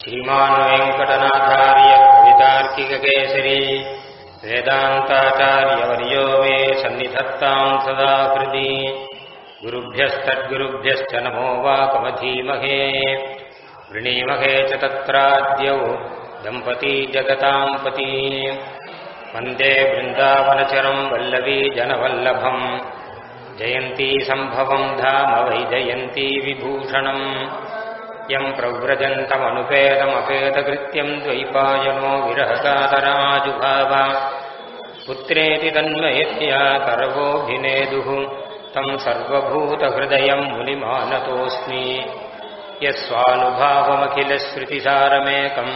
श्रीमान् वेङ्कटनाथार्य कवितार्किककेसरी वेदान्ताचार्यवर्यो मे सन्निधत्ताम् सदा हृदि गुरुभ्यस्तद्गुरुभ्यश्च नमो वाकमधीमहे वृणीमहे च तत्राद्यौ दम्पती जगताम् पती वन्दे बृन्दावनचरम् वल्लवी जनवल्लभम् जयन्ती सम्भवम् धाम वै जयन्ती विभूषणम् यम् प्रव्रजन्तमनुपेदमपेदकृत्यम् द्वैपायनो विरहकातराजुभाव पुत्रेति तन्मयत्या सर्वोऽभिनेदुः तम् सर्वभूतहृदयम् मुनिमानतोऽस्मि यस्वानुभावमखिलश्रुतिसारमेकम्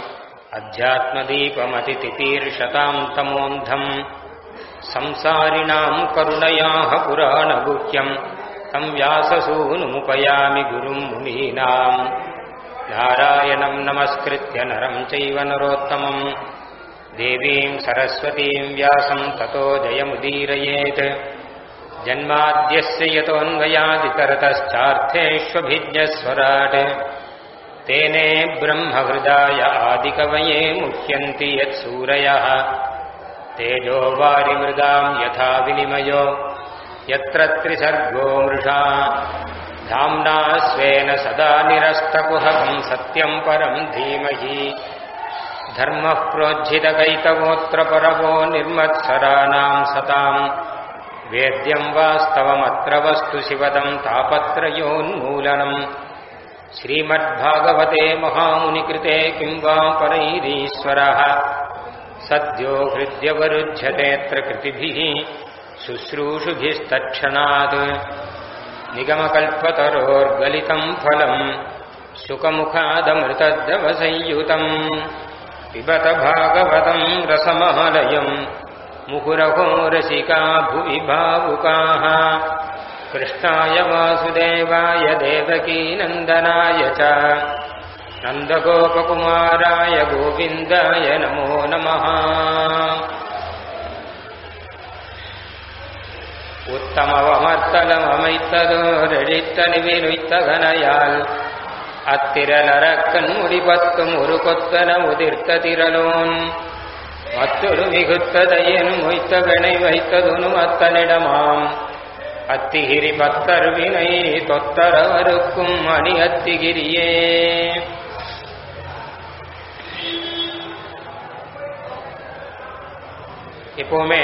अध्यात्मदीपमतितितीर्षताम् तमोऽन्धम् संसारिणाम् करुणयाः पुराणगुह्यम् तम् व्याससूनुमुपयामि गुरुम् मुनीनाम् नारायणम् नमस्कृत्य नरम् चैव नरोत्तमम् देवीम् सरस्वतीम् व्यासम् ततो जयमुदीरयेत् जन्माद्यस्य यतोऽन्वयादितरतश्चार्थेष्वभिज्ञस्वराट् तेने ब्रह्महृदाय आदिकवये मुह्यन्ति यत्सूरयः तेजो वारिमृदाम् यथा विनिमयो यत्र त्रिसर्गो मृषा धाम्ना स्वेन सदा निरस्तकुहकम् सत्यम् परम् धीमहि धर्मः प्रोज्झितकैतवोऽत्र परवो निर्मत्सराणाम् सताम् वेद्यम् वास्तवमत्र वस्तु शिवदम् तापत्रयोन्मूलनम् श्रीमद्भागवते महामुनिकृते किम् वा परैरीश्वरः सद्यो हृद्यवरुध्यतेऽत्र कृतिभिः शुश्रूषुभिस्तत्क्षणात् निगमकल्पतरोर्गलितम् फलम् सुखमुखादमृतद्रवसंयुतम् पिबत भागवतम् रसमालयम् मुहुरहो रसिका भुवि भावुकाः कृष्णाय वासुदेवाय देवकीनन्दनाय च नन्दगोपकुमाराय गोविन्दाय नमो नमः உத்தமவமர்த்தலமமைத்ததோரெழித்தனிவினுய்த்தகனையால் அத்திரலரக்கண் முடிபத்தும் ஒரு கொத்தன உதிர்த்த திரலோன் மற்றொரு மிகுத்ததையனும் மொய்த்த வினை வைத்ததுனும் அத்தனிடமாம் அத்திகிரி பத்தர்வினை தொத்தரவருக்கும் அணி அத்திகிரியே எப்பவுமே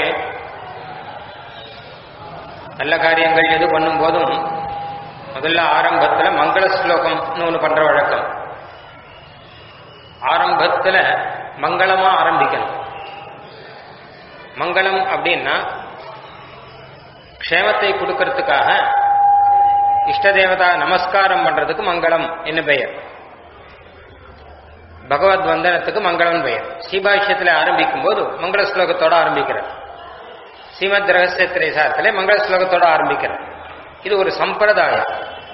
நல்ல காரியங்கள் எது பண்ணும் போதும் முதல்ல ஆரம்பத்துல மங்கள ஸ்லோகம்னு ஒன்று பண்ற வழக்கம் ஆரம்பத்துல மங்களமா ஆரம்பிக்கணும் மங்களம் அப்படின்னா க்ஷேமத்தை கொடுக்கறதுக்காக இஷ்ட தேவதா நமஸ்காரம் பண்றதுக்கு மங்களம் என்ன பெயர் பகவத் வந்தனத்துக்கு மங்களம் பெயர் சீபாஷ்யத்தில் ஆரம்பிக்கும் போது மங்கள ஸ்லோகத்தோட ஆரம்பிக்கிறார் ஸ்ரீமத் ரகசிய திரைசாரத்தில் மங்கள ஸ்லோகத்தோட ஆரம்பிக்கிறார் இது ஒரு சம்பிரதாயம்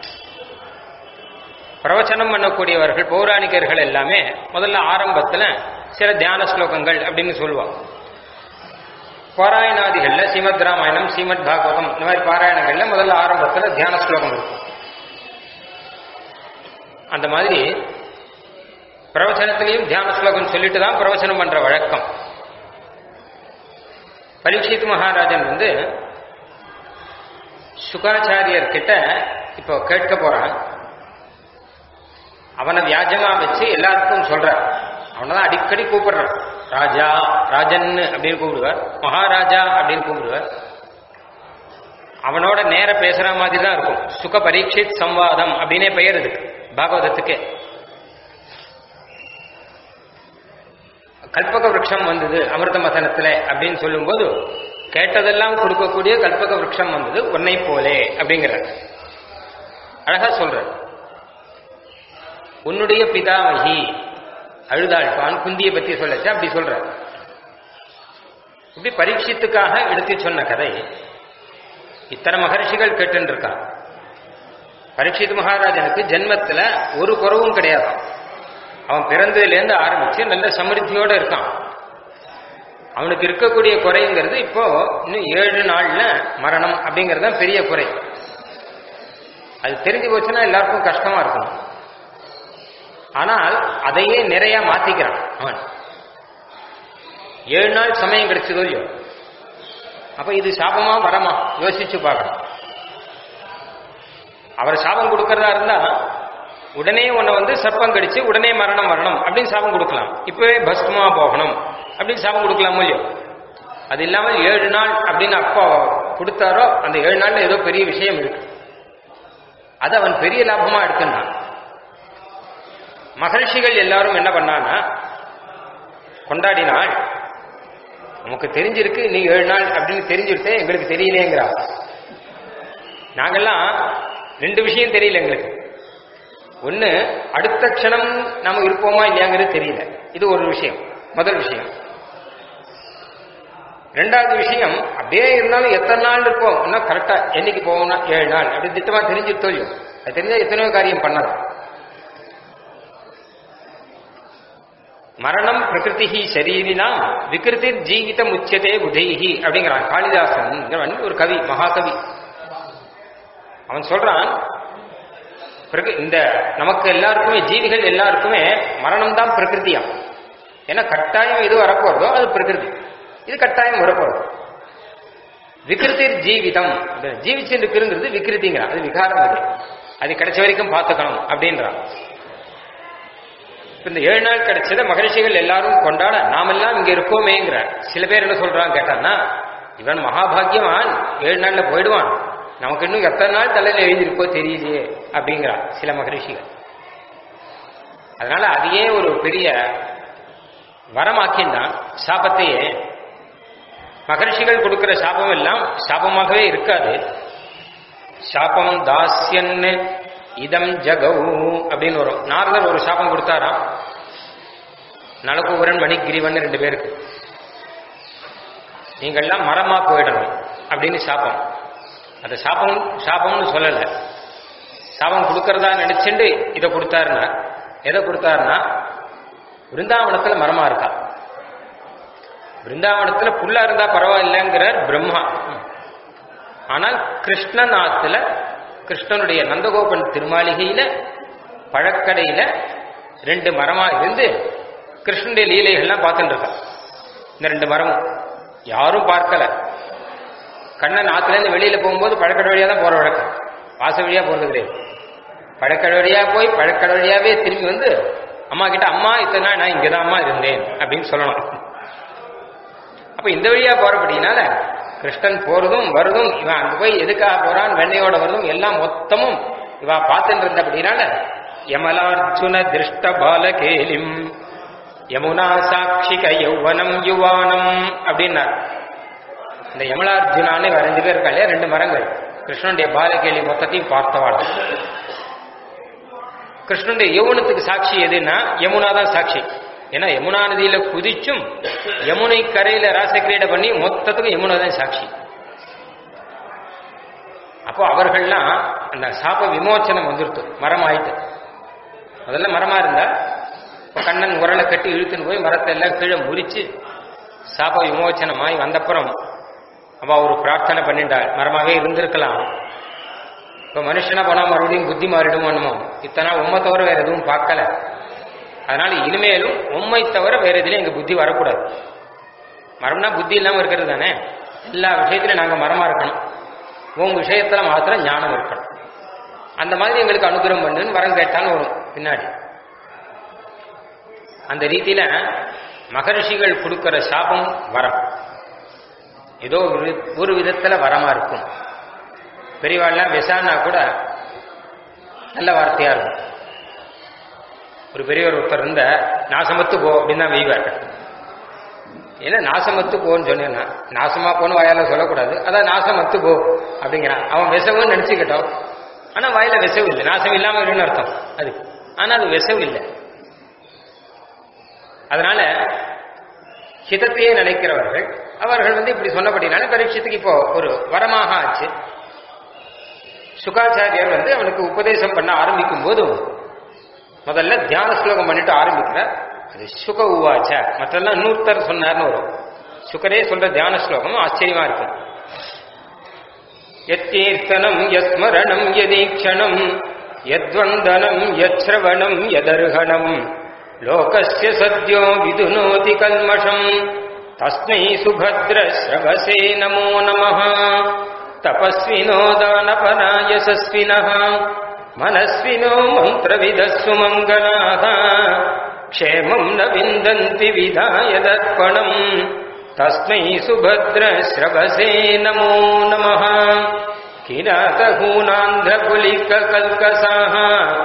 பிரவச்சனம் பண்ணக்கூடியவர்கள் பௌராணிகர்கள் எல்லாமே முதல்ல ஆரம்பத்துல சில தியான ஸ்லோகங்கள் அப்படின்னு சொல்லுவாங்க பாராயணாதிகள்ல ஸ்ரீமத் ராமாயணம் ஸ்ரீமத் பாகவதம் இந்த மாதிரி பாராயணங்கள்ல முதல்ல ஆரம்பத்துல தியான ஸ்லோகம் இருக்கும் அந்த மாதிரி பிரவச்சனத்திலையும் தியான ஸ்லோகம் சொல்லிட்டு தான் பிரவச்சனம் பண்ற வழக்கம் பரீட்சித் மகாராஜன் வந்து சுகாச்சாரியர் கிட்ட இப்போ கேட்க போறான் அவனை வியாஜமா வச்சு எல்லாருக்கும் சொல்ற அவனதான் அடிக்கடி கூப்பிடுறான் ராஜா ராஜன் அப்படின்னு கூப்பிடுவார் மகாராஜா அப்படின்னு கூப்பிடுவார் அவனோட நேர பேசுற மாதிரி தான் இருக்கும் சுக பரீட்சித் சம்வாதம் அப்படின்னே பெயர் இருக்கு பாகவதத்துக்கே கல்பக விரக்ஷம் வந்தது அமிர்த மதனத்துல அப்படின்னு சொல்லும்போது கேட்டதெல்லாம் கொடுக்கக்கூடிய கல்பக விரக்ஷம் வந்தது உன்னை போலே அப்படிங்கிற அழகா சொல்ற உன்னுடைய பிதாமகி அழுதாழ்பான் குந்தியை பத்தி சொல்லச்சு அப்படி சொல்ற இப்படி பரீட்சித்துக்காக எடுத்து சொன்ன கதை இத்தனை மகர்ஷிகள் கேட்டு இருக்கான் பரீட்சித் மகாராஜனுக்கு ஜென்மத்துல ஒரு குறவும் கிடையாதான் அவன் பிறந்ததுலேருந்து ஆரம்பிச்சு நல்ல சமிருத்தியோட இருக்கான் அவனுக்கு இருக்கக்கூடிய குறைங்கிறது இப்போ இன்னும் ஏழு நாள்ல மரணம் அப்படிங்கிறது தான் பெரிய குறை அது தெரிஞ்சு போச்சுன்னா எல்லாருக்கும் கஷ்டமா இருக்கும் ஆனால் அதையே நிறைய மாத்திக்கிறான் அவன் ஏழு நாள் சமயம் கிடைச்சதோ இல்லையோ அப்ப இது சாபமா வரமா யோசிச்சு பார்க்கணும் அவர் சாபம் கொடுக்கறதா இருந்தா உடனே உன்னை வந்து சர்ப்பம் கடிச்சு உடனே மரணம் வரணும் அப்படின்னு சாபம் கொடுக்கலாம் இப்பவே பஸ்மா போகணும் அப்படின்னு சாபம் கொடுக்கலாம் இல்லையோ அது இல்லாமல் ஏழு நாள் அப்படின்னு அப்பா கொடுத்தாரோ அந்த ஏழு நாள்ல ஏதோ பெரிய விஷயம் இருக்கு அது அவன் பெரிய லாபமா எடுத்துட்டான் மகர்ஷிகள் எல்லாரும் என்ன பண்ணான்னா கொண்டாடினாள் நமக்கு தெரிஞ்சிருக்கு நீ ஏழு நாள் அப்படின்னு தெரிஞ்சுட்டு எங்களுக்கு தெரியலேங்கிறா நாங்கெல்லாம் ரெண்டு விஷயம் தெரியல எங்களுக்கு ஒண்ணு அடுத்த க்ஷணம் நாம இருப்போமா இல்லையாங்கிறது தெரியல இது ஒரு விஷயம் முதல் விஷயம் ரெண்டாவது விஷயம் அப்படியே இருந்தாலும் எத்தனை நாள் இருப்போம் இன்னும் கரெக்டா என்னைக்கு போவோம்னா ஏழு நாள் அப்படி திட்டமா தெரிஞ்சுட்டோ இல்லையோ அது தெரிஞ்சா எத்தனையோ காரியம் பண்ணலாம் மரணம் பிரகிருதி சரீரினாம் விகிருதி ஜீவிதம் உச்சதே புதைஹி அப்படிங்கிறான் காளிதாசன் ஒரு கவி மகாகவி அவன் சொல்றான் பிறகு இந்த நமக்கு எல்லாருக்குமே ஜீவிகள் எல்லாருக்குமே மரணம் தான் பிரகிருதியா ஏன்னா கட்டாயம் எது வரப்போறதோ அது பிரகிருதி இது கட்டாயம் வரப்போறது விகிருதி ஜீவிதம் ஜீவிச்சு இருக்கிறது விகிருதிங்கிறான் அது விகாரம் அது அது கிடைச்ச வரைக்கும் பார்த்துக்கணும் அப்படின்றான் இந்த ஏழு நாள் கிடைச்சத மகரிஷிகள் எல்லாரும் கொண்டாட நாமெல்லாம் இங்க இருக்கோமேங்கிற சில பேர் என்ன சொல்றான் கேட்டான்னா இவன் மகாபாகியவான் ஏழு நாள்ல போயிடுவான் நமக்கு இன்னும் எத்தனை நாள் தலையில எழுதியிருக்கோ தெரியலையே அப்படிங்கிறான் சில மகரிஷிகள் அதனால அதையே ஒரு பெரிய வரமாக்கின்றான் சாபத்தையே மகர்ஷிகள் கொடுக்கிற சாபம் எல்லாம் சாபமாகவே இருக்காது சாபம் தாஸ்யன் இதம் ஜகவு அப்படின்னு வரும் நாரதர் ஒரு சாபம் கொடுத்தாராம் நலகுவரன் மணிகிரிவன் ரெண்டு பேருக்கு நீங்கள்லாம் மரமா போயிடணும் அப்படின்னு சாபம் அந்த சாபம் சாபம்னு சொல்லல சாபம் கொடுக்கறதா நினைச்சுண்டு இதை கொடுத்தாருன்னா எதை கொடுத்தாருன்னா பிருந்தாவனத்துல மரமா இருக்கா பிருந்தாவனத்துல புல்லா இருந்தா பரவாயில்லைங்கிறார் பிரம்மா ஆனால் கிருஷ்ணநாத்துல கிருஷ்ணனுடைய நந்தகோபன் திருமாளிகையில பழக்கடையில ரெண்டு மரமா இருந்து கிருஷ்ணனுடைய லீலைகள்லாம் பார்த்துட்டு இருக்கா இந்த ரெண்டு மரமும் யாரும் பார்க்கல கண்ணன் ஆத்துல இருந்து வெளியில போகும்போது பழக்கடை வழியா தான் போற வழக்கம் வாச வழியா போறது கிடையாது பழக்கடை வழியா போய் பழக்கடை வழியாவே திரும்பி வந்து அம்மா கிட்ட அம்மா இத்தனை நாள் நான் இங்கதான் அம்மா இருந்தேன் அப்படின்னு சொல்லணும் அப்ப இந்த வழியா போறபடினால கிருஷ்ணன் போறதும் வருதும் இவன் அங்க போய் எதுக்காக போறான் வெண்ணையோட வருதும் எல்லாம் மொத்தமும் இவா பார்த்துட்டு இருந்தபடினால யமலார்ஜுன திருஷ்ட பாலகேலிம் யமுனா சாட்சிக யௌவனம் யுவானம் அப்படின்னார் இந்த யமலார்ஜுனான்னு இவ ரெண்டு பேர் இருக்கா இல்லையா ரெண்டு மரங்கள் கிருஷ்ணனுடைய பாலகேலி மொத்தத்தையும் பார்த்தவாள் கிருஷ்ணனுடைய யௌவனத்துக்கு சாட்சி எதுன்னா யமுனா தான் சாட்சி ஏன்னா யமுனா நதியில குதிச்சும் யமுனை கரையில ராசக்கிரீடை பண்ணி மொத்தத்துக்கும் யமுனா தான் சாட்சி அப்போ அவர்கள்லாம் அந்த சாப விமோச்சனம் வந்துருத்து மரம் ஆயிட்டு முதல்ல மரமா இருந்தா இப்போ கண்ணன் உரலை கட்டி இழுத்துன்னு போய் மரத்தை எல்லாம் கீழே முறிச்சு சாப விமோச்சனமாய் வந்தப்புறம் அவ ஒரு பிரார்த்தனை பண்ணிட்டாள் மரமாவே இருந்திருக்கலாம் இப்ப மனுஷனா போனா மறுபடியும் புத்தி மாறிடுமோனுமோ இத்தனை உண்மை தவிர வேற எதுவும் பார்க்கல அதனால இனிமேலும் உண்மை தவிர வேற எதுலயும் எங்க புத்தி வரக்கூடாது மரம்னா புத்தி இல்லாம இருக்கிறது தானே எல்லா விஷயத்திலும் நாங்க மரமா இருக்கணும் உங்க விஷயத்துல மாத்திரம் ஞானம் இருக்கணும் அந்த மாதிரி எங்களுக்கு அனுகிரகம் பண்ணுன்னு வரம் கேட்டாலும் வரும் பின்னாடி அந்த ரீதியில மகரிஷிகள் கொடுக்கிற சாபம் வரம் ஏதோ ஒரு ஒரு விதத்துல வரமா இருக்கும் பெரியவாள்லாம் விசானா கூட நல்ல வார்த்தையா இருக்கும் ஒரு பெரியவர் ஒருத்தர் இருந்த நாசமத்து போ அப்படின்னு தான் வெய்வார் ஏன்னா நாசமத்து போன்னு சொன்னேன்னா நாசமா போன்னு வாயால சொல்லக்கூடாது அதான் நாசமத்து போ அப்படிங்கிறான் அவன் விசவுன்னு நினைச்சுக்கிட்டோம் ஆனா வாயில விசவு இல்லை நாசம் இல்லாம இருக்குன்னு அர்த்தம் அது ஆனா அது விசவு இல்லை அதனால ஹிதத்தையே நினைக்கிறவர்கள் அவர்கள் வந்து இப்படி சொன்னபடினால பரீட்சத்துக்கு இப்போ ஒரு வரமாக ஆச்சு சுகாச்சாரியர் வந்து அவனுக்கு உபதேசம் பண்ண ஆரம்பிக்கும் போது முதல்ல தியான ஸ்லோகம் பண்ணிட்டு ஆரம்பிக்கிறார் அது சுக உவாச்ச மற்றெல்லாம் இன்னொருத்தர் சொன்னார்னு வரும் சுகரே சொல்ற தியான ஸ்லோகம் ஆச்சரியமா இருக்கும் எத்தீர்த்தனம் யஸ்மரணம் யதீக்ஷணம் यद्वन्दनम् यच्छ्रवणम् यदर्हणम् लोकस्य सद्यो विदुनोति कल्मषम् तस्मै सुभद्रश्रवसे नमो नमः तपस्विनो दानपरा यशस्विनः मनस्विनो मन्त्रविदः सुमङ्गलाः क्षेमम् न विन्दन्ति विधाय दर्पणम् तस्मै सुभद्रश्रवसे नमो नमः किरातहूनान्ध्रपुलिककल्कसाः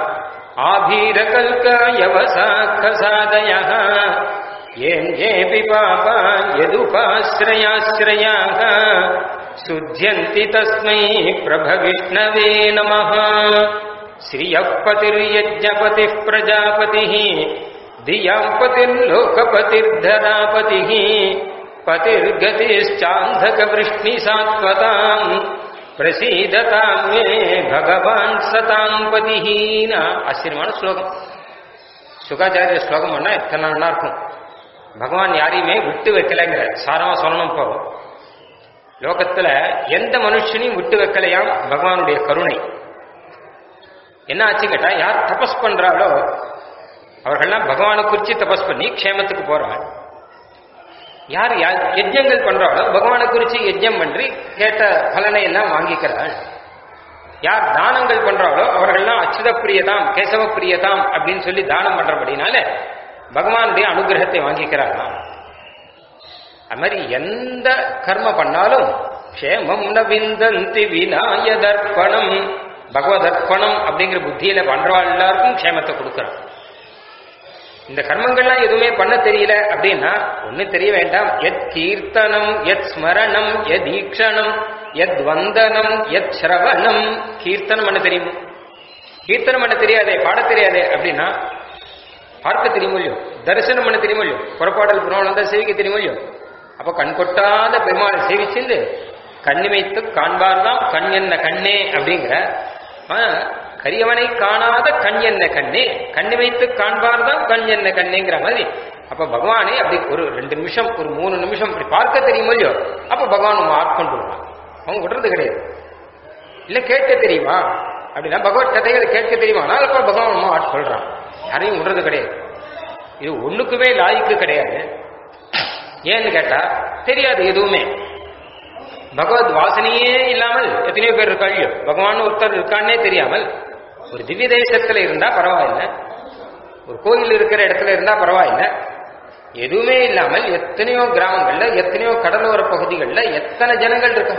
आभीरकल्कायवसाखसादयः येऽपि पापा यदुपाश्रयाश्रयाः शुध्यन्ति तस्मै प्रभविष्णवे नमः श्रियः पतिर्यज्ञपतिः प्रजापतिः धियाम् पतिर्लोकपतिर्धरापतिः पतिर्गतिश्चान्धकवृष्णिसात्वताम् பிரசீததாம் மே பகவான் சதாம் பதிஹீனா ஆச்சரியமான ஸ்லோகம் சுகாச்சாரிய ஸ்லோகம் பண்ணா எத்தனை நல்லா இருக்கும் பகவான் யாரையுமே விட்டு வைக்கலைங்கிற சாரமா சொல்லணும் இப்போ லோகத்துல எந்த மனுஷனையும் விட்டு வைக்கலையாம் பகவானுடைய கருணை என்ன ஆச்சு கேட்டா யார் தபஸ் பண்றாளோ அவர்கள்லாம் பகவானை குறிச்சு தபஸ் பண்ணி க்ஷேமத்துக்கு போறாள் யார் யார் யஜ்யங்கள் பண்றாளோ பகவானை குறிச்சு யஜ்யம் பண்ணி கேட்ட பலனை எல்லாம் வாங்கிக்கிறாள் யார் தானங்கள் பண்றாளோ அவர்கள்லாம் அச்சுத பிரியதாம் கேசவ பிரியதாம் அப்படின்னு சொல்லி தானம் பண்றபடினால பகவானுடைய அனுகிரகத்தை வாங்கிக்கிறார்களாம் அது மாதிரி எந்த கர்ம பண்ணாலும் க்ஷேமம் ந விந்தந்தி விநாய தர்ப்பணம் பகவதர்ப்பணம் அப்படிங்கிற புத்தியில பண்றவாள் எல்லாருக்கும் க்ஷேமத்தை கொடுக்குறான் இந்த கர்மங்கள்லாம் எதுவுமே பண்ண தெரியல அப்படின்னா ஒன்னும் தெரிய வேண்டாம் எத் கீர்த்தனம் எத் ஸ்மரணம் எத் ஈக்ஷணம் எத் வந்தனம் எத் ஸ்ரவணம் கீர்த்தனம் பண்ண தெரியும் கீர்த்தனம் பண்ண தெரியாதே பாட தெரியாதே அப்படின்னா பார்க்க தெரியுமோ இல்லையோ தரிசனம் பண்ண தெரியுமோ இல்லையோ புறப்பாடல் பெருமாள் வந்தா சேவிக்க தெரியுமோ இல்லையோ அப்ப கண் கொட்டாத பெருமாளை சேவிச்சிருந்து கண்ணிமைத்து காண்பார்தான் கண் என்ன கண்ணே அப்படிங்கிற கரியவனை காணாத கண் என்ன கண்ணே கண்ணி வைத்து காண்பார்தான் கண் என்ன கண்ணேங்கிற மாதிரி அப்ப பகவானே அப்படி ஒரு ரெண்டு நிமிஷம் ஒரு மூணு நிமிஷம் இப்படி பார்க்க தெரியுமோ இல்லையோ அப்ப பகவான் உங்க ஆட்கொண்டு விடுவான் அவங்க விடுறது கிடையாது இல்ல கேட்க தெரியுமா அப்படின்னா பகவத் கதைகளை கேட்க தெரியுமா அப்ப பகவான் உமா ஆட்கொள்றான் யாரையும் விடுறது கிடையாது இது ஒண்ணுக்குமே லாய்க்கு கிடையாது ஏன்னு கேட்டா தெரியாது எதுவுமே பகவத் வாசனையே இல்லாமல் எத்தனையோ பேர் இருக்காளியோ பகவான் ஒருத்தர் இருக்கான்னே தெரியாமல் ஒரு திவ்ய தேசத்துல இருந்தா பரவாயில்ல ஒரு கோயில் இருக்கிற இடத்துல இருந்தா பரவாயில்ல எதுவுமே இல்லாமல் எத்தனையோ கிராமங்கள்ல எத்தனையோ கடலோர பகுதிகளில் எத்தனை ஜனங்கள் இருக்கா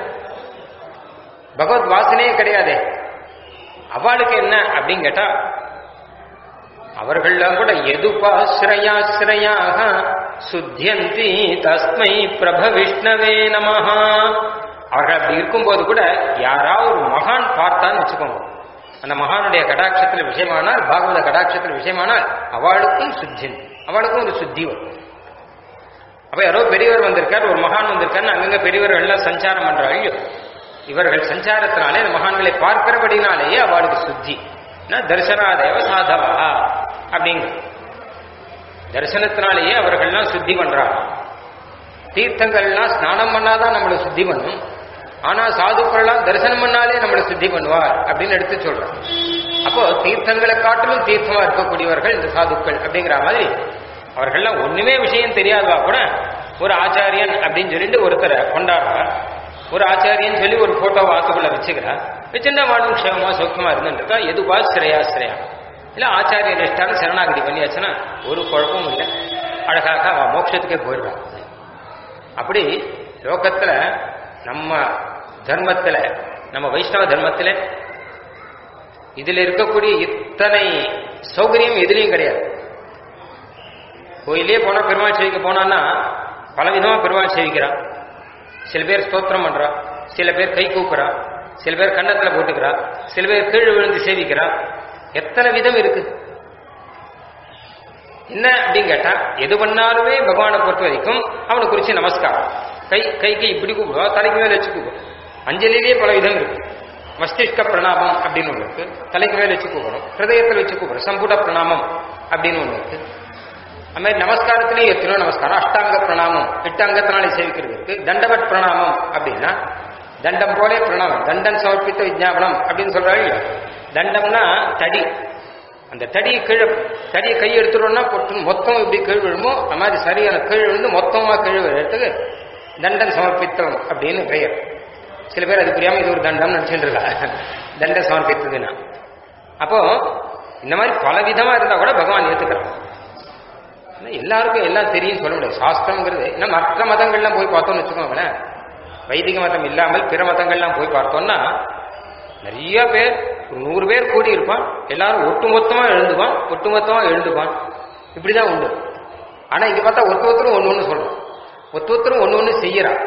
பகவத் வாசனையே கிடையாதே அவளுக்கு என்ன அப்படின்னு கேட்டா அவர்கள்லாம் கூட எதுபாஸ்ரயாஸ்ரயாக சுத்தியந்தி தஸ்மை பிரப விஷ்ணவே நமஹா அவர்கள் அப்படி இருக்கும்போது கூட யாராவது ஒரு மகான் பார்த்தான்னு வச்சுக்கோங்க அந்த மகானுடைய கடாட்சத்தில் விஷயமானால் பாகவத கடாட்சத்தில் விஷயமானால் அவளுக்கும் சுத்தி அவளுக்கும் ஒரு சுத்தி வரும் அப்ப யாரோ பெரியவர் வந்திருக்கார் ஒரு மகான் வந்திருக்காரு அங்கங்க பெரியவர்கள் எல்லாம் சஞ்சாரம் பண்றாங்க இவர்கள் சஞ்சாரத்தினாலே அந்த மகான்களை பார்க்கிறபடினாலேயே அவளுக்கு சுத்தி தரிசனாதேவ சாதவா அப்படிங்க தரிசனத்தினாலேயே அவர்கள்லாம் சுத்தி பண்றாங்க தீர்த்தங்கள்லாம் ஸ்நானம் பண்ணாதான் நம்மளை சுத்தி பண்ணும் ஆனா சாதுக்கள்லாம் தரிசனம் பண்ணாலே நம்மளை சுத்தி பண்ணுவார் அப்படின்னு எடுத்து சொல்றாங்க அப்போ தீர்த்தங்களை காட்டிலும் தீர்த்தமா இருக்கக்கூடியவர்கள் இந்த சாதுக்கள் அப்படிங்கிற மாதிரி அவர்கள்லாம் ஒண்ணுமே விஷயம் தெரியாதவா கூட ஒரு ஆச்சாரியன் அப்படின்னு சொல்லிட்டு ஒருத்தரை கொண்டாடுறார் ஒரு ஆச்சாரியன் சொல்லி ஒரு போட்டோ வாத்துக்குள்ள வச்சுக்கிறார் வச்சுட்டா வாழும் க்ஷேமமா சௌக்கியமா இருந்துருக்கா எதுவா ஸ்ரேயாஸ்ரயா இல்ல ஆச்சாரிய நிஷ்டான சரணாகதி பண்ணியாச்சுன்னா ஒரு குழப்பமும் இல்லை அழகாக அவன் மோட்சத்துக்கே போயிடுறான் அப்படி லோகத்துல நம்ம தர்மத்துல நம்ம வைஷ்ணவ தர்மத்துல இதுல இருக்கக்கூடிய இத்தனை சௌகரியம் எதுலையும் கிடையாது கோயிலே போனா பெருமாள் சேவிக்க போனான்னா பல விதமா பெருமாள் சேவிக்கிறான் சில பேர் ஸ்தோத்திரம் பண்றா சில பேர் கை கூக்குறா சில பேர் கன்னத்துல போட்டுக்கிறா சில பேர் கீழ் விழுந்து சேவிக்கிறா எத்தனை விதம் இருக்கு என்ன அப்படின்னு கேட்டா எது பண்ணாலுமே பகவானை பொறுத்த வரைக்கும் அவனை குறிச்சு நமஸ்காரம் கை கைக்கு இப்படி கூப்பிடுவா தலைக்கு மேல வச்சு கூப்பிடும் அஞ்சலிலேயே பல விதம் இருக்கு மஸ்திஷ்க பிரணாமம் அப்படின்னு ஒன்று இருக்கு தலைக்கு மேல வச்சு கூப்பிடும் ஹிருதயத்தில் வச்சு கூப்பிடும் சம்புட பிரணாமம் அப்படின்னு ஒன்று இருக்கு அது மாதிரி நமஸ்காரத்திலேயே எத்தனையோ நமஸ்காரம் அஷ்டாங்க பிரணாமம் எட்டு அங்கத்தினாலே சேவிக்கிறது இருக்கு தண்டவட் பிரணாமம் அப்படின்னா தண்டம் போலே பிரணாமம் தண்டன் சமர்ப்பித்த விஜாபனம் அப்படின்னு சொல்றாங்க இல்லையா தண்டம்னா தடி அந்த தடியை கீழே தடியை கை எடுத்துட்டோம்னா பொட்டு மொத்தம் எப்படி கீழ் விழுமோ அந்த மாதிரி சரியான கீழ் விழுந்து மொத்தமா கீழ் விழுறதுக்கு தண்டம் சமர்ப்பித்தம் அப்படின்னு பெயர் சில பேர் அது புரியாம இது ஒரு தண்டம் நினைச்சுட்டு இருக்கா தண்டம் சமர்ப்பித்ததுன்னா அப்போ இந்த மாதிரி பல விதமா இருந்தா கூட பகவான் ஏத்துக்கிறான் ஆனா எல்லாருக்கும் எல்லாம் தெரியும் சொல்ல முடியாது சாஸ்திரம்ங்கிறது ஏன்னா மற்ற மதங்கள்லாம் போய் பார்த்தோம்னு வச்சுக்கோங்களேன் வைதிக மதம் இல்லாமல் பிற மதங்கள்லாம் போய் பார்த்தோம்னா நிறைய பேர் ஒரு நூறு பேர் கூடி இருப்பான் எல்லாரும் ஒட்டுமொத்தமா எழுந்துவான் ஒட்டுமொத்தமா எழுந்துவான் இப்படிதான் உண்டு ஆனா இங்க பார்த்தா ஒருத்த ஒருத்தரும் ஒண்ணு ஒண்ணு சொல்றோம் ஒருத்த ஒருத்தரும் ஒண்ணு ஒண்ணு செய்யறான்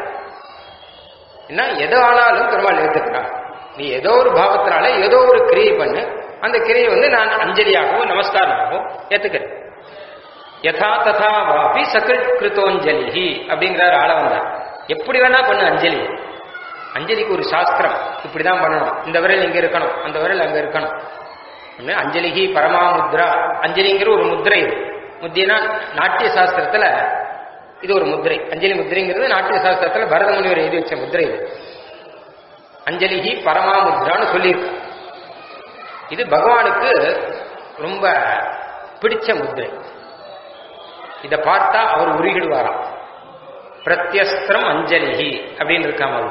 என்ன எதோ ஆனாலும் பெருமாள் ஏத்துக்கிறான் நீ ஏதோ ஒரு பாவத்தினால ஏதோ ஒரு கிரியை பண்ணு அந்த கிரியை வந்து நான் அஞ்சலியாகவோ நமஸ்காரமாகவோ ஏத்துக்கிறேன் யதா ததா வாபி சகிருத் கிருத்தோஞ்சலி அப்படிங்கிறார் ஆள வந்தார் எப்படி வேணா பண்ணு அஞ்சலி அஞ்சலிக்கு ஒரு சாஸ்திரம் இப்படிதான் பண்ணணும் இந்த விரல் இங்க இருக்கணும் அந்த விரல் அங்க இருக்கணும் ஒண்ணு அஞ்சலிகி பரமாமுத்ரா அஞ்சலிங்கிற ஒரு முத்திரை இது முத்தினா நாட்டிய சாஸ்திரத்துல இது ஒரு முத்திரை அஞ்சலி முத்திரைங்கிறது நாட்டிய சாஸ்திரத்துல பரத முனிவர் எழுதி வச்ச முத்திரை இது அஞ்சலிகி பரமாமுத்ரான்னு சொல்லியிருக்கு இது பகவானுக்கு ரொம்ப பிடிச்ச முத்திரை இத பார்த்தா அவர் உருகிடுவாராம் பிரத்யஸ்திரம் அஞ்சலிகி அப்படின்னு இருக்காம அது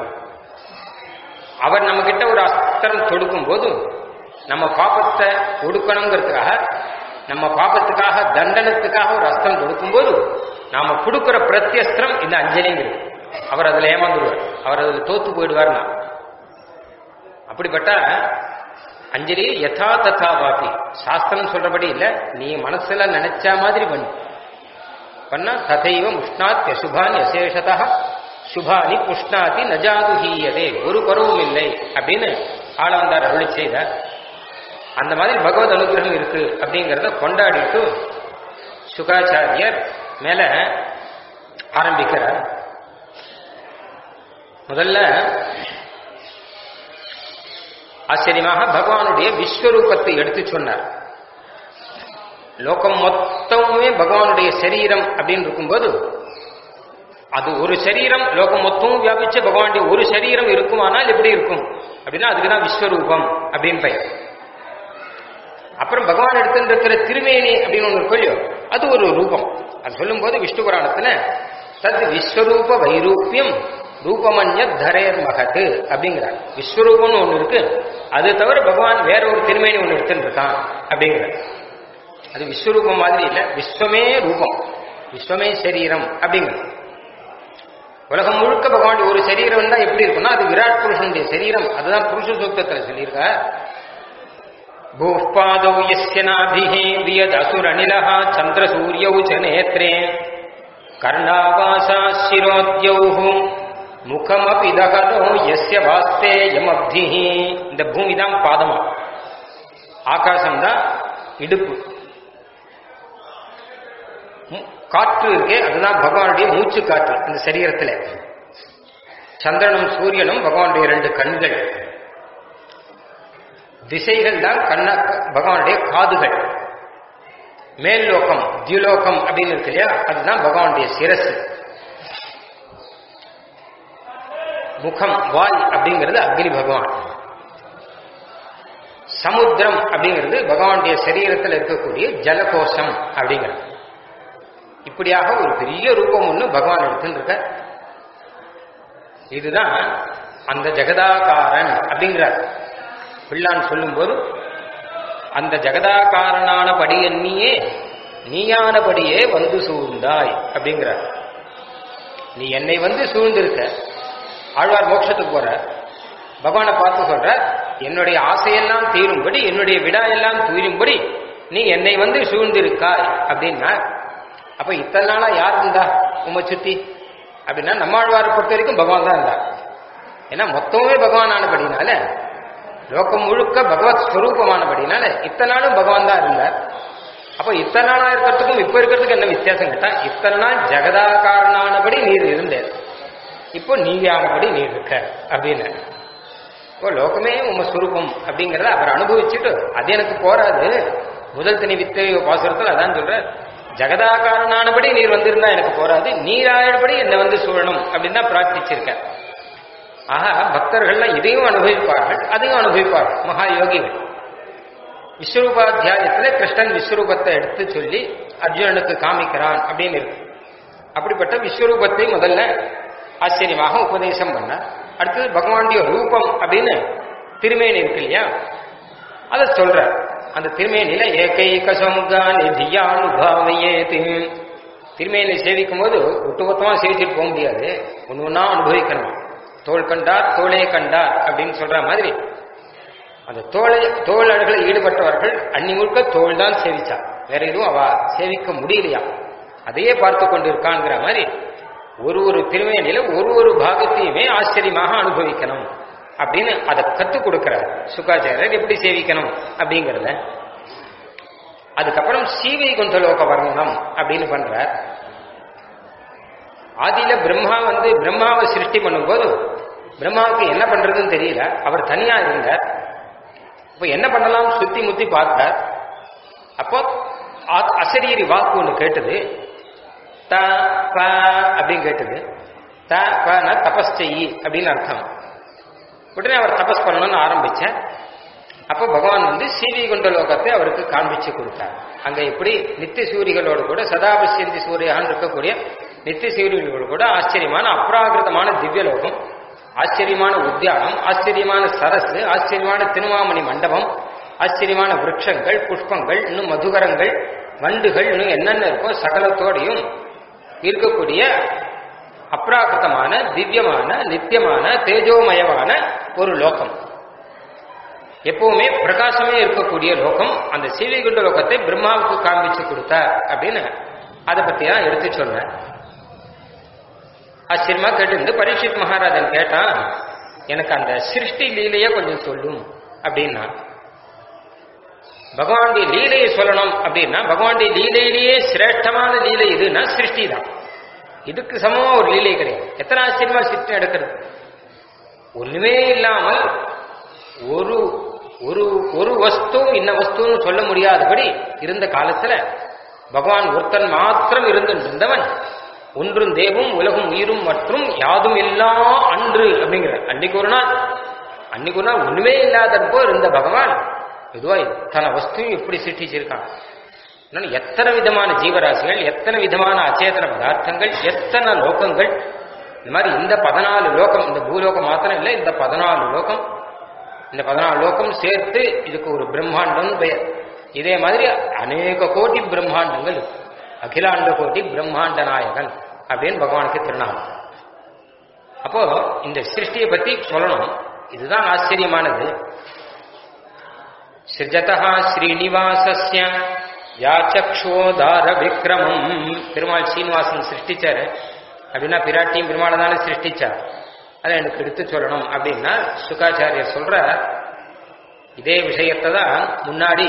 அவர் நம்ம கிட்ட ஒரு அஸ்திரம் தொடுக்கும் போது நம்ம பாப்பத்தை ஒடுக்கணுங்கிறதுக்காக நம்ம பாப்பத்துக்காக தண்டனத்துக்காக ஒரு அஸ்திரம் தொடுக்கும் போது நாம கொடுக்கிற பிரத்யஸ்திரம் இந்த அஞ்சலிங்கிறது அவர் அதுல ஏமாந்துடுவார் அவர் அதுல தோத்து போயிடுவார்னா அப்படிப்பட்ட அஞ்சலி யதா ததா வாபி சாஸ்திரம் சொல்றபடி இல்ல நீ மனசுல நினைச்ச மாதிரி பண்ணு பண்ணா ததைவ முஷ்ணாத் யசுபான் யசேஷதா சுபானி புஷ்ணாதி நஜாதுஹீயதே ஒரு குறவும் இல்லை அப்படின்னு ஆளவந்தார் அருளி செய்தார் அந்த மாதிரி பகவத் அனுகிரகம் இருக்கு அப்படிங்கிறத கொண்டாடிட்டு சுகாச்சாரியர் மேல ஆரம்பிக்கிறார் முதல்ல ஆச்சரியமாக பகவானுடைய விஸ்வரூபத்தை எடுத்து சொன்னார் லோகம் மொத்தமுமே பகவானுடைய சரீரம் அப்படின்னு இருக்கும்போது அது ஒரு சரீரம் லோகம் மொத்தமும் வியாபிச்ச பகவானுடைய ஒரு சரீரம் இருக்குமானால் எப்படி இருக்கும் அப்படின்னா அதுக்கு தான் விஸ்வரூபம் அப்படின்னு பெயர் அப்புறம் பகவான் எடுத்துட்டு இருக்கிற திருமேனி அப்படின்னு ஒன்று இருக்கோ அது ஒரு ரூபம் அது சொல்லும்போது விஷ்ணு புராணத்துல தத் விஸ்வரூப வைரூப்பியம் ரூபமன்ய தரேர் மகத்து அப்படிங்கிறார் விஸ்வரூபம்னு ஒன்று இருக்கு அது தவிர பகவான் வேற ஒரு திருமேனி ஒன்று எடுத்துட்டு இருக்கான் அப்படிங்கிறார் அது விஸ்வரூபம் மாதிரி இல்லை விஸ்வமே ரூபம் விஸ்வமே சரீரம் அப்படிங்கிறது உலகம் முழுக்க பகவானுடைய ஒரு சரீரம் தான் எப்படி இருக்கும்னா அது விராட் புருஷனுடைய சரீரம் அதுதான் புருஷ சூக்தத்தில் சொல்லியிருக்க பூப்பாதௌ யஸ்ய நாபிஹி வியத் அசுரநிலஹ சந்திர சூரியௌ ச நேத்ரே கர்ணாவாசா சிரோத்யௌஹு முகமபி தகதோ யஸ்ய வாஸ்தே யமப்திஹி இந்த பூமி தான் பாதமா ஆகாசம் தான் இடுப்பு மு- காற்று இருக்கே அதுதான் பகவானுடைய மூச்சு காற்று இந்த சரீரத்துல சந்திரனும் சூரியனும் பகவானுடைய ரெண்டு கண்கள் திசைகள் தான் கண்ண பகவானுடைய காதுகள் மேல் லோகம் தியுலோகம் அப்படின்னு இருக்கு இல்லையா அதுதான் பகவானுடைய சிரசு முகம் வாய் அப்படிங்கிறது அக்னி பகவான் சமுத்திரம் அப்படிங்கிறது பகவானுடைய சரீரத்தில் இருக்கக்கூடிய ஜலகோஷம் அப்படிங்கிறது இப்படியாக ஒரு பெரிய ரூபம் ஒன்று பகவான் எடுத்துன்னு இருக்க இதுதான் அந்த ஜெகதாகாரன் அப்படிங்கிறார் பிள்ளான் சொல்லும்போது அந்த ஜெகதாகாரனான படி எண்ணியே நீயானபடியே வந்து சூழ்ந்தாய் அப்படிங்கிறார் நீ என்னை வந்து சூழ்ந்திருக்க ஆழ்வார் மோட்சத்துக்கு போற பகவானை பார்த்து சொல்ற என்னுடைய ஆசையெல்லாம் தீரும்படி என்னுடைய விடா எல்லாம் தீரும்படி நீ என்னை வந்து சூழ்ந்திருக்காய் அப்படின்னா அப்ப இத்தனை நாளா யார் இருந்தா உம்மை சுத்தி அப்படின்னா நம்மாழ்வாரை பொறுத்த வரைக்கும் பகவான் தான் இருந்தார் ஏன்னா மொத்தமே பகவான் ஆனபடினால லோகம் முழுக்க பகவத் ஸ்வரூபமானபடினால இத்தனை நாளும் பகவான் தான் இருந்தார் அப்போ இத்தனை நாளா இருக்கிறதுக்கும் இப்ப இருக்கிறதுக்கு என்ன வித்தியாசம் கேட்டா இத்தனை நாள் ஜெகதாகாரனானபடி நீர் இருந்தேன் இப்போ நீயானபடி நீர் இருக்க அப்படின்னு இப்போ லோகமே உம ஸ்வரூபம் அப்படிங்கறத அவர் அனுபவிச்சுட்டு அது எனக்கு போராது முதல் தனி வித்தை பாசுரத்தில் அதான் சொல்ற ஜெகதாகாரனானபடி நீர் வந்திருந்தா எனக்கு போராது நீராயபடி என்னை வந்து சூழணும் அப்படின்னு தான் பிரார்த்திச்சிருக்க ஆக பக்தர்கள்லாம் இதையும் அனுபவிப்பார்கள் அதையும் அனுபவிப்பார்கள் மகா யோகிகள் விஸ்வரூபாத்தியாயத்துல கிருஷ்ணன் விஸ்வரூபத்தை எடுத்து சொல்லி அர்ஜுனனுக்கு காமிக்கிறான் அப்படின்னு இருக்கு அப்படிப்பட்ட விஸ்வரூபத்தை முதல்ல ஆச்சரியமாக உபதேசம் பண்ண அடுத்தது பகவானுடைய ரூபம் அப்படின்னு திருமேனி இருக்கு இல்லையா அதை சொல்ற அந்த திருமேனில ஏகைக சமுகான் தியானுபாவையேது திருமேனி சேவிக்கும் போது ஒட்டுமொத்தமா சேவிச்சுட்டு போக முடியாது ஒன்று ஒன்றா அனுபவிக்கணும் தோல் கண்டார் தோளே கண்டார் அப்படின்னு சொல்ற மாதிரி அந்த தோளை தோல் அழகில் ஈடுபட்டவர்கள் அன்னி முழுக்க தோல் தான் சேவிச்சா வேற எதுவும் அவ சேவிக்க முடியலையா அதையே பார்த்து கொண்டிருக்காங்கிற மாதிரி ஒரு ஒரு திருமேனியில ஒரு ஒரு பாகத்தையுமே ஆச்சரியமாக அனுபவிக்கணும் அப்படின்னு அதை கத்துக் கொடுக்கிறார் சுக்காச்சாரியர் எப்படி சேவிக்கணும் அப்படிங்கிறத அதுக்கப்புறம் சீவை குந்தலோக வர்ணனம் அப்படின்னு பண்றார் ஆதியில பிரம்மா வந்து பிரம்மாவை சிருஷ்டி பண்ணும்போது பிரம்மாவுக்கு என்ன பண்றதுன்னு தெரியல அவர் தனியா இருந்தார் இப்ப என்ன பண்ணலாம் சுத்தி முத்தி பார்த்தார் அப்போ ஆ- அசரீரி வாக்கு ஒண்ணு கேட்டது த ப அப்படின்னு கேட்டது த பனா தபஸ் செய்யி அப்படின்னு அர்த்தம் உடனே அவர் தபஸ் பண்ணணும்னு ஆரம்பிச்சேன் அப்ப பகவான் வந்து சீவி கொண்ட லோகத்தை அவருக்கு காண்பிச்சு கொடுத்தார் அங்க எப்படி நித்திய சூரிகளோடு கூட சதாபசியந்தி சூரியான்னு இருக்கக்கூடிய நித்திய சூரியர்களோடு கூட ஆச்சரியமான அப்ராகிருதமான திவ்ய லோகம் ஆச்சரியமான உத்தியானம் ஆச்சரியமான சரசு ஆச்சரியமான திருமாமணி மண்டபம் ஆச்சரியமான விருட்சங்கள் புஷ்பங்கள் இன்னும் மதுகரங்கள் வண்டுகள் இன்னும் என்னென்ன இருக்கோ சகலத்தோடையும் இருக்கக்கூடிய அப்ராகிருதமான திவ்யமான நித்தியமான தேஜோமயமான ஒரு லோகம் எப்பவுமே பிரகாசமே இருக்கக்கூடிய லோகம் அந்த சீவிகுண்ட லோகத்தை பிரம்மாவுக்கு காண்பிச்சு கொடுத்தார் அப்படின்னு அதை பத்தி தான் எடுத்து சொன்னேன் ஆச்சரியமா கேட்டு பரீட்சித் மகாராஜன் கேட்டான் எனக்கு அந்த சிருஷ்டி லீலையை கொஞ்சம் சொல்லும் அப்படின்னா பகவானுடைய லீலையை சொல்லணும் அப்படின்னா பகவானுடைய லீலையிலேயே சிரேஷ்டமான லீலை எதுன்னா சிருஷ்டி தான் இதுக்கு சமமா ஒரு லீலை கிடையாது எத்தனை ஆச்சரியமா சிருஷ்டி எடுக்கிறது ஒண்ணுமே இல்லாமல் ஒரு ஒரு ஒரு வஸ்து இன்ன வஸ்துன்னு சொல்ல முடியாதபடி இருந்த காலத்துல பகவான் ஒருத்தன் மாத்திரம் இருந்திருந்தவன் ஒன்றும் தேவும் உலகும் உயிரும் மற்றும் யாதும் இல்லா அன்று அப்படிங்கிற அன்னைக்கு ஒரு நாள் அன்னைக்கு ஒரு நாள் ஒண்ணுமே இல்லாதப்போ இருந்த பகவான் இதுவா இத்தனை வஸ்துவும் எப்படி சிருஷ்டிச்சிருக்கான் அதனால எத்தனை விதமான ஜீவராசிகள் எத்தனை விதமான அச்சேதன பதார்த்தங்கள் எத்தனை லோகங்கள் இந்த மாதிரி இந்த பதினாலு லோகம் இந்த பூலோகம் மாத்திரம் இல்லை இந்த பதினாலு லோகம் இந்த பதினாலு லோகம் சேர்த்து இதுக்கு ஒரு பிரம்மாண்டம் பெயர் இதே மாதிரி அநேக கோடி பிரம்மாண்டங்கள் இருக்கு. அகிலாண்ட கோடி பிரம்மாண்ட நாயகன் அப்படின்னு பகவானுக்கு திருநாமம் அப்போ இந்த சிருஷ்டியை பத்தி சொல்லணும் இதுதான் ஆச்சரியமானது சிருஜதா ஸ்ரீனிவாசஸ்ய யாச்சக்ஷோதார விக்ரமம் பெருமாள் சீனிவாசன் சிருஷ்டிச்சாரு அப்படின்னா பிராட்டியும் பெருமாளை தானே சிருஷ்டிச்சார் அதை எனக்கு எடுத்து சொல்லணும் அப்படின்னா சுகாச்சாரியர் சொல்ற இதே விஷயத்தை தான் முன்னாடி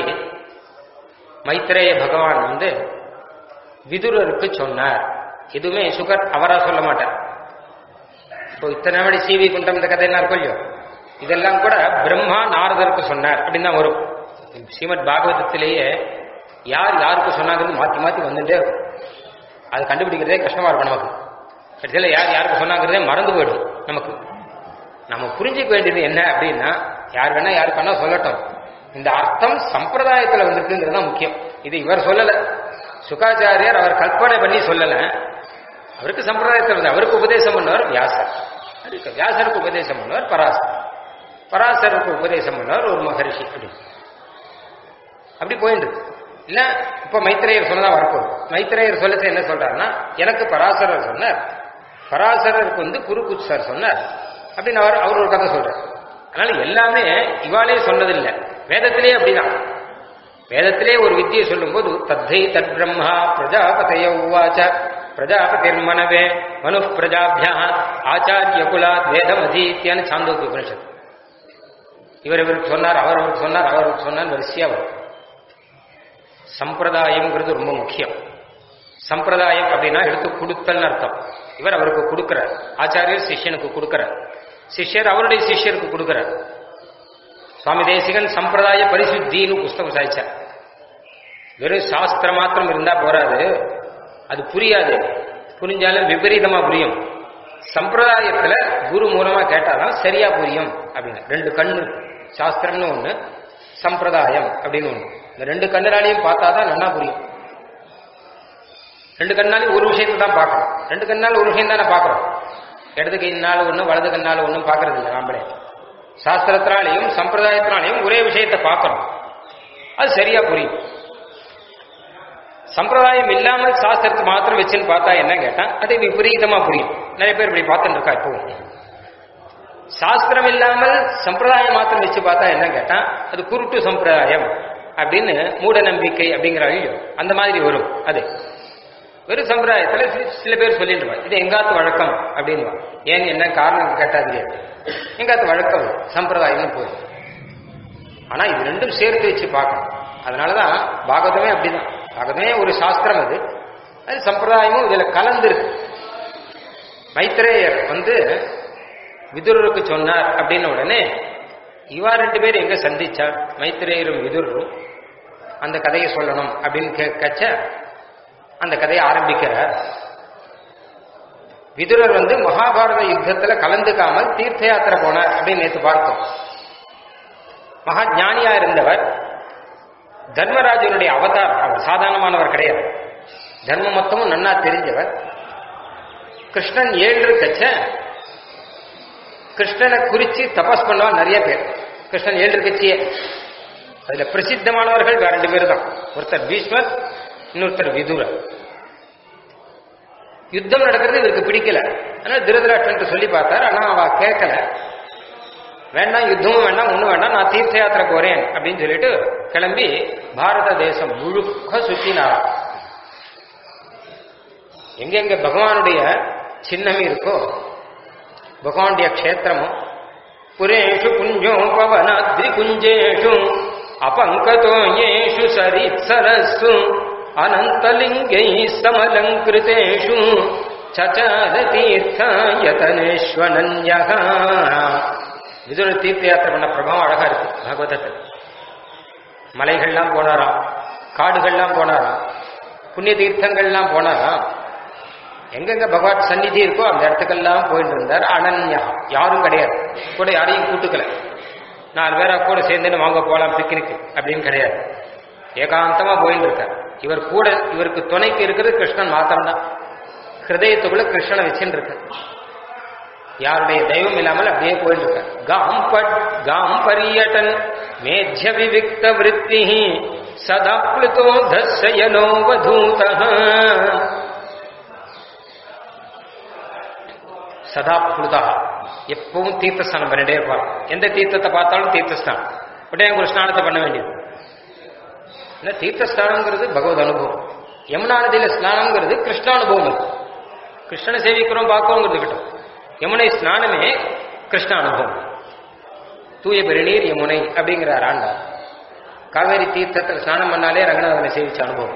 மைத்ரேய பகவான் வந்து விதுரருக்கு சொன்னார் எதுவுமே சுகர் அவரா சொல்ல மாட்டார் இப்போ இத்தனை மணி சீவி குண்டம் இந்த கதை என்ன இருக்கும் இல்லையோ இதெல்லாம் கூட பிரம்மா நாரதருக்கு சொன்னார் அப்படின்னு தான் வரும் ஸ்ரீமத் பாகவதத்திலேயே யார் யாருக்கு சொன்னாங்கன்னு மாத்தி மாத்தி வந்துட்டே இருக்கும் அது கண்டுபிடிக்கிறதே கஷ்டமா இருக்கும் நமக்கு கடைசியில் யார் யாருக்கு சொன்னாங்கிறதே மறந்து போயிடும் நமக்கு நம்ம புரிஞ்சுக்க வேண்டியது என்ன அப்படின்னா யார் வேணா யாருக்கு வேணா சொல்லட்டும் இந்த அர்த்தம் சம்பிரதாயத்துல வந்திருக்குங்கிறது தான் முக்கியம் இது இவர் சொல்லல சுகாச்சாரியர் அவர் கற்பனை பண்ணி சொல்லல அவருக்கு சம்பிரதாயத்தில் வந்து அவருக்கு உபதேசம் பண்ணவர் வியாசர் அதுக்கு வியாசருக்கு உபதேசம் பண்ணவர் பராசர் பராசருக்கு உபதேசம் பண்ணவர் ஒரு மகரிஷி அப்படி அப்படி போயிட்டு இருக்கு. இல்ல இப்ப மைத்ரேயர் சொன்னதா வரப்போகுது மைத்ரேயர் சொல்லச்சு என்ன சொல்றாருன்னா எனக்கு பராசரர் சொன்னார் பராசரருக்கு வந்து குருகுச்சார் சொன்னார் அப்படின்னு அவர் அவர் ஒரு கதை சொல்றார் அதனால எல்லாமே இவாளே சொன்னதில்லை வேதத்திலே அப்படிதான் வேதத்திலே ஒரு வித்தியை சொல்லும்போது தத்தை தத் பிரம்மா பிரஜாபதய உவாச்ச பிரஜாபதிர்மனவே மனு பிரஜாபியா ஆச்சாரிய குலாத் வேதம் அதீத்தியான்னு சாந்தோக்கிய உபனிஷத் இவர் இவருக்கு சொன்னார் அவர் அவருக்கு சொன்னார் அவர் அவருக்கு சொன்னார் வரிசையா வரும் சம்பிரதாயம்ங்கிறது ரொம்ப முக்கியம் சம்பிரதாயம் அப்படின்னா எடுத்து கொடுத்தல்னு அர்த்தம் இவர் அவருக்கு கொடுக்கிறார் ஆச்சாரியர் சிஷ்யனுக்கு கொடுக்கிறார் சிஷ்யர் அவருடைய சிஷ்யருக்கு கொடுக்கிறார் சுவாமி தேசிகன் சம்பிரதாய பரிசுத்தின்னு புஸ்தகம் சாதிச்சார் வெறும் சாஸ்திரம் மாத்திரம் இருந்தா போறாது அது புரியாது புரிஞ்சாலும் விபரீதமா புரியும் சம்பிரதாயத்துல குரு மூலமா கேட்டாதான் சரியா புரியும் அப்படின்னு ரெண்டு கண்ணு சாஸ்திரம்னு ஒண்ணு சம்பிரதாயம் அப்படின்னு ஒண்ணு இந்த ரெண்டு கண்ணாலையும் பார்த்தாதான் நல்லா புரியும் ரெண்டு கண்ணாலையும் ஒரு விஷயத்தை தான் பார்க்கணும் ரெண்டு கண்ணால் ஒரு விஷயம் தானே பார்க்கறோம் இடது கையினால ஒண்ணும் வலது கண்ணால ஒண்ணும் பார்க்கறது இல்லை நாமளே சாஸ்திரத்தினாலையும் சம்பிரதாயத்தினாலையும் ஒரே விஷயத்தை பார்க்கணும் அது சரியா புரியும் சம்பிரதாயம் இல்லாமல் சாஸ்திரத்தை மாத்திரம் வச்சுன்னு பார்த்தா என்ன கேட்டா அது விபரீதமா புரியும் நிறைய பேர் இப்படி பார்த்துட்டு இருக்கா இப்போ சாஸ்திரம் இல்லாமல் சம்பிரதாயம் மாத்திரம் வச்சு பார்த்தா என்ன கேட்டா அது குருட்டு சம்பிரதாயம் அப்படின்னு மூட நம்பிக்கை அப்படிங்கிற ஐயோ அந்த மாதிரி வரும் அது வெறும் சம்பிரதாயத்துல சி- சில பேர் சொல்லிடுவா இது எங்காத்து வழக்கம் அப்படின்னு ஏன் என்ன காரணம் கேட்டா தெரியாது எங்காத்து வழக்கம் சம்பிரதாயம்னு போயிடும் ஆனா இது ரெண்டும் சேர்த்து வச்சு பார்க்கணும் அதனாலதான் பாகவதமே அப்படிதான் பாகவதமே ஒரு சாஸ்திரம் அது அது சம்பிரதாயமும் இதுல கலந்துருக்கு மைத்ரேயர் வந்து விதுரருக்கு சொன்னார் அப்படின்ன உடனே இவா ரெண்டு பேர் எங்க சந்திச்சார் மைத்ரேயரும் விதுரரும் அந்த கதையை சொல்லணும் அப்படின்னு கே- கச்ச அந்த கதையை ஆரம்பிக்கிறார் விதுரர் வந்து மகாபாரத யுத்தத்துல கலந்துக்காமல் தீர்த்த யாத்திரை போனார் அப்படின்னு நேற்று பார்த்தோம் மகா ஞானியா இருந்தவர் தர்மராஜனுடைய அவதார் அவர் சாதாரணமானவர் கிடையாது தர்மம் மொத்தமும் நன்னா தெரிஞ்சவர் கிருஷ்ணன் ஏழு கச்ச கிருஷ்ணனை குறிச்சு தபஸ் பண்ணுவா நிறைய பேர் கிருஷ்ணன் ஏழு கட்சியே அதுல பிரசித்தமானவர்கள் வேற ரெண்டு பேர் தான் ஒருத்தர் பீஷ்மர் இன்னொருத்தர் விதுரர் யுத்தம் நடக்கிறது இவருக்கு பிடிக்கல ஆனா திருதராஷ்டிரன் சொல்லி பார்த்தார் ஆனா அவ கேட்கல வேண்டாம் யுத்தமும் வேண்டாம் ஒண்ணும் வேண்டாம் நான் தீர்த்த யாத்திரை போறேன் அப்படின்னு சொல்லிட்டு கிளம்பி பாரத தேசம் முழுக்க சுத்தினாராம் எங்கெங்க பகவானுடைய சின்னம் இருக்கோ பகவானுடைய க்ஷேத்திரமோ புரேஷு குஞ்சோ பவனாத்ரி குஞ்சேஷு அபங்கதோ ஏஷு சரித்சரஸ்ஸு அனந்தலிங்கை சமலங்கிருதேஷு சச்சார தீர்த்தாயதனேஸ்வனன்யः விதுர தீர்த்த யாத்திரை பண்ண பிரபாவம் அழகா இருக்கு பாகவதத்தில் மலைகள்லாம் போனாராம் காடுகள்லாம் போனாராம் புண்ணிய தீர்த்தங்கள்லாம் போனாராம் எங்கெங்க பகவான் சந்நிதி இருக்கோ அந்த இடத்துக்கெல்லாம் போயிட்டு இருந்தார் அனன்யா யாரும் கிடையாது கூட யாரையும் கூட்டுக்கல நாலு பேரா கூட சேர்ந்துன்னு வாங்க போலாம் பிக்னிக் அப்படின்னு கிடையாது ஏகாந்தமா போயிட்டு இருக்கார் இவர் கூட இவருக்கு துணைக்கு இருக்கிறது கிருஷ்ணன் மாத்திரம்தான் ஹிருதயத்துக்குள்ள கிருஷ்ணனை வச்சுட்டு இருக்கார் யாருடைய தெய்வம் இல்லாமல் அப்படியே போயிட்டு இருக்கார் காம் பட் காம் பரியட்டன் மேத்ய விவிக்த விருத்தி சதாப்ளுதோ தஸ்யனோ வதூதः சதா புழுதா எப்பவும் தீர்த்தஸ்தானம் பண்ணிட்டே இருப்பார் எந்த தீர்த்தத்தை பார்த்தாலும் தீர்த்தஸ்தானம் உடனே ஒரு ஸ்நானத்தை பண்ண வேண்டியது இல்ல தீர்த்தஸ்தானங்கிறது பகவத் அனுபவம் யமுனா நதியில ஸ்நானங்கிறது கிருஷ்ணானுபவம் இருக்கு கிருஷ்ணனை சேவிக்கிறோம் பார்க்கிறோங்கிறது கிட்டும் யமுனை ஸ்நானமே கிருஷ்ண அனுபவம் தூய பெருநீர் யமுனை அப்படிங்கிறார் ஆண்டார் காவேரி தீர்த்தத்தில் ஸ்நானம் பண்ணாலே ரங்கநாதனை சேவிச்ச அனுபவம்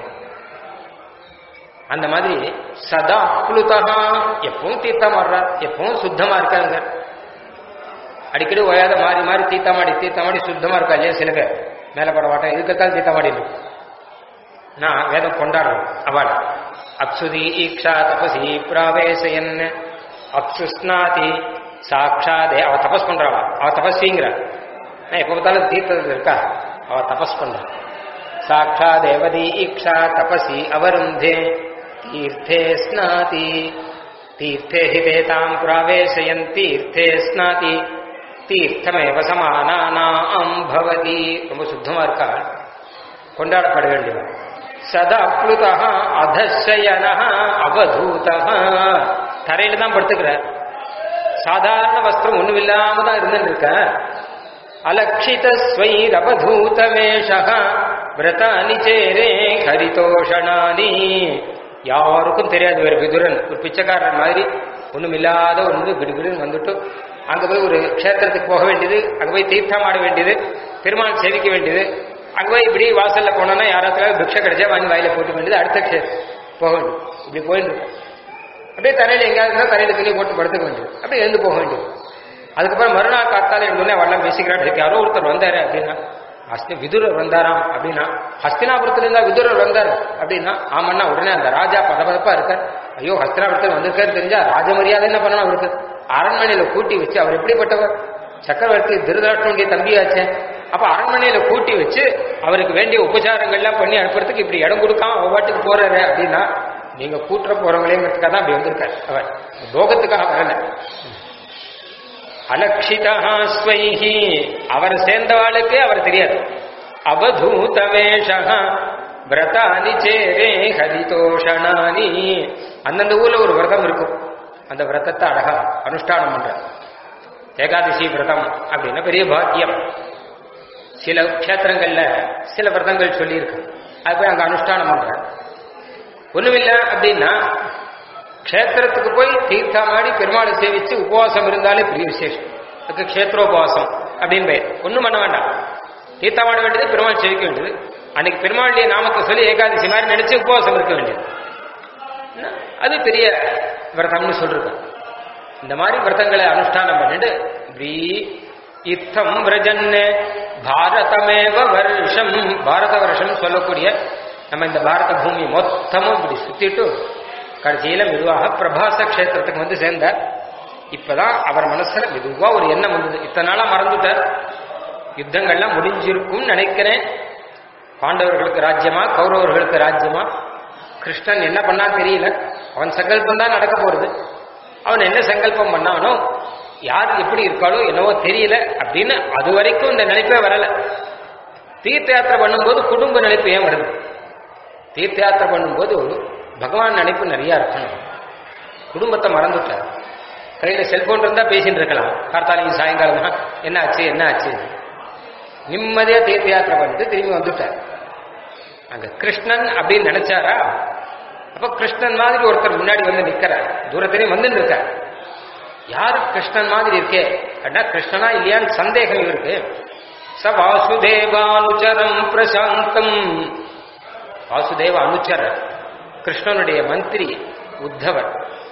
அந்த மாதிரி சதா புளுதா எப்பவும் தீர்த்தமாடுறார் எப்பவும் சுத்தமா இருக்காங்க அடிக்கடி ஓயாத மாறி மாறி தீர்த்தமாடி தீர்த்தமாடி சுத்தமா இருக்கா இல்லையா சில பேர் மேல பட மாட்டேன் இதுக்கத்தான் தீர்த்தமாடி நான் வேதம் கொண்டாடுறேன் அவள் அப்சுதி ஈக்ஷா தபசி பிராவேசயன் அப்சுஸ்நாதி சாட்சாதே அவ தபஸ் பண்றாளா அவ தபஸ்விங்கிறா நான் எப்ப பார்த்தாலும் தீர்த்தத்தில் இருக்கா அவ தபஸ் பண்றா சாட்சா தேவதி ஈக்ஷா தபசி அவருந்தே தீர்த்தே ஸ்நாதி தீர்த்தே ஹிதேதாம் பிராவேசயன் தீர்த்தே ஸ்நாதி தீர்த்தமேவ சமானானாம் பவதி ரொம்ப சுத்தமா இருக்கா கொண்டாடப்பட வேண்டியவன் சதா அப்ளுதா அதசயன அவதூதா தரையில தான் படுத்துக்கிறார் சாதாரண வஸ்திரம் ஒண்ணும் இல்லாம தான் இருந்துட்டு இருக்க அலக்ஷித ஸ்வைரவதூத வேஷக விரதானி சேரே ஹரிதோஷணானி யாருக்கும் தெரியாது வேறு விதுரன் ஒரு பிச்சைக்காரன் மாதிரி ஒண்ணும் இல்லாத ஒன்று கிடுகிடுன்னு வந்துட்டு அங்க போய் ஒரு க்ஷேத்திரத்துக்கு போக வேண்டியது அங்க போய் தீர்த்தம் ஆட வேண்டியது பெருமாள் சேவிக்க வேண்டியது அங்க போய் இப்படி வாசல்ல போனோம்னா யாராவது பிக்ஷை கிடைச்சா வாங்கி வாயில போட்டு வேண்டியது அடுத்த க்ஷே போக வேண்டியது இப்படி போயிட்டு இருக்கும். அப்படியே தரையில எங்கேயாவது இருந்தா தரையில துணி போட்டு படுத்துக்க வேண்டியது அப்படியே எழுந்து போக வேண்டியது அதுக்கப்புறம் மறுநாள் காத்தால எழுந்தோடனே வரலாம் பேசிக்கிறார் யாரோ ஒருத்தர் வந்தாரு அப்படின்னா ஹஸ்தி விதுரர் வந்தாராம் அப்படின்னா ஹஸ்தினாபுரத்துல இருந்தா விதுரர் வந்தார் அப்படின்னா ஆமண்ணா உடனே அந்த ராஜா பதபதப்பா இருக்கார் ஐயோ ஹஸ்தினாபுரத்தில் வந்திருக்காரு தெரிஞ்சா ராஜ மரியாதை என்ன பண்ணணும் அவருக்கு அரண்மனையில கூட்டி வச்சு அவர் எப்படிப்பட்டவர் சக்கரவர்த்தி திருதராஷ்டனுடைய தம்பியாச்சே அப்ப அரண்மனையில கூட்டி வச்சு அவருக்கு வேண்டிய உபச்சாரங்கள்லாம் பண்ணி அனுப்புறதுக்கு இப்படி இடம் கொடுக்காம அவ பாட்டுக்கு போறாரு அப்படின்னா நீங்க கூட்டுற போறவங்களேங்கிறதுக்காக தான் அப்படி வந்திருக்காரு அவர் போகத்துக்காக வரல அலக்ஷிதா ஸ்வைஹி அவர் சேர்ந்தவாளுக்கே அவர் தெரியாது அவதூத வேஷா விரதானி சேரே ஹரிதோஷணானி அந்தந்த ஊர்ல ஒரு விரதம் இருக்கும் அந்த விரதத்தை அழகா அனுஷ்டானம் பண்ற ஏகாதசி விரதம் அப்படின்னா பெரிய பாக்கியம் சில க்ஷேத்திரங்கள்ல சில விரதங்கள் சொல்லியிருக்கு அது போய் அங்க அனுஷ்டானம் பண்ற ஒண்ணுமில்ல அப்படின்னா க்ஷேத்திரத்துக்கு போய் தீர்த்தமாடி பெருமாளை சேவிச்சு உபவாசம் இருந்தாலே பெரிய விசேஷம் அதுக்கு க்ஷேத்ரோபவாசம் அப்படின்னு பெயர் ஒன்றும் பண்ண வேண்டாம் தீர்த்தமாட வேண்டியது பெருமாள் சேவிக்க வேண்டியது அன்னைக்கு பெருமாளுடைய நாமத்தை சொல்லி ஏகாதசி மாதிரி நினைச்சு உபவாசம் இருக்க வேண்டியது அது பெரிய விரதம்னு சொல்றது இந்த மாதிரி விரதங்களை அனுஷ்டானம் பண்ணிட்டு இப்படி இத்தம் விரஜன் பாரதமேவ வருஷம் பாரத வருஷம் சொல்லக்கூடிய நம்ம இந்த பாரத பூமி மொத்தமும் இப்படி சுத்திட்டு கடைசியில மெதுவாக பிரபாச கஷேத்திரத்துக்கு வந்து சேர்ந்தார் இப்பதான் அவர் மனசுல மெதுவா ஒரு எண்ணம் வந்தது இத்தனை நாளா மறந்துட்டார் யுத்தங்கள்லாம் முடிஞ்சிருக்கும்னு நினைக்கிறேன் பாண்டவர்களுக்கு ராஜ்யமா கௌரவர்களுக்கு ராஜ்யமா கிருஷ்ணன் என்ன பண்ணா தெரியல அவன் சங்கல்பம் தான் நடக்க போறது அவன் என்ன சங்கல்பம் பண்ணானோ யார் எப்படி இருக்காளோ என்னவோ தெரியல அப்படின்னு அது வரைக்கும் இந்த நினைப்பே வரல தீர்த்த யாத்திரை பண்ணும்போது குடும்ப நினைப்பு ஏன் வருது தீர்த்த யாத்திரை பண்ணும்போது பகவான் நினைப்பு நிறைய இருக்கணும் குடும்பத்தை மறந்துட்டார் கையில செல்போன் இருந்தா பேசிட்டு இருக்கலாம் கார்த்தாலையும் சாயங்காலமா என்ன ஆச்சு என்ன ஆச்சு நிம்மதியா தீர்த்த யாத்திரை பண்ணிட்டு திரும்பி வந்துட்டார் அங்க கிருஷ்ணன் அப்படின்னு நினைச்சாரா அப்ப கிருஷ்ணன் மாதிரி ஒருத்தர் முன்னாடி வந்து நிக்கிறார் தூரத்திலையும் வந்து இருக்கார் யாரு கிருஷ்ணன் மாதிரி இருக்கே அப்படின்னா கிருஷ்ணனா இல்லையான்னு சந்தேகம் இவருக்கு ச வாசுதேவானுச்சரம் பிரசாந்தம் வாசுதேவ அனுச்சரர் கிருஷ்ணனுடைய மந்திரி உத்தவர்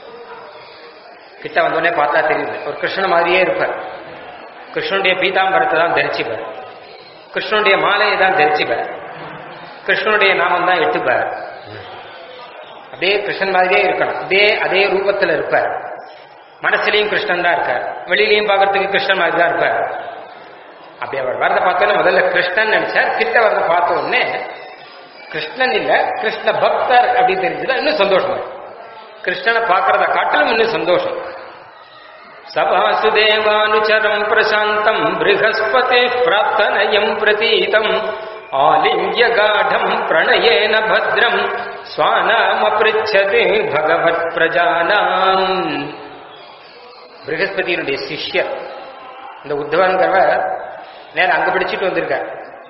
கிட்ட வந்தோடனே பார்த்தா தெரியுது ஒரு கிருஷ்ணன் மாதிரியே இருப்பார் கிருஷ்ணனுடைய பீதாம்பரத்தை தான் தரிச்சுப்பார் கிருஷ்ணனுடைய மாலையை தான் தரிச்சுப்பார் கிருஷ்ணனுடைய நாமம் தான் எட்டுப்பார் அப்படியே கிருஷ்ணன் மாதிரியே இருக்கணும் இதே அதே ரூபத்தில் இருப்பார் மனசுலயும் கிருஷ்ணன் தான் இருக்கார் வெளியிலையும் பார்க்கறதுக்கு கிருஷ்ணன் மாதிரி தான் இருப்பார் அப்படி அவர் வரத பார்த்தோன்னே முதல்ல கிருஷ்ணன் நினைச்சார் கிட்ட வரத பார்த்த உடனே கிருஷ்ணன் இல்ல கிருஷ்ண பக்தர் அப்படின்னு தெரிஞ்சது இன்னும் சந்தோஷமா கிருஷ்ணனை பார்க்கறத காட்டிலும் இன்னும் சந்தோஷம் சபாசுதேவானுச்சரம் பிரசாந்தம் பிருகஸ்பதி பிரார்த்தனயம் பிரதீதம் ஆலிங்கிய காடம் பிரணயேன பத்ரம் ஸ்வானாமபிருச்சது பகவத் பிரஜானாம் பிருகஸ்பதியினுடைய சிஷ்யர் இந்த உத்தவங்கிறவர் நேரம் அங்க பிடிச்சிட்டு வந்திருக்கார்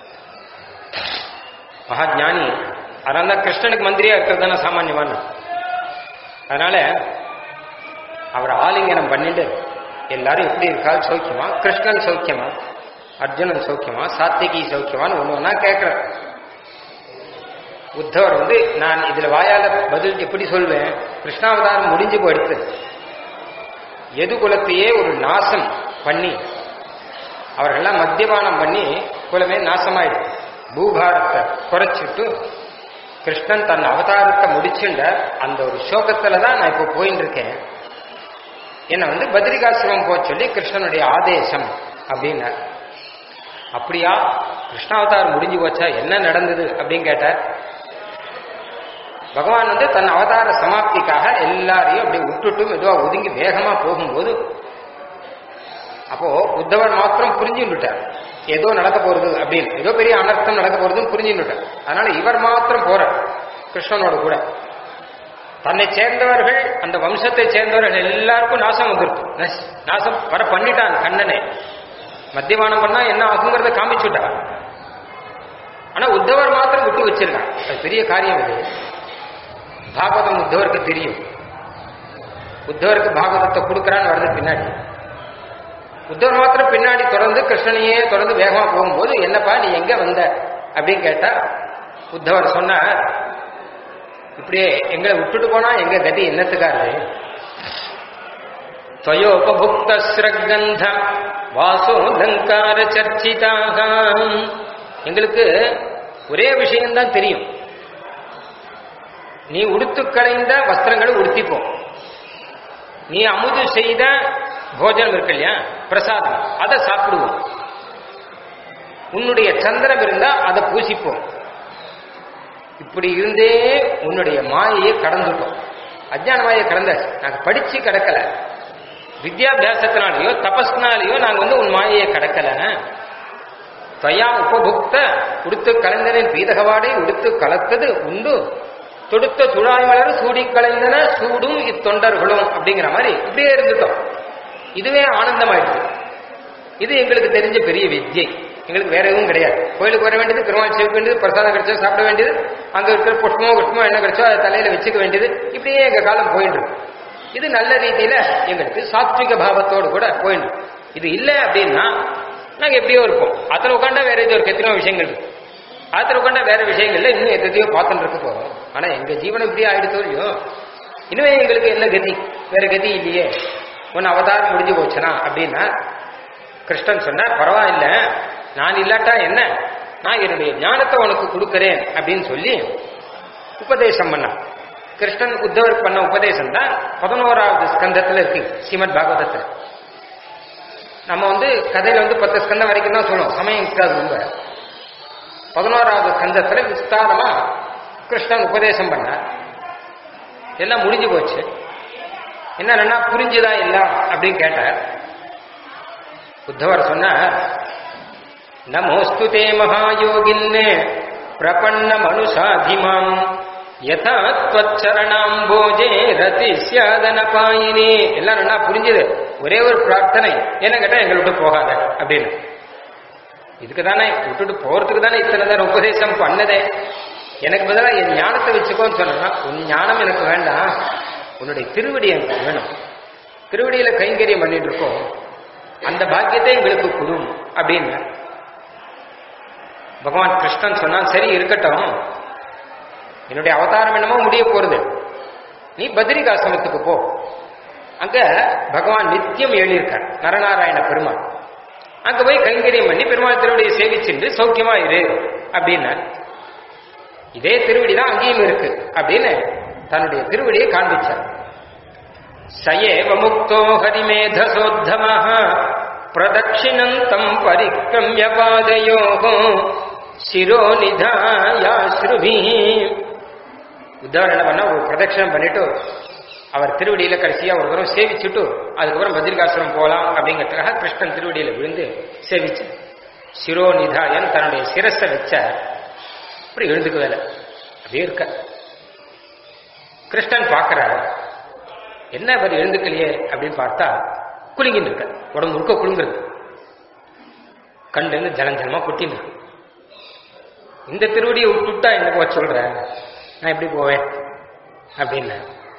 மகா ஞானி அதனால தான் கிருஷ்ணனுக்கு மந்திரியா இருக்கிறது தானே சாமானியமான அதனால அவர் ஆலிங்கனம் பண்ணிட்டு எல்லாரும் எப்படி இருக்கால் சௌக்கியமா கிருஷ்ணன் சௌக்கியமா அர்ஜுனன் சௌக்கியமா சாத்திகி சௌக்கியமான்னு ஒண்ணு ஒன்னா கேட்கிறார் உத்தவர் வந்து நான் இதுல வாயால பதில் எப்படி சொல்வேன் கிருஷ்ணாவதாரம் முடிஞ்சு போயிடுத்து எது குலத்தையே ஒரு நாசம் பண்ணி அவர்கள்லாம் மத்தியபானம் பண்ணி குலமே நாசமாயிடுது பூபாரத்தை குறைச்சிட்டு கிருஷ்ணன் தன் அவதாரத்தை முடிச்சுண்ட அந்த ஒரு சோகத்துல தான் நான் இப்போ போயின்னு இருக்கேன் என்ன வந்து பத்ரிகாசிரமம் போக சொல்லி கிருஷ்ணனுடைய ஆதேசம் அப்படின்னார் அப்படியா கிருஷ்ணாவதாரம் முடிஞ்சு போச்சா என்ன நடந்தது அப்படின்னு கேட்டார் பகவான் வந்து தன் அவதார சமாப்திக்காக எல்லாரையும் அப்படி விட்டுட்டு மெதுவா ஒதுங்கி வேகமா போகும்போது அப்போ உத்தவர் மாத்திரம் புரிஞ்சுட்டார் ஏதோ நடக்க போறது அப்படின்னு ஏதோ பெரிய அனர்த்தம் நடக்க போறதுன்னு புரிஞ்சுட்டார் அதனால இவர் மாத்திரம் போறார் கிருஷ்ணனோட கூட தன்னை சேர்ந்தவர்கள் அந்த வம்சத்தை சேர்ந்தவர்கள் எல்லாருக்கும் நாசம் வந்துருக்கு நஸ்- நாசம் வர பண்ணிட்டான் கண்ணனே மத்தியமானம் பண்ணா என்ன ஆகுங்கிறத காமிச்சுட்டா ஆனா உத்தவர் மாத்திரம் விட்டு வச்சிருக்கான் அது பெரிய காரியம் இது பாகவதம் உத்தவருக்கு தெரியும் உத்தவருக்கு பாகவதத்தை கொடுக்கறான்னு வருது பின்னாடி உத்தவர் மாத்திரம் பின்னாடி தொடர்ந்து கிருஷ்ணனையே தொடர்ந்து வேகமா போகும்போது என்னப்பா நீ எங்க வந்த அப்படின்னு கேட்டா உத்தவர் சொன்னார் இப்படியே எங்களை விட்டுட்டு போனா எங்க கதி என்னத்துக்காரு துவயோபபுக்த ஸ்ரகந்த வாசோலங்கார சர்ச்சிதாக எங்களுக்கு ஒரே விஷயம்தான் தெரியும் நீ உடுத்து களைந்த வஸ்திரங்களை உடுத்திப்போம் நீ அமுது செய்த போஜனம் இருக்கு இல்லையா பிரசாதம் அதை சாப்பிடுவோம் உன்னுடைய சந்திரம் இருந்தா அதை பூசிப்போம் இப்படி இருந்தே உன்னுடைய மாயையை கடந்துட்டோம் அஜ்ஞான மாயை கடந்தாச்சு நாங்க படிச்சு கடக்கல வித்யாபியாசத்தினாலேயோ தபஸ்னாலேயோ நாங்க வந்து உன் மாயையை கடக்கலன்னு துவயா உபபுக்த உடுத்து கலைந்தனின் பீதகவாடை உடுத்து கலத்தது உண்டு தொடுத்த துழாய் மலர் சூடி கலைந்தன சூடும் இத்தொண்டர்களும் அப்படிங்கிற மாதிரி இப்படியே இருந்துட்டோம் இதுவே ஆனந்தமாயிடுது இது எங்களுக்கு தெரிஞ்ச பெரிய வித்யை எங்களுக்கு வேற எதுவும் கிடையாது கோயிலுக்கு வர வேண்டியது பெருமாள் செய்ய வேண்டியது பிரசாதம் கிடைச்சோ சாப்பிட வேண்டியது அங்க இருக்கிற புஷ்பமோ குஷ்பமோ என்ன கிடைச்சோ அதை தலையில வச்சுக்க வேண்டியது இப்படியே எங்க காலம் போயிட்டு இருக்கு இது நல்ல ரீதியில எங்களுக்கு சாத்விக பாவத்தோடு கூட போயிட்டு இருக்கு. இது இல்லை அப்படின்னா நாங்க எப்படியோ இருப்போம் அதுல உட்காண்டா வேற ஏதோ ஒரு எத்தனையோ விஷயங்கள் இருக்கு அதுல உட்காண்டா வேற விஷயங்கள்ல இன்னும் எத்தையோ பார்த்துட்டு இருக்க போறோம் ஆனா எங்க ஜீவனம் இப்படியே ஆயிடுத்தோ இல்லையோ இனிமே எங்களுக்கு என்ன கதி வேற கதி இல்லையே ஒன்னு அவதாரம் முடிஞ்சு போச்சுனா அப்படின்னா கிருஷ்ணன் சொன்னா பரவாயில்ல நான் இல்லாட்டா என்ன நான் என்னுடைய ஞானத்தை உனக்கு கொடுக்கறேன் அப்படின்னு சொல்லி உபதேசம் பண்ணான் கிருஷ்ணன் உத்தவருக்கு பண்ண உபதேசம் தான் பதினோராவது ஸ்கந்தத்துல இருக்கு ஸ்ரீமத் பாகவதத்துல நம்ம வந்து கதையில வந்து பத்து ஸ்கந்தம் வரைக்கும் தான் சொல்லுவோம் சமயம் இருக்காது ரொம்ப பதினோராவது ஸ்கந்தத்துல விஸ்தாரமா கிருஷ்ணன் உபதேசம் பண்ணார் எல்லாம் முடிஞ்சு போச்சு என்னன்னா புரிஞ்சுதா எல்லாம் அப்படின்னு கேட்டார் உத்தவர் சொன்னார் நமோஸ்து தே மகாயோகின்னே பிரபன்ன மனுஷாதிமாம் யதா त्वच्चरणाம் போஜே ரதி சியாதன பாயினி எல்லாம் நல்லா புரிஞ்சுது ஒரே ஒரு பிரார்த்தனை என்ன கேட்டா எங்களை விட்டு போகாத அப்படின்னு இதுக்கு தானே விட்டுட்டு போறதுக்கு தானே இத்தனை நேரம் உபதேசம் பண்ணதே எனக்கு பதிலாக என் ஞானத்தை வச்சுக்கோன்னு சொன்னா உன் ஞானம் எனக்கு வேண்டாம் உன்னுடைய திருவடி எனக்கு வேணும் திருவடியில கைங்கரியம் பண்ணிட்டு இருக்கோம் அந்த பாக்கியத்தை எங்களுக்கு கொடும் அப்படின்னு பகவான் கிருஷ்ணன் சொன்னான் சரி இருக்கட்டும் என்னுடைய அவதாரம் என்னமோ முடிய போறது நீ பத்ரிகாசிரமத்துக்கு போ அங்க பகவான் நித்தியம் எழுதியிருக்கார் நரநாராயண பெருமாள் அங்க போய் கைங்கரியம் பண்ணி பெருமாள் திருவடியை சேவிச்சுட்டு சௌக்கியமா இரு அப்படின்னா இதே திருவடி தான் அங்கேயும் இருக்கு அப்படின்னு தன்னுடைய திருவடியை காண்பிச்சார் சயேவ முக்தோ ஹரிமேதசோத்தமः பிரதட்சிணந்தம் பரிக்ரமிய பாதயோகோ சிரோ நிதாயாஸ்ருபி உதாரணம் என்ன பண்ண ஒரு பிரதட்சணம் பண்ணிட்டு அவர் திருவடியில கடைசியா ஒரு தடவை சேவிச்சுட்டு அதுக்கப்புறம் பத்ரிகாசிரம் போலாம் அப்படிங்கிறதுக்காக கிருஷ்ணன் திருவடியில விழுந்து சேவிச்சு சிரோ நிதாயன் தன்னுடைய சிரஸை வச்ச அப்படி எழுந்துக்கு வேலை அப்படியே இருக்க கிருஷ்ணன் பார்க்கிறார் என்ன அவர் எழுந்துக்கலையே அப்படின்னு பார்த்தா குலுங்கின்னு இருக்க உடம்பு முழுக்க குலுங்குறது கண்ணுல ஜலம் ஜலமா கொட்டின்னு இருக்கு இந்த திருவடியை விட்டுட்டா என்ன போக சொல்ற நான் எப்படி போவேன் அப்படின்னு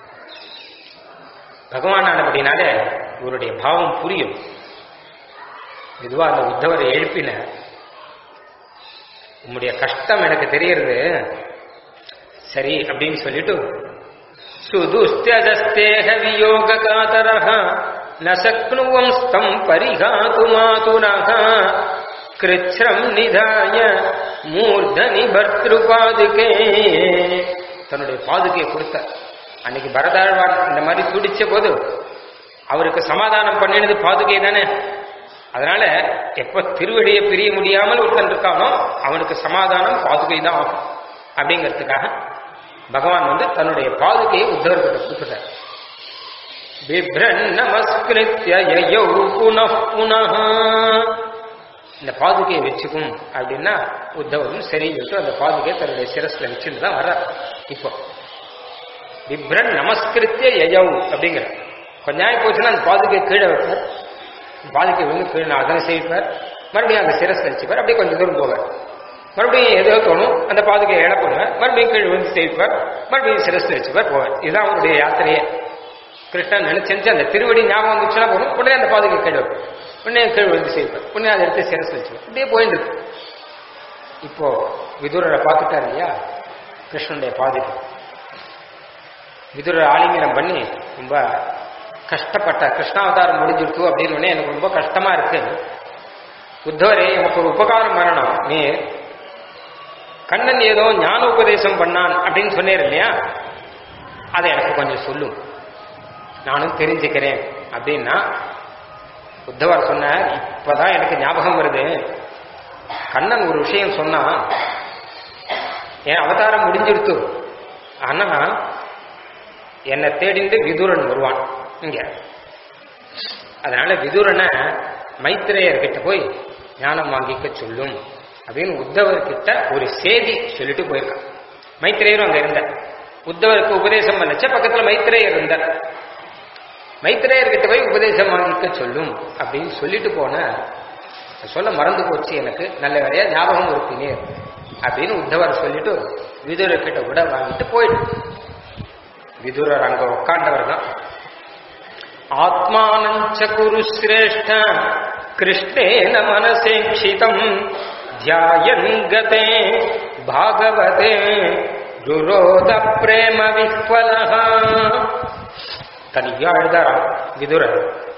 பகவான் ஆனபடினாலே இவருடைய பாவம் புரியும் இதுவா அந்த உத்தவரை எழுப்பின உம்முடைய கஷ்டம் எனக்கு தெரியறது சரி அப்படின்னு சொல்லிட்டு சுதுஸ்தியஜஸ்தேக வியோக காதரஹ ந சக்னுவம் ஸ்தம் பரிகாத்து மாதுரஹ கிருச்ரம் நிதாய மூர்தனி பர்திரு பாதுகே தன்னுடைய பாதுகையை கொடுத்த அன்னைக்கு பரதாழ்வான் இந்த மாதிரி துடிச்ச போது அவருக்கு சமாதானம் பண்ணினது பாதுகை தானே அதனால எப்ப திருவடியை பிரிய முடியாமல் ஒருத்தன் இருக்கானோ அவனுக்கு சமாதானம் பாதுகை தான் ஆகும் அப்படிங்கிறதுக்காக பகவான் வந்து தன்னுடைய பாதுகையை உத்தவர்கிட்ட கொடுத்துட்டார் பிப்ரன் நமஸ்கிருத்ய யயௌ புனః புனः இந்த பாதுகையை வச்சுக்கும் அப்படின்னா உத்தவரும் சரி சொல்லிட்டு அந்த பாதுகையை தன்னுடைய சிரஸ்ல வச்சுட்டு தான் வர்றார் இப்போ பிப்ரன் நமஸ்கிருத்திய யயௌ அப்படிங்கிற கொஞ்ச நாள் போச்சுன்னா அந்த பாதுகை கீழே வைப்பார் பாதுகை வந்து கீழே அதனை செய்வார் மறுபடியும் அந்த சிரஸ்ல வச்சுப்பார் அப்படியே கொஞ்சம் தூரம் போவார் மறுபடியும் ஏதோ தோணும் அந்த பாதுகையை இழ பண்ணுவார் மறுபடியும் கீழே வந்து செய்வார் மறுபடியும் சிரஸ்ல வச்சுப்பார் போவார் இதுதான் அவருடைய யாத்திரையே கிருஷ்ணன் நினைச்சு அந்த திருவடி ஞாபகம் வந்துச்சுன்னா போகணும் உடனே அந்த பாதுகை கீழே வைப்பார் உடனே கீழ் விழுந்து செய்வார் உடனே அதை எடுத்து சிரஸ்ல வச்சுப்பார் இப்படியே போயிட்டு இருக்கு இப்போ விதுரரை பார்த்துட்டார் இல்லையா கிருஷ்ணனுடைய பாதுகை விதுரர் ஆலிங்கனம் பண்ணி ரொம்ப கஷ்டப்பட்ட கிருஷ்ணாவதாரம் முடிஞ்சிருக்கு அப்படின்னு உடனே எனக்கு ரொம்ப கஷ்டமா இருக்கு உத்தவரே எனக்கு ஒரு உபகாரம் பண்ணணும் நீ கண்ணன் ஏதோ ஞான உபதேசம் பண்ணான் அப்படின்னு சொன்னேர் இல்லையா அதை எனக்கு கொஞ்சம் சொல்லும் நானும் தெரிஞ்சுக்கிறேன் அப்படின்னா உத்தவர் சொன்னார் இப்பதான் எனக்கு ஞாபகம் வருது கண்ணன் ஒரு விஷயம் சொன்னா என் அவதாரம் முடிஞ்சிருத்து ஆனா என்னை தேடிந்து விதுரன் வருவான் இங்க அதனால விதுரனை மைத்திரேயர்கிட்ட போய் ஞானம் வாங்கிக்க சொல்லும் அப்படின்னு உத்தவர்கிட்ட ஒரு செய்தி சொல்லிட்டு போயிருக்கான் மைத்திரேயரும் அங்க இருந்தார் உத்தவருக்கு உபதேசம் பண்ணச்ச பக்கத்துல மைத்திரேயர் இருந்தார் மைத்திரேயர்கிட்ட போய் உபதேசம் வாங்கிக்க சொல்லும் அப்படின்னு சொல்லிட்டு போன சொல்ல மறந்து போச்சு எனக்கு நல்ல வேலையா ஞாபகம் இருப்பினேர் அப்படின்னு உத்தவர் சொல்லிட்டு விதுரர்கிட்ட கூட வாங்கிட்டு போயிட்டு விதுரர் அங்க உட்காண்டவர் தான் ஆத்மானஞ்ச குரு சிரேஷ்ட கிருஷ்ணேன மனசேட்சிதம் தியாயன் கதே பாகவதே ருரோத பிரேம விஹ்வலஹ தனியா எழுதாராம் விதுரர்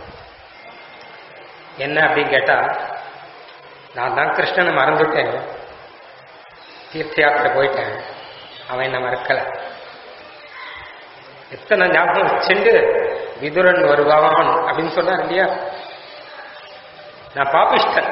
என்ன அப்படின்னு கேட்டா நான் தான் கிருஷ்ணனை மறந்துட்டேன் தீர்த்த யாத்திரை போயிட்டேன் அவன் என்ன மறக்கல எத்தனை ஞாபகம் வச்சுண்டு விதுரன் வருவான் அப்படின்னு சொன்னார் இல்லையா நான் பாபிஷ்டன்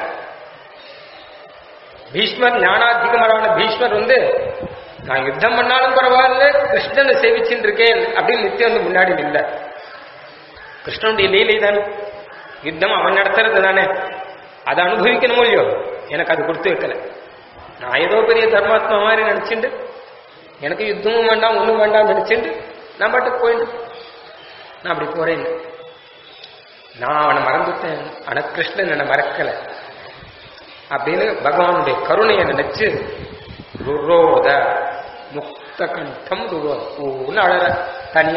பீஷ்மர் ஞானாதிகமரான பீஷ்மர் வந்து நான் யுத்தம் பண்ணாலும் பரவாயில்ல கிருஷ்ணனை சேவிச்சுட்டு இருக்கேன் அப்படின்னு நித்தியம் வந்து முன்னாடி நில்ல கிருஷ்ணனுடைய லீலை தானே யுத்தம் அவன் நடத்துறது தானே அதை அனுபவிக்கணும் இல்லையோ எனக்கு அது கொடுத்து வைக்கல நான் ஏதோ பெரிய தர்மாத்மா மாதிரி நினைச்சுண்டு எனக்கு யுத்தமும் வேண்டாம் ஒன்றும் வேண்டாம் நினைச்சுண்டு நான் பாட்டுக்கு போயிட்டு நான் அப்படி போறேன் நான் அவனை மறந்துட்டேன் ஆனா கிருஷ்ணன் என்னை மறக்கல அப்படின்னு பகவானுடைய கருணையை நினைச்சு ருரோத முக்த கண்டம் ருரோ ஊன்னு அழற தனியா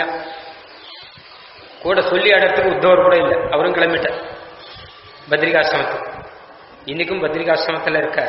கூட சொல்லி அடத்துக்கு உத்தவர் கூட இல்லை அவரும் கிளம்பிட்டார் பத்ரிகாசிரமத்துக்கு இன்னைக்கும் பத்ரிகாசிரமத்தில் இருக்க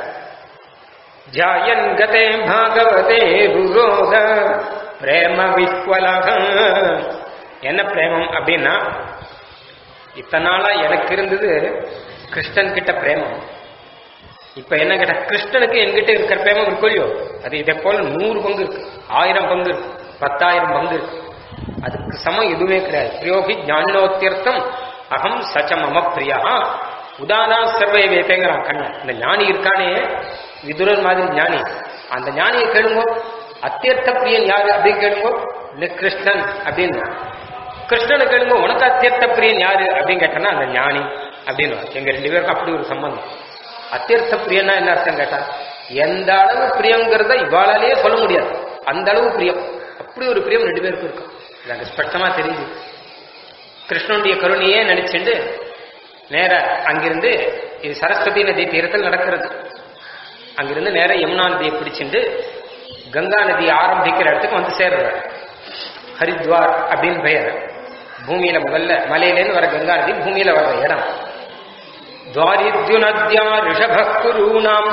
ஜாயன் கதே பாகவதே ருரோத பிரேம விஸ்வலகம் என்ன பிரேமம் அப்படின்னா இத்தனை நாளா எனக்கு இருந்தது கிருஷ்ணன் கிட்ட பிரேமம் இப்ப என்ன கேட்டா கிருஷ்ணனுக்கு என்கிட்ட இருக்கிற பிரேமம் இருக்கும் இல்லையோ அது இதை போல நூறு பங்கு இருக்கு ஆயிரம் பங்கு இருக்கு பத்தாயிரம் பங்கு இருக்கு அதுக்கு சமம் எதுவுமே கிடையாது பிரியோகி ஞானோத்தியர்த்தம் அகம் சச்ச மம பிரியா உதானா சர்வே வேதேங்கிறான் கண்ணன் இந்த ஞானி இருக்கானே விதுரன் மாதிரி ஞானி அந்த ஞானியை கேளுங்கோ அத்தியர்த்த பிரியன் யாரு அப்படின்னு கேளுங்கோ இல்ல கிருஷ்ணன் அப்படின்னு கிருஷ்ணனை கேளுங்க உனக்கு அத்தியர்த்த பிரியன் யாரு அப்படின்னு கேட்டனா அந்த ஞானி அப்படின்னு எங்க ரெண்டு பேருக்கும் அப்படி ஒரு சம்பந்தம் அத்தியர்த்த பிரியன்னா என்ன அர்த்தம் கேட்டா எந்த அளவு பிரியங்கிறத இவாளாலேயே சொல்ல முடியாது அந்த அளவு பிரியம் அப்படி ஒரு பிரியம் ரெண்டு பேருக்கும் இருக்கும் இது அங்க ஸ்பஷ்டமா தெரியுது கிருஷ்ணனுடைய கருணையே நினைச்சுண்டு நேர அங்கிருந்து இது சரஸ்வதி நதி தீரத்தில் நடக்கிறது அங்கிருந்து நேர யமுனா நதியை பிடிச்சிட்டு கங்கா நதி ஆரம்பிக்கிற இடத்துக்கு வந்து சேர்றார் ஹரித்வார் அப்படின்னு பெயர் பூமியில முதல்ல மலையிலேருந்து வர கங்கா நதி பூமியில வர்ற இடம் द्वारिद्युनद्या ऋषभः कुरूणाम्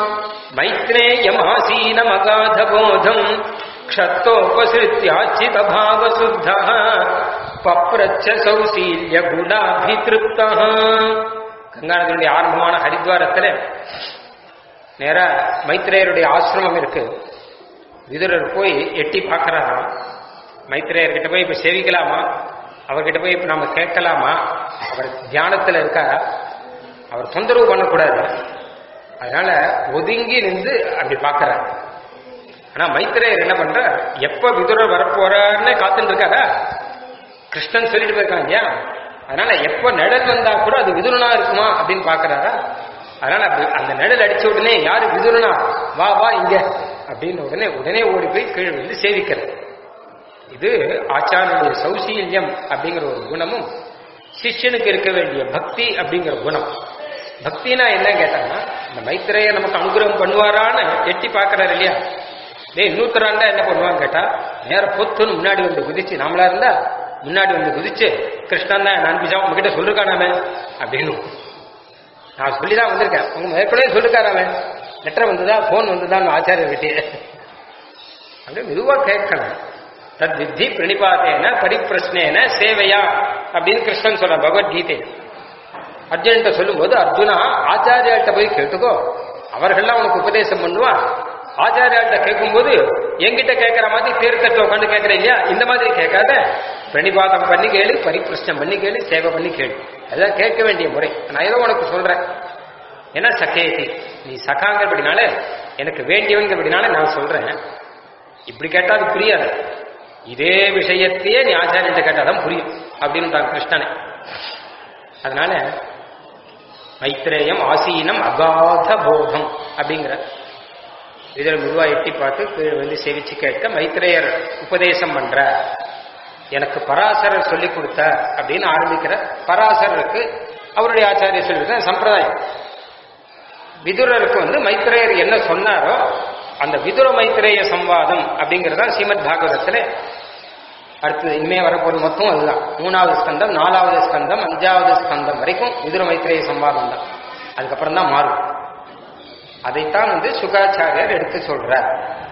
मैत्रेयमासीनमगाधबोधम् क्षत्तोपसृत्याचितभावशुद्धः பப்ரச்ச சௌசீல்ய குணாபிதிருப்தா கங்காநதியுடைய ஆரம்பமான ஹரித்வாரத்துல நேரா மைத்ரேயருடைய ஆசிரமம் இருக்கு விதுரர் போய் எட்டி பார்க்கறாராம் மைத்ரேயர்கிட்ட போய் இப்ப சேவிக்கலாமா அவர்கிட்ட போய் இப்ப நாம கேட்கலாமா அவர் தியானத்துல இருக்காரா அவர் தொந்தரவு பண்ணக்கூடாது அதனால ஒதுங்கி நின்று அப்படி பார்க்கறார் ஆனா மைத்திரேயர் என்ன பண்றார் எப்ப விதுரர் வரப்போறாருன்னு காத்துட்டு இருக்காரா கிருஷ்ணன் சொல்லிட்டு போயிருக்காங்க இல்லையா அதனால எப்ப நிழல் வந்தா கூட அது விதுரனா இருக்குமா அப்படின்னு பாக்குறாரா அதனால அப்படி அந்த நிழல் அடிச்ச உடனே யாரு விதுரனா வா வா இங்க அப்படின்னு உடனே உடனே ஓடி போய் கீழே வந்து சேவிக்கிறது இது ஆச்சாரியனுடைய சௌசீல்யம் அப்படிங்கிற ஒரு குணமும் சிஷ்யனுக்கு இருக்க வேண்டிய பக்தி அப்படிங்கிற குணம் பக்தினா என்ன கேட்டாங்கன்னா இந்த மைத்திரைய நமக்கு அனுகிரகம் பண்ணுவாரான்னு எட்டி பார்க்கறாரு இல்லையா டேய் இன்னொருத்தராண்டா என்ன பண்ணுவான்னு கேட்டா நேர பொத்துன்னு முன்னாடி வந்து குதிச்சு நாமளா இருந்தா முன்னாடி வந்து குதிச்சு கிருஷ்ணன் தான் நான் பிஜா உங்ககிட்ட சொல்லிருக்கானாமே அப்படின்னு நான் சொல்லிதான் வந்திருக்கேன் உங்க மேற்கொள்ளே சொல்லிருக்காராமே லெட்டர் வந்ததா போன் வந்ததான் ஆச்சாரியர் கிட்டே அப்படியே மெதுவா கேட்கணும் தத் வித்தி பிரணிபாத்தேன பரிப்பிரஷ்னேன சேவையா அப்படின்னு கிருஷ்ணன் சொல்ற பகவத்கீதை அர்ஜுன்கிட்ட சொல்லும்போது அர்ஜுனா ஆச்சாரியாள்கிட்ட போய் கேட்டுக்கோ அவர்கள்லாம் உனக்கு உபதேசம் பண்ணுவா ஆச்சாரியாள்கிட்ட கேட்கும்போது என்கிட்ட கேட்கற மாதிரி தேர்தட்ட உட்காந்து கேட்கற இல்லையா இந்த மாதிரி கேட்காத பிரணிபாதம் பண்ணி கேளு பரிப்பிரஷ்னம் பண்ணி கேளு சேவை பண்ணி கேளு அதான் கேட்க வேண்டிய முறை நான் ஏதோ உனக்கு சொல்றேன் ஏன்னா சகேதி நீ சகாங்கிறபடினால எனக்கு வேண்டியவங்கிறபடினால நான் சொல்றேன் இப்படி கேட்டா அது புரியாது இதே விஷயத்தையே நீ ஆச்சாரியன்ட்ட கேட்டாதான் புரியும் அப்படின்னு தான் கிருஷ்ணனை அதனால மைத்ரேயம் ஆசீனம் அகாத போதம் அப்படிங்கிற இதில் மெதுவா எட்டி பார்த்து கீழே வந்து சேவிச்சு கேட்க மைத்ரேயர் உபதேசம் பண்ற எனக்கு பராசரர் சொல்லி கொடுத்த அப்படின்னு ஆரம்பிக்கிற பராசரருக்கு அவருடைய ஆச்சாரியர் சொல்லி சம்பிரதாயம் விதுரருக்கு வந்து மைத்ரேயர் என்ன சொன்னாரோ அந்த விதுர மைத்ரேய சம்வாதம் அப்படிங்கறத ஸ்ரீமத் பாகவதத்துல அடுத்து இனிமே வரப்போறது மொத்தம் அதுதான் மூணாவது ஸ்கந்தம் நாலாவது ஸ்கந்தம் அஞ்சாவது ஸ்கந்தம் வரைக்கும் விதுர மைத்ரேய சம்வாதம் தான் அதுக்கப்புறம் தான் மாறும் அதைத்தான் வந்து சுகாச்சாரியர் எடுத்து சொல்றார்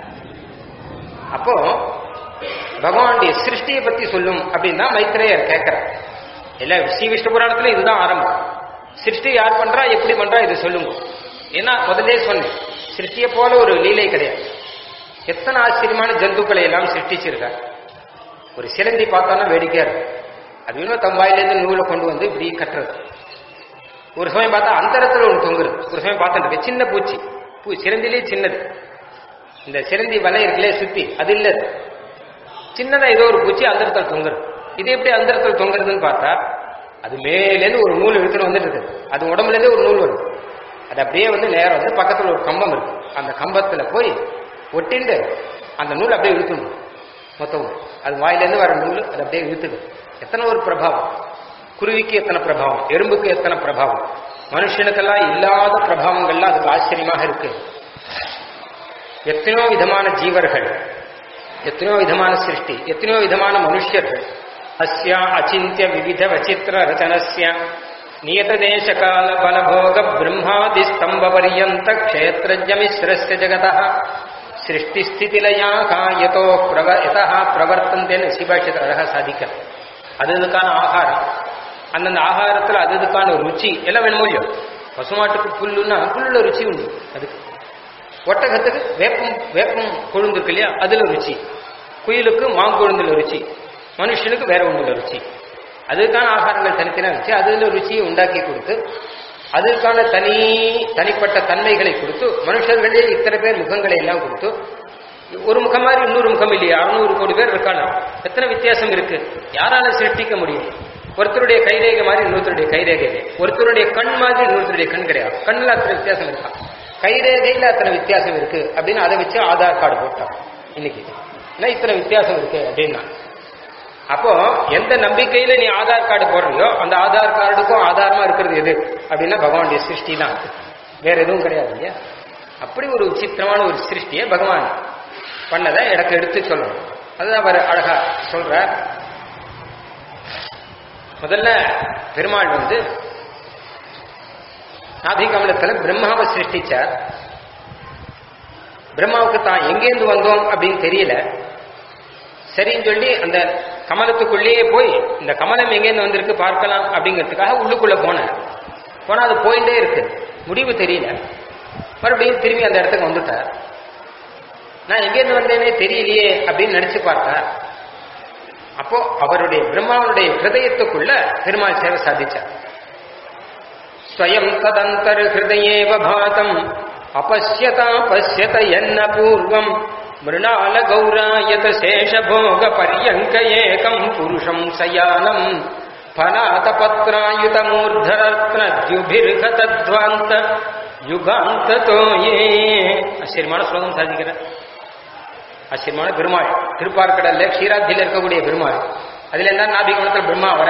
அப்போ பகவானுடைய சிருஷ்டியை பத்தி சொல்லும் அப்படின்னு தான் மைத்ரேயர் கேட்கிறார் இல்ல ஸ்ரீ விஷ்ணு புராணத்துல இதுதான் ஆரம்பம் சிருஷ்டி யார் பண்றா எப்படி பண்றா இது சொல்லுங்க ஏன்னா முதலே சொன்னேன் சிருஷ்டியை போல ஒரு லீலை கிடையாது எத்தனை ஆச்சரியமான ஜந்துக்களை எல்லாம் சிருஷ்டிச்சிருக்கார் ஒரு சிலந்தி பார்த்தோன்னா வேடிக்கையா இருக்கும் அது இன்னும் தம்பாயிலேருந்து நூலை கொண்டு வந்து இப்படி கட்டுறது ஒரு சமயம் பார்த்தா அந்தரத்துல ஒன்று தொங்குறது ஒரு சமயம் பார்த்துட்டு சின்ன பூச்சி பூ சிலந்திலே சின்னது இந்த சிலந்தி வலை இருக்குல்லே சுத்தி அது இல்ல அது. சின்னதா ஏதோ ஒரு பூச்சி அந்தரத்தில் தொங்குறது இது எப்படி அந்தரத்தில் தொங்குறதுன்னு பார்த்தா அது மேலேருந்து ஒரு நூல் இழுத்துட்டு வந்துட்டு இருக்குது அது உடம்புல இருந்து ஒரு நூல் வருது அது அப்படியே வந்து நேரம் வந்து பக்கத்துல ஒரு கம்பம் இருக்கு அந்த கம்பத்துல போய் ஒட்டிண்டு அந்த நூல் அப்படியே இழுத்துணும் மொத்தம் அது வாயிலேருந்து வர நூல் அது அப்படியே இழுத்துது எத்தனை ஒரு பிரபாவம் குருவிக்கு எத்தனை பிரபாவம் எறும்புக்கு எத்தனை பிரபாவம் மனுஷனுக்கெல்லாம் இல்லாத பிரபாவங்கள்லாம் அதுக்கு ஆச்சரியமாக இருக்கு எத்தனையோ விதமான ஜீவர்கள் எத்தனையோ விதமான சிருஷ்டி எத்தனையோ விதமான மனுஷர்கள் அஸ்யா அச்சிந்திய விவித வச்சித்திர ரச்சனஸ்ய நியத தேச கால பலபோக பிரம்மாதி ஸ்தம்ப பரியந்த க்ஷேத்ரஜ மிஸ்ரஸ்ய ஜகதः சிருஷ்டி ஸ்திதிலயா காயத்தோ பிரவ யதா பிரவர்த்தந்தேன்னு சிபாட்சத்தில் அழகா சாதிக்க அது இதுக்கான ஆகாரம் அந்தந்த ஆகாரத்துல அது இதுக்கான ருச்சி எல்லாம் வேணுமோ இல்லையோ பசுமாட்டுக்கு புல்லுன்னா புல்லுல ருச்சி உண்டு அதுக்கு ஒட்டகத்துக்கு வேப்பம் வேப்பம் கொழுந்து இருக்கு இல்லையா அதுல ருச்சி குயிலுக்கு மாங்கொழுந்துல ருச்சி மனுஷனுக்கு வேற ஒன்றுல ருச்சி அதுக்கான ஆகாரங்கள் தனித்தனியா இருந்துச்சு அதுல ருச்சியை உண்டாக்கி கொடுத்து அதுக்கான தனி தனிப்பட்ட தன்மைகளை கொடுத்து மனுஷர்களே இத்தனை பேர் முகங்களை எல்லாம் கொடுத்து ஒரு முகம் மாதிரி இன்னொரு முகம் இல்லையா அறுநூறு கோடி பேர் இருக்காங்க எத்தனை வித்தியாசம் இருக்கு யாரால சிருஷ்டிக்க முடியும் ஒருத்தருடைய கைரேகை மாதிரி இன்னொருத்தருடைய கைரேகை இல்லை ஒருத்தருடைய கண் மாதிரி இன்னொருத்தருடைய கண் கிடையாது கண்ணில் அத்தனை வித்தியாசம் இருக்கா கைரேகையில் அத்தனை வித்தியாசம் இருக்கு அப்படின்னு அதை வச்சு ஆதார் கார்டு போட்டான் இன்னைக்கு ஏன்னா இத்தனை வித்தியாசம் இருக்கு அப்படின்னா அப்போ எந்த நம்பிக்கையில நீ ஆதார் கார்டு போடுறியோ அந்த ஆதார் கார்டுக்கும் ஆதாரமா இருக்கிறது எது அப்படின்னா பகவானுடைய சிருஷ்டி தான் வேற எதுவும் கிடையாது இல்லையா அப்படி ஒரு விசித்திரமான ஒரு சிருஷ்டியை பகவான் பண்ணதை எனக்கு எடுத்து சொல்லணும் அதுதான் அவர் அழகா சொல்றார் முதல்ல பெருமாள் வந்து ஆதிகமலத்துல பிரம்மாவை சிருஷ்டிச்சார் பிரம்மாவுக்கு தான் எங்கேருந்து வந்தோம் அப்படின்னு தெரியல சரின்னு சொல்லி அந்த கமலத்துக்குள்ளேயே போய் இந்த கமலம் எங்கேருந்து வந்திருக்கு பார்க்கலாம் அப்படிங்கிறதுக்காக உள்ளுக்குள்ள போனேன் போனா அது போயிட்டே இருக்கு முடிவு தெரியல மறுபடியும் திரும்பி அந்த இடத்துக்கு வந்துட்டார் நான் எங்கேருந்து வந்தேனே தெரியலையே அப்படின்னு நினைச்சு பார்த்தார் அப்போ அவருடைய பிரம்மாவுடைய ஹிருதயத்துக்குள்ள பெருமாள் சேவை சாதிச்சார் ஸ்வயம் ததந்தர் ஹிருதயேவ பாதம் அபஷ்யதா பஷ்யத என்ன பூர்வம் மிருணால கௌராயத சேஷபோக பரியங்க ஏகம் புருஷம் சயானம் பலாத பத்ராயுத மூர்தரத்ன தியுபிர்கதத்வாந்த யுகாந்ததோ ஏ ஆச்சரியமான ஸ்லோகம் சாதிக்கிறேன் ஆச்சரியமான பெருமாள் திருப்பார்கடல்ல க்ஷீராத்தியில் இருக்கக்கூடிய பெருமாள் அதுல என்ன நாபிகமனத்தில் பிரம்மா வர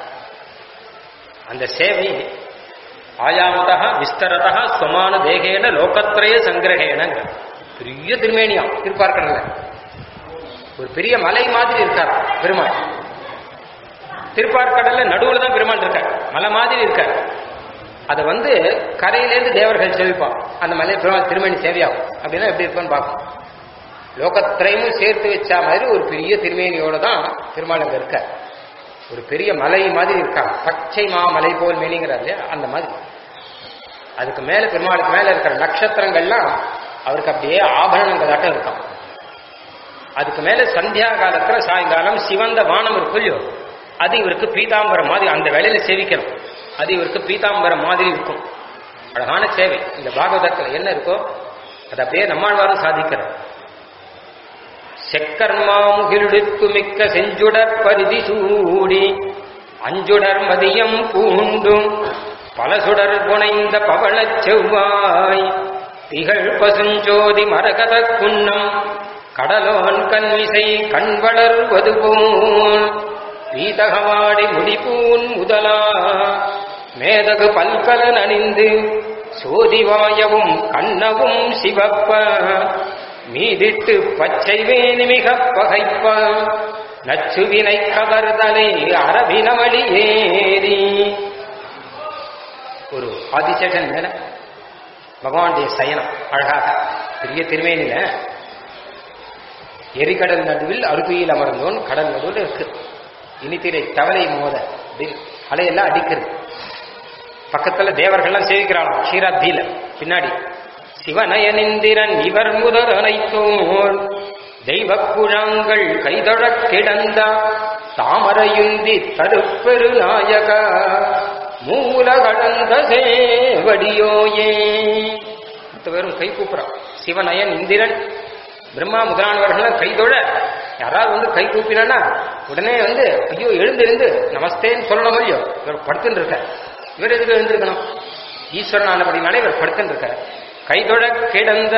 அந்த சேவை ஆயாமதா விஸ்தரதா ஸ்வமான தேகேன லோகத்ரய சங்கிரகேன பெரிய திருமேனியாம் திருப்பார்கடல்ல ஒரு பெரிய மலை மாதிரி இருக்கார் பெருமாள் திருப்பார்கடல்ல நடுவுல தான் பெருமாள் இருக்கார் மலை மாதிரி இருக்கார் அதை வந்து கரையிலேருந்து தேவர்கள் சேவிப்பான் அந்த மலை பெருமாள் திருமணி சேவையாகும் அப்படின்னா எப்படி இருப்பான்னு பார்க்கும் லோகத்திரையும் சேர்த்து வச்ச மாதிரி ஒரு பெரிய திருமேனியோட தான் பெருமாள் அங்க இருக்கார் ஒரு பெரிய மலை மாதிரி இருக்காங்க பச்சை மாமலை போல் மேனிங்கிறார் இல்லையா அந்த மாதிரி அதுக்கு மேல பெருமாளுக்கு மேல இருக்கிற நட்சத்திரங்கள்லாம் அவருக்கு அப்படியே ஆபரணங்களாட்டம் இருக்கும் அதுக்கு மேல சந்தியா காலத்துல சாயங்காலம் சிவந்த வானம் இருக்கும் இல்லையோ அது இவருக்கு பீதாம்பரம் மாதிரி அந்த வேலையில சேவிக்கணும் அது இவருக்கு பீதாம்பரம் மாதிரி இருக்கும் அழகான சேவை இந்த பாகவதத்தில் என்ன இருக்கோ அது அப்படியே நம்மாழ்வாரும் சாதிக்கிறார் செக்கர்மாமுகிலுக்கு மிக்க செஞ்சுடற் பரிதி சூடி அஞ்சுடர் மதியம் பூண்டும் பல சுடர் புனைந்த பவளச் செவ்வாய் திகழ் பசுஞ்சோதி மரகத குன்னம் கடலோன் கண்விசை கண்வளர்வது போல் வீதகவாடி முடிப்பூன் முதலா மேதகு பல்கலன் அணிந்து சோதிவாயவும் கண்ணவும் சிவப்ப மீதிட்டு பச்சை வேணி மிக பகைப்ப நச்சுவினை கவர்தலை அரபினவழி ஏறி ஒரு ஆதிசேஷன் மேல பகவானுடைய சயனம் அழகாக பெரிய திருமேனில எரிகடல் நடுவில் அருவியில் அமர்ந்தோன் கடல் நடுவில் இருக்கு இனித்திரை தவளை மோத அப்படி அலையெல்லாம் அடிக்கிறது பக்கத்துல தேவர்கள்லாம் சேவிக்கிறாளாம் க்ஷீராப்தியில பின்னாடி சிவனயனிந்திரன் இவர் முதல் அனைத்தோர் தெய்வ குழாங்கள் கைதொழக் கிடந்த தாமரையுந்தி தருப்பெரு நாயக மூல கடந்த சேவடியோயே மற்ற பேரும் கை கூப்புறான் சிவனயன் இந்திரன் பிரம்மா முதலானவர்கள் கைதொழ யாராவது வந்து கை கூப்பினா உடனே வந்து ஐயோ எழுந்திருந்து நமஸ்தேன்னு சொல்லணும் இல்லையோ இவர் படுத்துன்னு இருக்க இவர் எதுக்கு எழுந்திருக்கணும் ஈஸ்வரன் ஆனபடினாலே இவர் படுத்துன்னு இருக்க கைதொழ கிடந்த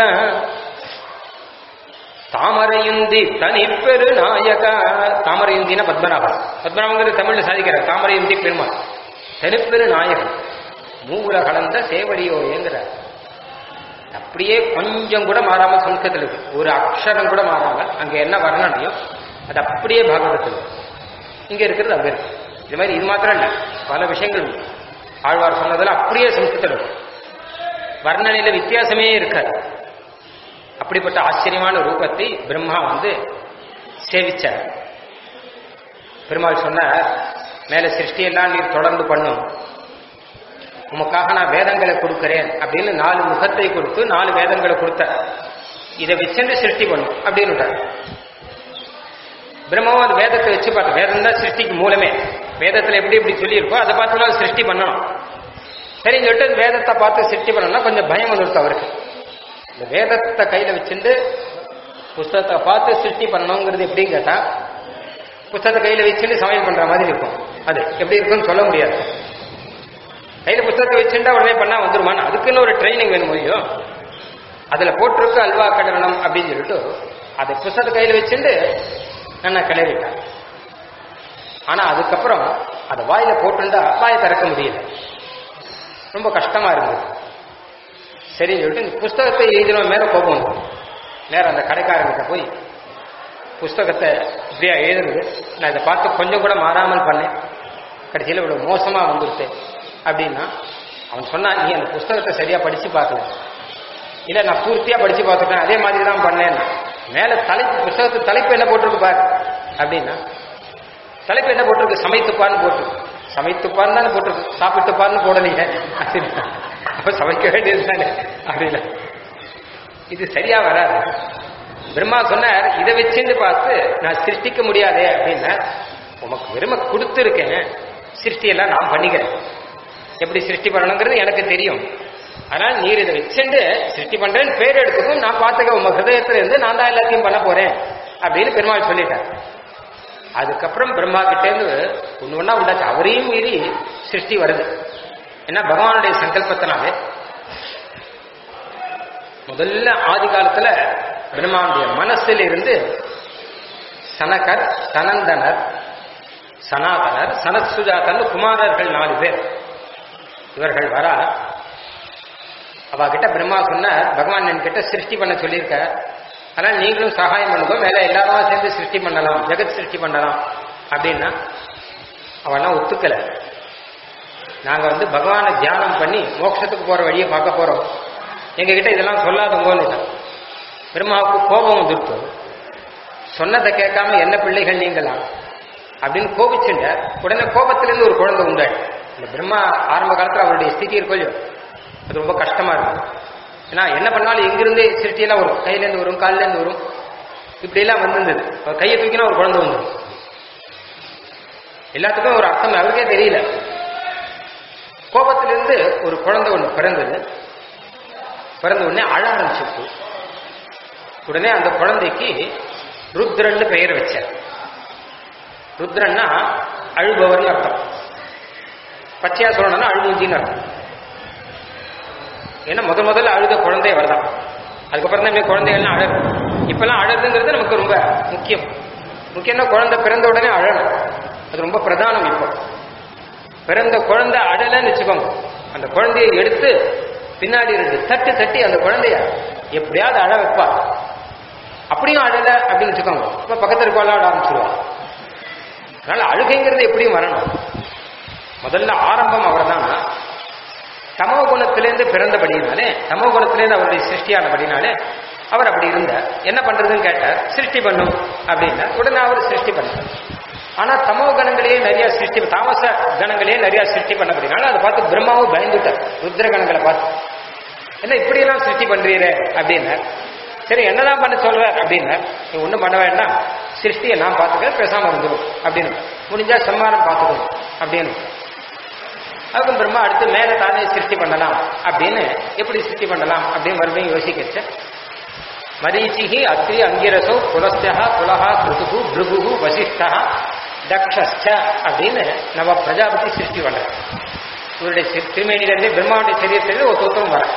தாமரையுந்தி தனிப்பெரு நாயக தாமரையுந்தின பத்மநாபன் பத்மநாபங்கிறது தமிழ்ல சாதிக்கிறார் தாமரையுந்தி பெருமாள் தனிப்பெரு நாயகன் மூவுல கலந்த சேவடியோ ஏங்குறார் அப்படியே கொஞ்சம் கூட மாறாம சம்ஸ்கிருதத்தில் இருக்கு ஒரு அக்ஷரம் கூட மாறாமல் அங்க என்ன வர்ணனையோ அது அப்படியே பாகவதத்தில் இருக்கு. இங்க இருக்கிறது அங்க இருக்கு இது மாதிரி இது மாத்திரம் இல்ல பல விஷயங்கள் உண்டு. ஆழ்வார் சொன்னதெல்லாம் அப்படியே சம்ஸ்கிருதத்தில் இருக்கும் வர்ணனையில வித்தியாசமே இருக்காது அப்படிப்பட்ட ஆச்சரியமான ரூபத்தை பிரம்மா வந்து சேவிச்சார் பெருமாள் சொன்னார் மேல சிருஷ்டியெல்லாம் நீர் தொடர்ந்து பண்ணும் உமக்காக நான் வேதங்களை கொடுக்கிறேன் அப்படின்னு நாலு முகத்தை கொடுத்து நாலு வேதங்களை கொடுத்த இதை வச்சுட்டு சிருஷ்டி பண்ணும் அப்படின்னு பிரம்மாவும் அந்த வேதத்தை வச்சு பார்த்த வேதம் தான் சிருஷ்டிக்கு மூலமே வேதத்துல எப்படி எப்படி சொல்லியிருக்கோ அதை பார்த்து தான் சிருஷ்டி பண்ணணும் சரின்னு சொல்லிட்டு அந்த வேதத்தை பார்த்து சிருஷ்டி பண்ணணும்னா கொஞ்சம் பயம் வந்துருத்து அவருக்கு இந்த வேதத்தை கையில வச்சுட்டு புஸ்தகத்தை பார்த்து சிருஷ்டி பண்ணணுங்கிறது எப்படின்னு கேட்டா புஸ்தகத்தை கையில வச்சுட்டு சமையல் பண்ற மாதிரி இருக்கும் அது எப்படி இருக்குன்னு சொல்ல முடியாது கையில புஸ்தகத்தை வச்சுட்டா உடனே பண்ணா வந்துருமான்னு அதுக்குன்னு ஒரு ட்ரைனிங் வேணும் இல்லையோ அதுல போட்டிருக்கு அல்வா கடனம் அப்படின்னு சொல்லிட்டு அதை புஸ்தகத்தை கையில வச்சுட்டு நான் கிளறிட்டேன் ஆனா அதுக்கப்புறம் அதை வாயில போட்டுண்டா வாயை திறக்க முடியல ரொம்ப கஷ்டமா இருந்தது சரின்னு சொல்லிட்டு இந்த புஸ்தகத்தை எழுதினவன் மேல கோபம் வந்து நேரம் அந்த கடைக்காரங்கிட்ட போய் புஸ்தகத்தை இப்படியா எழுதுனது நான் இதை பார்த்து கொஞ்சம் கூட மாறாமல் பண்ணேன் கடைசியில் இவ்வளவு மோசமா வந்துருச்சு அப்படின்னா அவன் சொன்னான் நீ அந்த புஸ்தகத்தை சரியா படிச்சு பார்க்கல இல்ல நான் பூர்த்தியா படிச்சு பார்த்துட்டேன் அதே மாதிரி தான் பண்ணேன் மேல தலைப்பு புஸ்தகத்து தலைப்பு என்ன போட்டிருக்கு பாரு அப்படின்னா தலைப்பு என்ன போட்டிருக்கு சமைத்துப்பான்னு போட்டிருக்கு சமைத்துப்பான்னு தானே போட்டிருக்கு சாப்பிட்டுப்பான்னு போடலீங்க அப்படின்னா அப்ப சமைக்க வேண்டியது தானே அப்படின்னா இது சரியா வராது பிரம்மா சொன்னார் இதை வச்சுன்னு பார்த்து நான் சிருஷ்டிக்க முடியாதே அப்படின்னா உமக்கு வெறுமை கொடுத்துருக்கேன் சிருஷ்டியெல்லாம் நான் பண்ணிக்கிறேன் எப்படி சிருஷ்டி பண்ணணுங்கிறது எனக்கு தெரியும் ஆனால் நீர் இதை வச்சுட்டு சிருஷ்டி பண்றேன்னு பேர் எடுத்துக்கும் நான் பார்த்துக்க உங்க ஹிருதயத்துல இருந்து நான் தான் எல்லாத்தையும் பண்ண போறேன் அப்படின்னு பெருமாள் சொல்லிட்டார் அதுக்கப்புறம் பிரம்மா கிட்ட இருந்து ஒண்ணு ஒண்ணா உண்டாச்சு அவரையும் மீறி சிருஷ்டி வருது ஏன்னா பகவானுடைய சங்கல்பத்தினாலே முதல்ல ஆதி காலத்துல பிரம்மாவுடைய மனசில் இருந்து சனகர் சனந்தனர் சனாதனர் சனத்சுஜாதன் குமாரர்கள் நாலு பேர் இவர்கள் வரா அவ கிட்ட பிரம்மா சொன்னார் பகவான் என்கிட்ட சிருஷ்டி பண்ண சொல்லியிருக்க அதனால நீங்களும் சகாயம் பண்ணுங்க மேல எல்லாருமா சேர்ந்து சிருஷ்டி பண்ணலாம் ஜெகத் சிருஷ்டி பண்ணலாம் அப்படின்னா அவெல்லாம் ஒத்துக்கல நாங்க வந்து பகவானை தியானம் பண்ணி மோட்சத்துக்கு போற வழியை பார்க்க போறோம் எங்க கிட்ட இதெல்லாம் சொல்லாதங்கோன்னு பிரம்மாவுக்கு கோபம் வந்துருத்து சொன்னதை கேட்காம என்ன பிள்ளைகள் நீங்களாம் அப்படின்னு கோபிச்சுண்ட உடனே கோபத்திலிருந்து ஒரு குழந்தை உண்டாடு இந்த பிரம்மா ஆரம்ப காலத்துல அவருடைய ஸ்திதி இருக்கும் இல்லையோ அது ரொம்ப கஷ்டமா இருக்கும் ஏன்னா என்ன பண்ணாலும் எங்கிருந்தே சிருஷ்டியெல்லாம் வரும் கையிலேருந்து வரும் காலிலேருந்து வரும் இப்படி எல்லாம் வந்திருந்தது அவர் கையை தூக்கினா ஒரு குழந்தை வந்துடும் எல்லாத்துக்கும் ஒரு அர்த்தம் அவருக்கே தெரியல கோபத்திலிருந்து ஒரு குழந்தை ஒன்று பிறந்தது பிறந்த உடனே அழ ஆரம்பிச்சிருக்கு உடனே அந்த குழந்தைக்கு ருத்ரன்னு பெயர் வச்சார் ருத்ரன்னா அழுபவர்னு அர்த்தம் பச்சையா சொல்லணும்னா அழுமூஞ்சின்னு அர்த்தம் ஏன்னா முத முதல்ல அழுத குழந்தை வரதான் அதுக்கப்புறம் தான் குழந்தைகள்லாம் அழகு இப்பெல்லாம் அழகுங்கிறது நமக்கு ரொம்ப முக்கியம் முக்கியம்னா குழந்தை பிறந்த உடனே அழணும் அது ரொம்ப பிரதானம் இப்போ பிறந்த குழந்தை அழலன்னு வச்சுக்கோங்க அந்த குழந்தையை எடுத்து பின்னாடி ரெண்டு தட்டி தட்டி அந்த குழந்தைய எப்படியாவது அழ வைப்பா அப்படியும் அழல அப்படின்னு வச்சுக்கோங்க இப்ப பக்கத்துல இருக்கவெல்லாம் அழ ஆரம்பிச்சிருவா அதனால அழுகைங்கிறது எப்படியும் வரணும் முதல்ல ஆரம்பம் அவர் தான் தமோ குணத்திலேருந்து பிறந்தபடினாலே தமோ குணத்திலேருந்து அவருடைய சிருஷ்டியானபடினாலே அவர் அப்படி இருந்தார் என்ன பண்றதுன்னு கேட்டார் சிருஷ்டி பண்ணும் அப்படின்னா உடனே அவர் சிருஷ்டி பண்ணார் ஆனா தமோ கணங்களையே நிறைய சிருஷ்டி தாமச கணங்களையே நிறைய சிருஷ்டி பண்ணபடினால அதை பார்த்து பிரம்மாவும் பயந்துட்டார் ருத்ர கணங்களை பார்த்து என்ன இப்படியெல்லாம் சிருஷ்டி பண்றீரே அப்படின்னார் சரி என்னதான் பண்ண சொல்ற அப்படின்னார் நீ ஒன்றும் பண்ண வேண்டாம் சிருஷ்டியை நான் பார்த்துக்கிறேன் பேசாம இருந்துடும் அப்படின்னு முடிஞ்சா சம்மானம் பார்த்துக்கணும் அப்படின்னு அதுக்கும் பிரம்மா அடுத்து மேல தானே சிருஷ்டி பண்ணலாம் அப்படின்னு எப்படி சிருஷ்டி பண்ணலாம் அப்படின்னு மறுபடியும் யோசிக்கச்ச மரீச்சிஹி அத்ரி அங்கிரசோ புலஸ்தா புலஹா கிருதுகு பிருகு வசிஷ்டா தக்ஷஸ்ட அப்படின்னு நம்ம பிரஜாபதி சிருஷ்டி பண்ற இவருடைய சி- திருமேனிலிருந்து பிரம்மாவுடைய சரீரத்திலிருந்து ஒரு தோற்றம் வர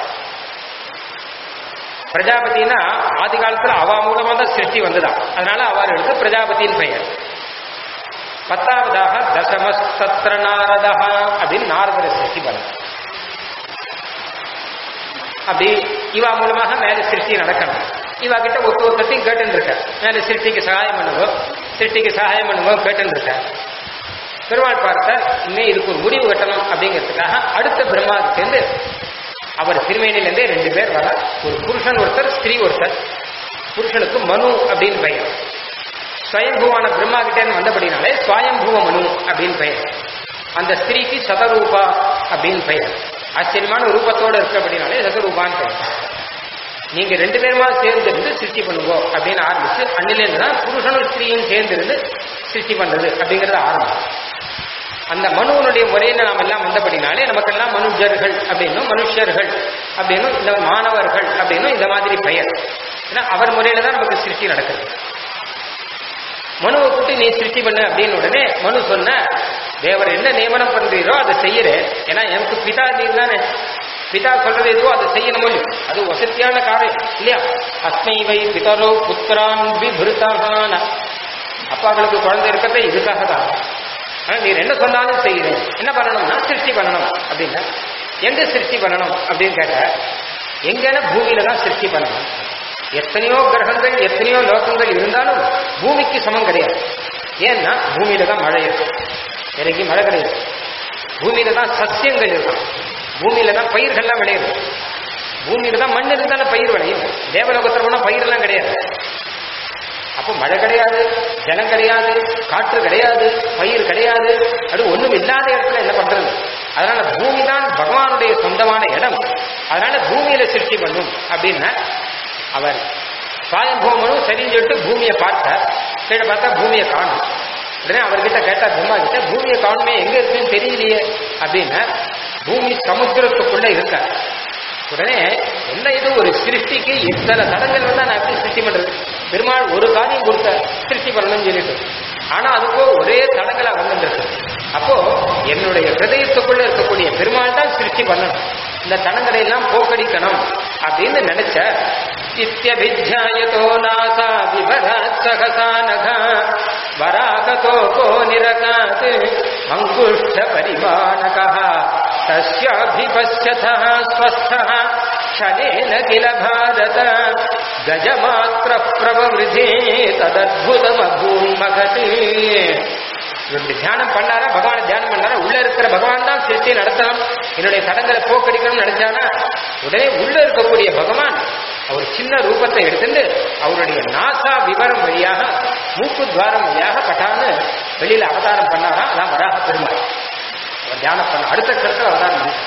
பிரஜாபதினா ஆதி காலத்துல அவ மூலமா தான் சிருஷ்டி வந்துதான் அதனால அவர் எடுத்து பிரஜாபதியின் பெயர் பத்தாவதாக தசமஸ்தத்ர நாரதா அப்படின்னு நாரதரை சிருஷ்டி பண்ண அப்படி இவா மூலமாக மேல சிருஷ்டி நடக்கணும் இவா கிட்ட ஒத்து ஒருத்தையும் கேட்டுன்னு இருக்க மேல சிருஷ்டிக்கு சகாயம் பண்ணுவோம் சிருஷ்டிக்கு சகாயம் பண்ணுவோம் கேட்டுன்னு இருக்க பெருமாள் பார்த்த இன்னும் இதுக்கு ஒரு முடிவு கட்டணும் அப்படிங்கிறதுக்காக அடுத்த பிரம்மாவுக்கு சேர்ந்து அவர் திருமேனிலேருந்தே ரெண்டு பேர் வர ஒரு புருஷன் ஒருத்தர் ஸ்திரீ ஒருத்தர் புருஷனுக்கு மனு அப்படின்னு பெயர் ஸ்வயம்புவான பிரம்மா கிட்டேருந்து வந்தபடினாலே ஸ்வயம்புவ மனு அப்படின்னு பெயர் அந்த ஸ்திரீக்கு சதரூபா அப்படின்னு பெயர் ஆச்சரியமான ரூபத்தோட இருக்கிறபடினாலே சதரூபான்னு பெயர் நீங்க ரெண்டு பேருமா சேர்ந்து இருந்து சிருஷ்டி பண்ணுவோம் அப்படின்னு ஆரம்பிச்சு அன்னிலேருந்து தான் புருஷனும் ஸ்திரீயும் சேர்ந்து இருந்து சிருஷ்டி பண்றது அப்படிங்கறது ஆரம்பம் அந்த மனுவனுடைய முறையில நாம் எல்லாம் வந்தபடினாலே நமக்கெல்லாம் மனுஜர்கள் அப்படின்னும் மனுஷர்கள் அப்படின்னும் இந்த மாணவர்கள் அப்படின்னும் இந்த மாதிரி பெயர் ஏன்னா அவர் முறையில தான் நமக்கு சிருஷ்டி நடக்குது மனுவை கூட்டி நீ சிருஷ்டி பண்ணு அப்படின்னு உடனே மனு சொன்ன தேவர் என்ன நியமனம் பண்றீரோ அதை செய்யறேன் ஏன்னா எனக்கு பிதா நீர் தானே பிதா சொல்றது எதுவோ அதை செய்யணும் இல்லையோ அது வசதியான காரியம் இல்லையா அஸ்மை வை பிதரோ புத்திரான் விபிருத்தகான அப்பாக்களுக்கு குழந்தை இருக்கிறதே இதுக்காக தான் ஆனா நீர் என்ன சொன்னாலும் செய்கிறேன் என்ன பண்ணணும்னா சிருஷ்டி பண்ணணும் அப்படின்னா எங்க சிருஷ்டி பண்ணணும் அப்படின்னு கேட்ட எங்கன்னா பூமியில தான் சிருஷ்டி பண்ணணும் எத்தனையோ கிரகங்கள் எத்தனையோ லோகங்கள் இருந்தாலும் பூமிக்கு சமம் கிடையாது ஏன்னா பூமியில தான் மழை இருக்கும் வேற எங்கேயும் மழை கிடையாது பூமியில தான் சத்தியங்கள் இருக்கும் பூமியில தான் பயிர்கள்லாம் விளையுது பூமியில தான் மண் இருந்தாலும் பயிர் விளையும் தேவலோகத்தில் போனா பயிரெல்லாம் கிடையாது அப்போ மழை கிடையாது ஜலம் கிடையாது காற்று கிடையாது பயிர் கிடையாது அது ஒண்ணும் இல்லாத இடத்துல என்ன பண்றது அதனால பூமி தான் பகவானுடைய சொந்தமான இடம் அதனால பூமியில சிருஷ்டி பண்ணும் அப்படின்னா அவர் சாயம்பூமனும் சரின்னு சொல்லிட்டு பூமியை பார்த்தார் கீழே பார்த்தா பூமியை காணும் உடனே அவர்கிட்ட கேட்டா பிரம்மா கிட்ட பூமியை காணுமே எங்க இருக்குன்னு தெரியலையே அப்படின்னா பூமி சமுத்திரத்துக்குள்ள இருக்கார் உடனே என்ன இது ஒரு சிருஷ்டிக்கு இத்தனை தடங்கள் வந்தா நான் எப்படி சிருஷ்டி பண்றது பெருமாள் ஒரு காரியம் கொடுத்த சிருஷ்டி பண்ணணும்னு சொல்லிட்டு ஆனா அதுக்கோ ஒரே தடங்களா வந்துருக்கு அப்போ என்னுடைய ஹிருதயத்துக்குள்ள இருக்கக்கூடிய பெருமாள் தான் சிருஷ்டி பண்ணணும் இந்த தடங்களை எல்லாம் போக்கடிக்கணும் அப்படின்னு நினைச்ச இத்தியபிஜாயதோ நாசா விபராத் சகசா நகா வராகதோ கோ நிரகாத் அங்குஷ்ட பரிமாணகா तस्याभिपश्यतः स्वस्थः क्षणेन किल भारत गजमात्रः प्रववृधे तदद्भुतमभून्मகத் இப்படி தியானம் பண்ணாரா பகவானை தியானம் பண்ணாரா உள்ள இருக்கிற பகவான் தான் சிருஷ்டி நடத்தணும் என்னுடைய தடங்களை போக்கடிக்கணும்னு நினைச்சானா உடனே உள்ள இருக்கக்கூடிய பகவான் அவர் சின்ன ரூபத்தை எடுத்துட்டு அவருடைய நாசா விவரம் வழியாக மூக்கு துவாரம் வழியாக பட்டான்னு வெளியில அவதாரம் பண்ணாரா அதான் வராக பெருமாள் அவர் தியானம் பண்ண அடுத்த கருத்துல அவதாரம் பண்ணிட்டார்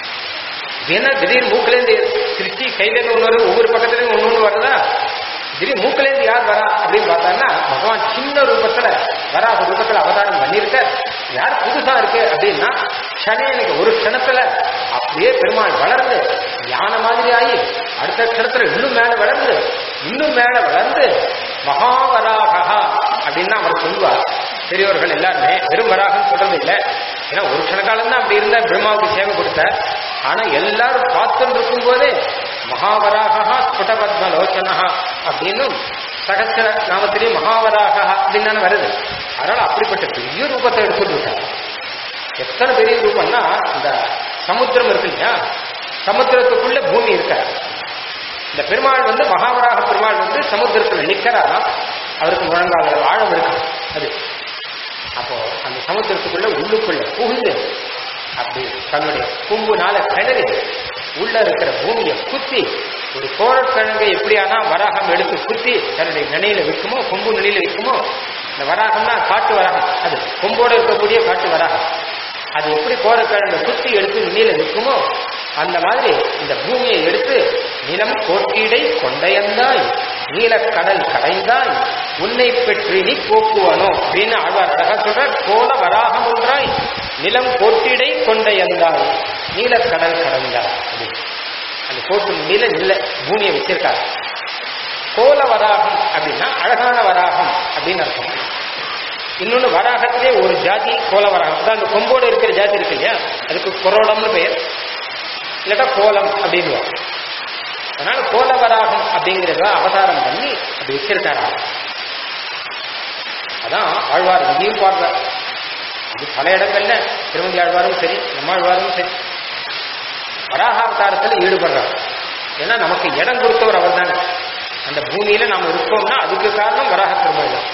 இது என்ன திடீர் மூக்கிலேருந்து சிருஷ்டி கையிலேருந்து ஒன்று வரும் ஒவ்வொரு பக்கத்துலேயும் ஒன்று ஒன்று வருதா திடீர் மூக்கிலேருந்து யார் வரா அப்படின்னு பார்த்தான்னா பகவான் சின்ன ரூபத்துல வராத ரூபத்துல அவதாரம் பண்ணியிருக்க யார் புதுசா இருக்கு அப்படின்னா க்ஷணேனுக்கு ஒரு க்ஷணத்துல அப்படியே பெருமாள் வளர்ந்து ஞான மாதிரி ஆகி அடுத்த க்ஷணத்துல இன்னும் மேல வளர்ந்து இன்னும் மேல வளர்ந்து மகாவராகா அப்படின்னு அவர் சொல்லுவார் பெரியவர்கள் எல்லாருமே வெறும் வராகன்னு சொல்றது இல்லை ஏன்னா ஒரு க்ஷண காலம் தான் அப்படி இருந்த பிரம்மாவுக்கு சேவை கொடுத்தார் ஆனா எல்லாரும் பார்த்துட்டு இருக்கும் போதே மகாவராகா ஸ்புடபத்ம லோச்சனா அப்படின்னும் சகசிர நாமத்திலேயே மகாவராகா அப்படின்னு தானே வருது அதனால அப்படிப்பட்ட பெரிய ரூபத்தை எடுத்துட்டு விட்டார் எத்தனை பெரிய ரூபம்னா இந்த சமுத்திரம் இருக்கு இல்லையா சமுத்திரத்துக்குள்ள பூமி இருக்காரு இந்த பெருமாள் வந்து மகாவராக பெருமாள் வந்து சமுத்திரத்துல நிக்கிறாராம் அவருக்கு முழங்கால ஆழம் இருக்கு அது அப்போ அந்த சமுத்திரத்துக்குள்ள உள்ளுக்குள்ள புகுந்து அப்படி தன்னுடைய கும்புனால கிணறி உள்ள இருக்கிற பூமியை குத்தி ஒரு கோரக்கிழங்கை எப்படியானா வராகம் எடுத்து குத்தி தன்னுடைய நினையில வைக்குமோ கொம்பு நிலையில வைக்குமோ இந்த வராகம்னா காட்டு வராகம் அது கொம்போடு இருக்கக்கூடிய காட்டு வராகம் அது எப்படி கோரக்கிழங்கை குத்தி எடுத்து நிலையில வைக்குமோ அந்த மாதிரி இந்த பூமியை எடுத்து நிலம் கோட்டீடை கொண்டையந்தாய் நீலக்கடல் கடைந்தாய் உன்னை பெற்று நீ போக்குவனோ அப்படின்னு ஆழ்வார் அழகா சொல்ற கோல வராகம் ஒன்றாய் நிலம் கோட்டிடை கொண்டையந்தாய் நீலக்கடல் கடைந்தாய் அப்படின்னு அந்த கோட்டு நில நில பூமியை வச்சிருக்காரு கோல வராகம் அப்படின்னா அழகான வராகம் அப்படின்னு அர்த்தம் இன்னொன்னு வராகத்திலே ஒரு ஜாதி கோல வராகம் அதான் அந்த கொம்போடு இருக்கிற ஜாதி இருக்கு இல்லையா அதுக்கு கொரோடம்னு பெயர் இல்லாட்டா கோலம் அப்படின்னு அதனால கோலவராகம் அப்படிங்கிறத அவதாரம் பண்ணி அப்படி வச்சிருக்காரா அதான் ஆழ்வார் இங்கேயும் பாடுறார் இது பல இடங்கள்ல திருமதி ஆழ்வாரும் சரி நம்மாழ்வாரும் சரி வராக அவதாரத்தில் ஈடுபடுறார் ஏன்னா நமக்கு இடம் கொடுத்தவர் அவர் தானே அந்த பூமியில நாம் இருக்கோம்னா அதுக்கு காரணம் வராக பெருமாள் தான்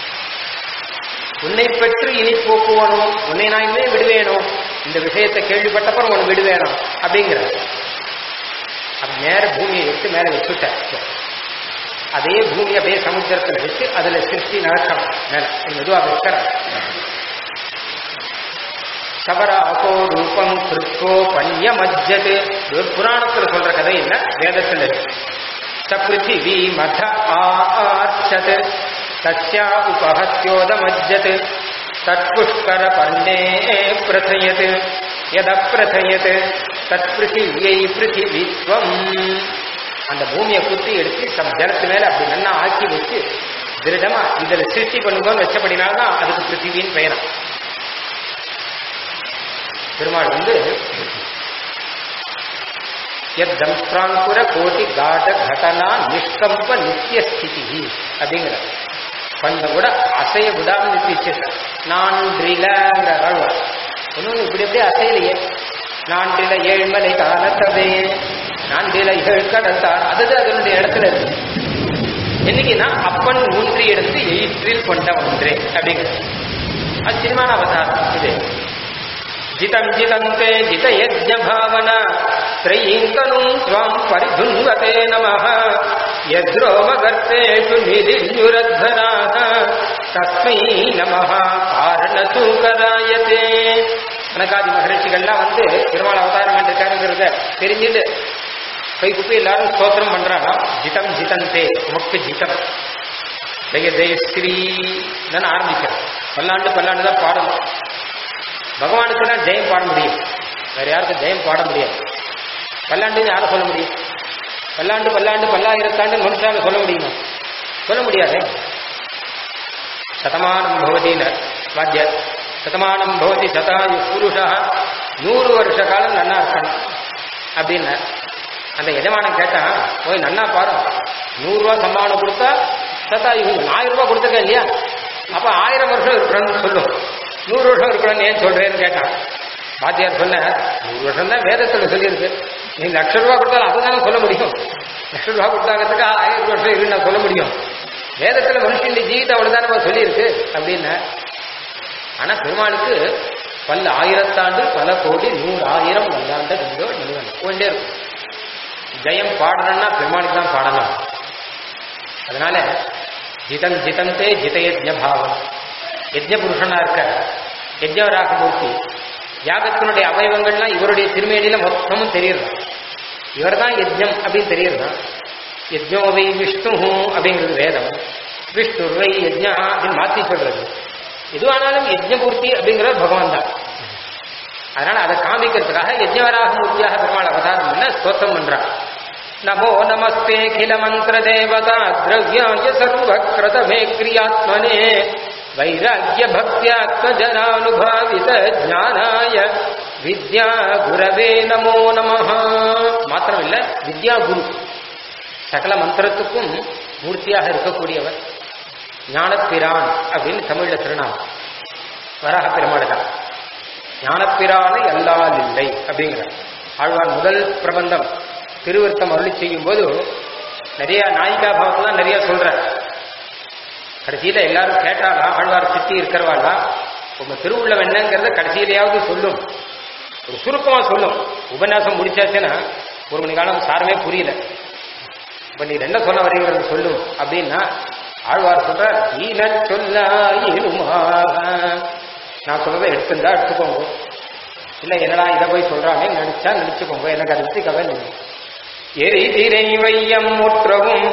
உன்னை பெற்று இனி போக்குவனும் உன்னை நான் இனிமே விடுவேனோ இந்த விஷயத்தை கேள்விப்பட்டப்பறம் உன்னை விடுவேணும் அப்படிங்கிற அப்ப நேர பூமியை எடுத்து மேல வச்சுட்டேன் அதே பூமி அப்படியே சமுத்திரத்தில் வச்சு அதுல சிருஷ்டி நடக்கணும் மேல மெதுவாக வைக்கிற சபராகோ ரூபம் கிருத்தோ பன்ய மஜ்ஜது இது புராணத்துல சொல்ற கதை இல்ல வேதத்துல இருக்கு ச பிருத்திவி மத ஆர்ச்சது தஸ்யா உபஹத்யோதமஜ்ஜத் தத்புஷ்கர பர்ணே பிரசயத் எத பிரசயத் தத் பிருத்திவியை பிருத்திவித்வம் அந்த பூமியை குத்தி எடுத்து சம் ஜலத்து மேல அப்படி நல்லா ஆக்கி வச்சு திருடமா இதுல சிருஷ்டி பண்ணுங்கன்னு வச்சபடினால்தான் அதுக்கு பிருத்திவின்னு பெயரம் பெருமாள் வந்து எத் தம்ஸ்ராங்குர கோட்டி காட கடனா நிஷ்கம்ப நித்திய ஸ்திதி அப்படிங்கிற கொஞ்சம் கூட அசைய விடாம நிறுத்தி வச்சிருக்க நான்றிலங்கிற ஆழ்வார் இன்னொன்று இப்படி அப்படியே அசையலையே நான்றில ஏழ்மலை காலத்ததே நான்றில ஏழு கடத்தான் அது அதனுடைய இடத்துல இருக்கு என்னைக்குன்னா அப்பன் ஊன்றி எடுத்து எயிற்றில் கொண்ட ஒன்றே அப்படிங்கிறது அது சினிமான அவதாரம் இது ஜிதம் ஜிதந்தே ஜித யஜ்ஞ பாவன த்ரயீங்கனும் ஸ்வம் பரிதுன்வதே நமः யத்ரோமகர்த்தேஷு நிதிஞ்சுரத்வராக தஸ்மை நமः காரணசூகராயதே கணக்காதி மகரிஷிகள்லாம் வந்து திருமால் அவதாரம் பண்ணிருக்காருங்கிறத தெரிஞ்சுட்டு கை குப்பி எல்லாரும் ஸ்தோத்திரம் பண்றாங்க ஜிதம் ஜிதந்தே உமக்கு ஜிதம் ஜெய ஜெயஸ்ரீ தான் ஆரம்பிக்கிறேன் பல்லாண்டு பல்லாண்டு தான் பாடணும் பகவானுக்கு தான் ஜெயம் பாட முடியும் வேற யாருக்கும் ஜெயம் பாட முடியாது பல்லாண்டுன்னு யாரை சொல்ல முடியும் பல்லாண்டு பல்லாண்டு பல்லாயிரத்தாண்டு மனுஷால சொல்ல முடியுமா சொல்ல முடியாது சதமானம் பவதின்னு வாத்தியார் சதமானம் பவதி சதாயு புருஷா நூறு வருஷ காலம் நன்னா இருக்கணும் அப்படின்னு அந்த எஜமானம் கேட்டான் போய் நன்னா பாரு நூறு ரூபா சம்பாவனை கொடுத்தா சதாயு ஆயிரம் ரூபாய் கொடுத்துருக்க இல்லையா அப்ப ஆயிரம் வருஷம் இருக்கணும்னு சொல்லும் நூறு வருஷம் இருக்கணும்னு ஏன் சொல்றேன்னு கேட்டான் பாத்தியார் சொன்ன நூறு வருஷம் தான் வேதத்துல சொல்லியிருக்கு நீ லட்ச ரூபா கொடுத்தாலும் அதுதானே சொல்ல முடியும் லட்ச ரூபா கொடுத்தாங்கிறதுக்கு ஆயிரம் வருஷம் இருக்கு நான் சொல்ல முடியும் வேதத்துல மனுஷன் ஜீவிதம் அவ்வளவுதானே சொல்லியிருக்கு அப்படின்னு ஆனா பெருமாளுக்கு பல ஆயிரத்தாண்டு பல கோடி நூறு ஆயிரம் வந்தாண்டு ரெண்டோ நிறுவனம் போயிட்டே இருக்கும் ஜெயம் பாடணும்னா பெருமாளுக்கு தான் பாடலாம் அதனால ஜிதம் ஜிதந்தே ஜித யஜ்ஞ பாவம் யஜ்ஞ புருஷனா இருக்க யஜ்ஞராகமூர்த்தி யாகத்தினுடைய அவயவங்கள்லாம் இவருடைய திருமேனியில மொத்தமும் தெரியுது இவர் தான் யஜ்ஞம் அப்படின்னு தெரியுது யஜ்ஞோவை விஷ்ணு அப்படிங்கிறது வேதம் விஷ்ணுவை யஜ்ஞா அப்படின்னு மாத்தி சொல்றது எதுவானாலும் யஜ்ஞபூர்த்தி அப்படிங்கிறது பகவான் தான் அதனால அதை காமிக்கிறதுக்காக யஜ்ஞவராக மூர்த்தியாக பெருமாள் அவதாரம் பண்ண ஸ்தோத்திரம் பண்றார் நமோ நமஸ்தே கில மந்திர தேவதா திரவியாய சர்வ கிருதமே கிரியாத்மனே வைராக்கிய பக்தியாத்மஜனானுபாவித ஞானாய வித்யா குரவே நமோ நமஹ மாத்திரம் இல்ல வித்யா குரு சகல மந்திரத்துக்கும் மூர்த்தியாக இருக்கக்கூடியவர் ஞானப்பிரான் அப்படின்னு தமிழ்ல திருநாமம் வராக பெருமாள் தான் ஞானப்பிரானை அல்லால் இல்லை அப்படிங்கிறார் ஆழ்வார் முதல் பிரபந்தம் திருவிருத்தம் அருளி செய்யும் போது நிறைய நாயிகா பாவத்தெல்லாம் நிறைய சொல்றார் கடைசியில எல்லாரும் கேட்டாலா ஆழ்வார் சுத்தி இருக்கிறவாளா உங்க திருவுள்ளம் என்னங்கிறத கடைசியிலையாவது சொல்லும் ஒரு சுருக்கமா சொல்லும் உபன்யாசம் முடிச்சாச்சுன்னா ஒரு மணி காலம் சாரமே புரியல இப்ப நீ என்ன சொல்ல வரீங்கிறது சொல்லும் அப்படின்னா ஆழ்வார் சொல்ற ஈன சொல்லாயினுமாக நான் சொல்றதை எடுத்துருந்தா எடுத்துக்கோங்க இல்ல என்னடா இதை போய் சொல்றானே நினைச்சா நினைச்சுக்கோங்க எனக்கு அதை பத்தி கவலை இல்லை எரிதிரை வையம் முற்றவும்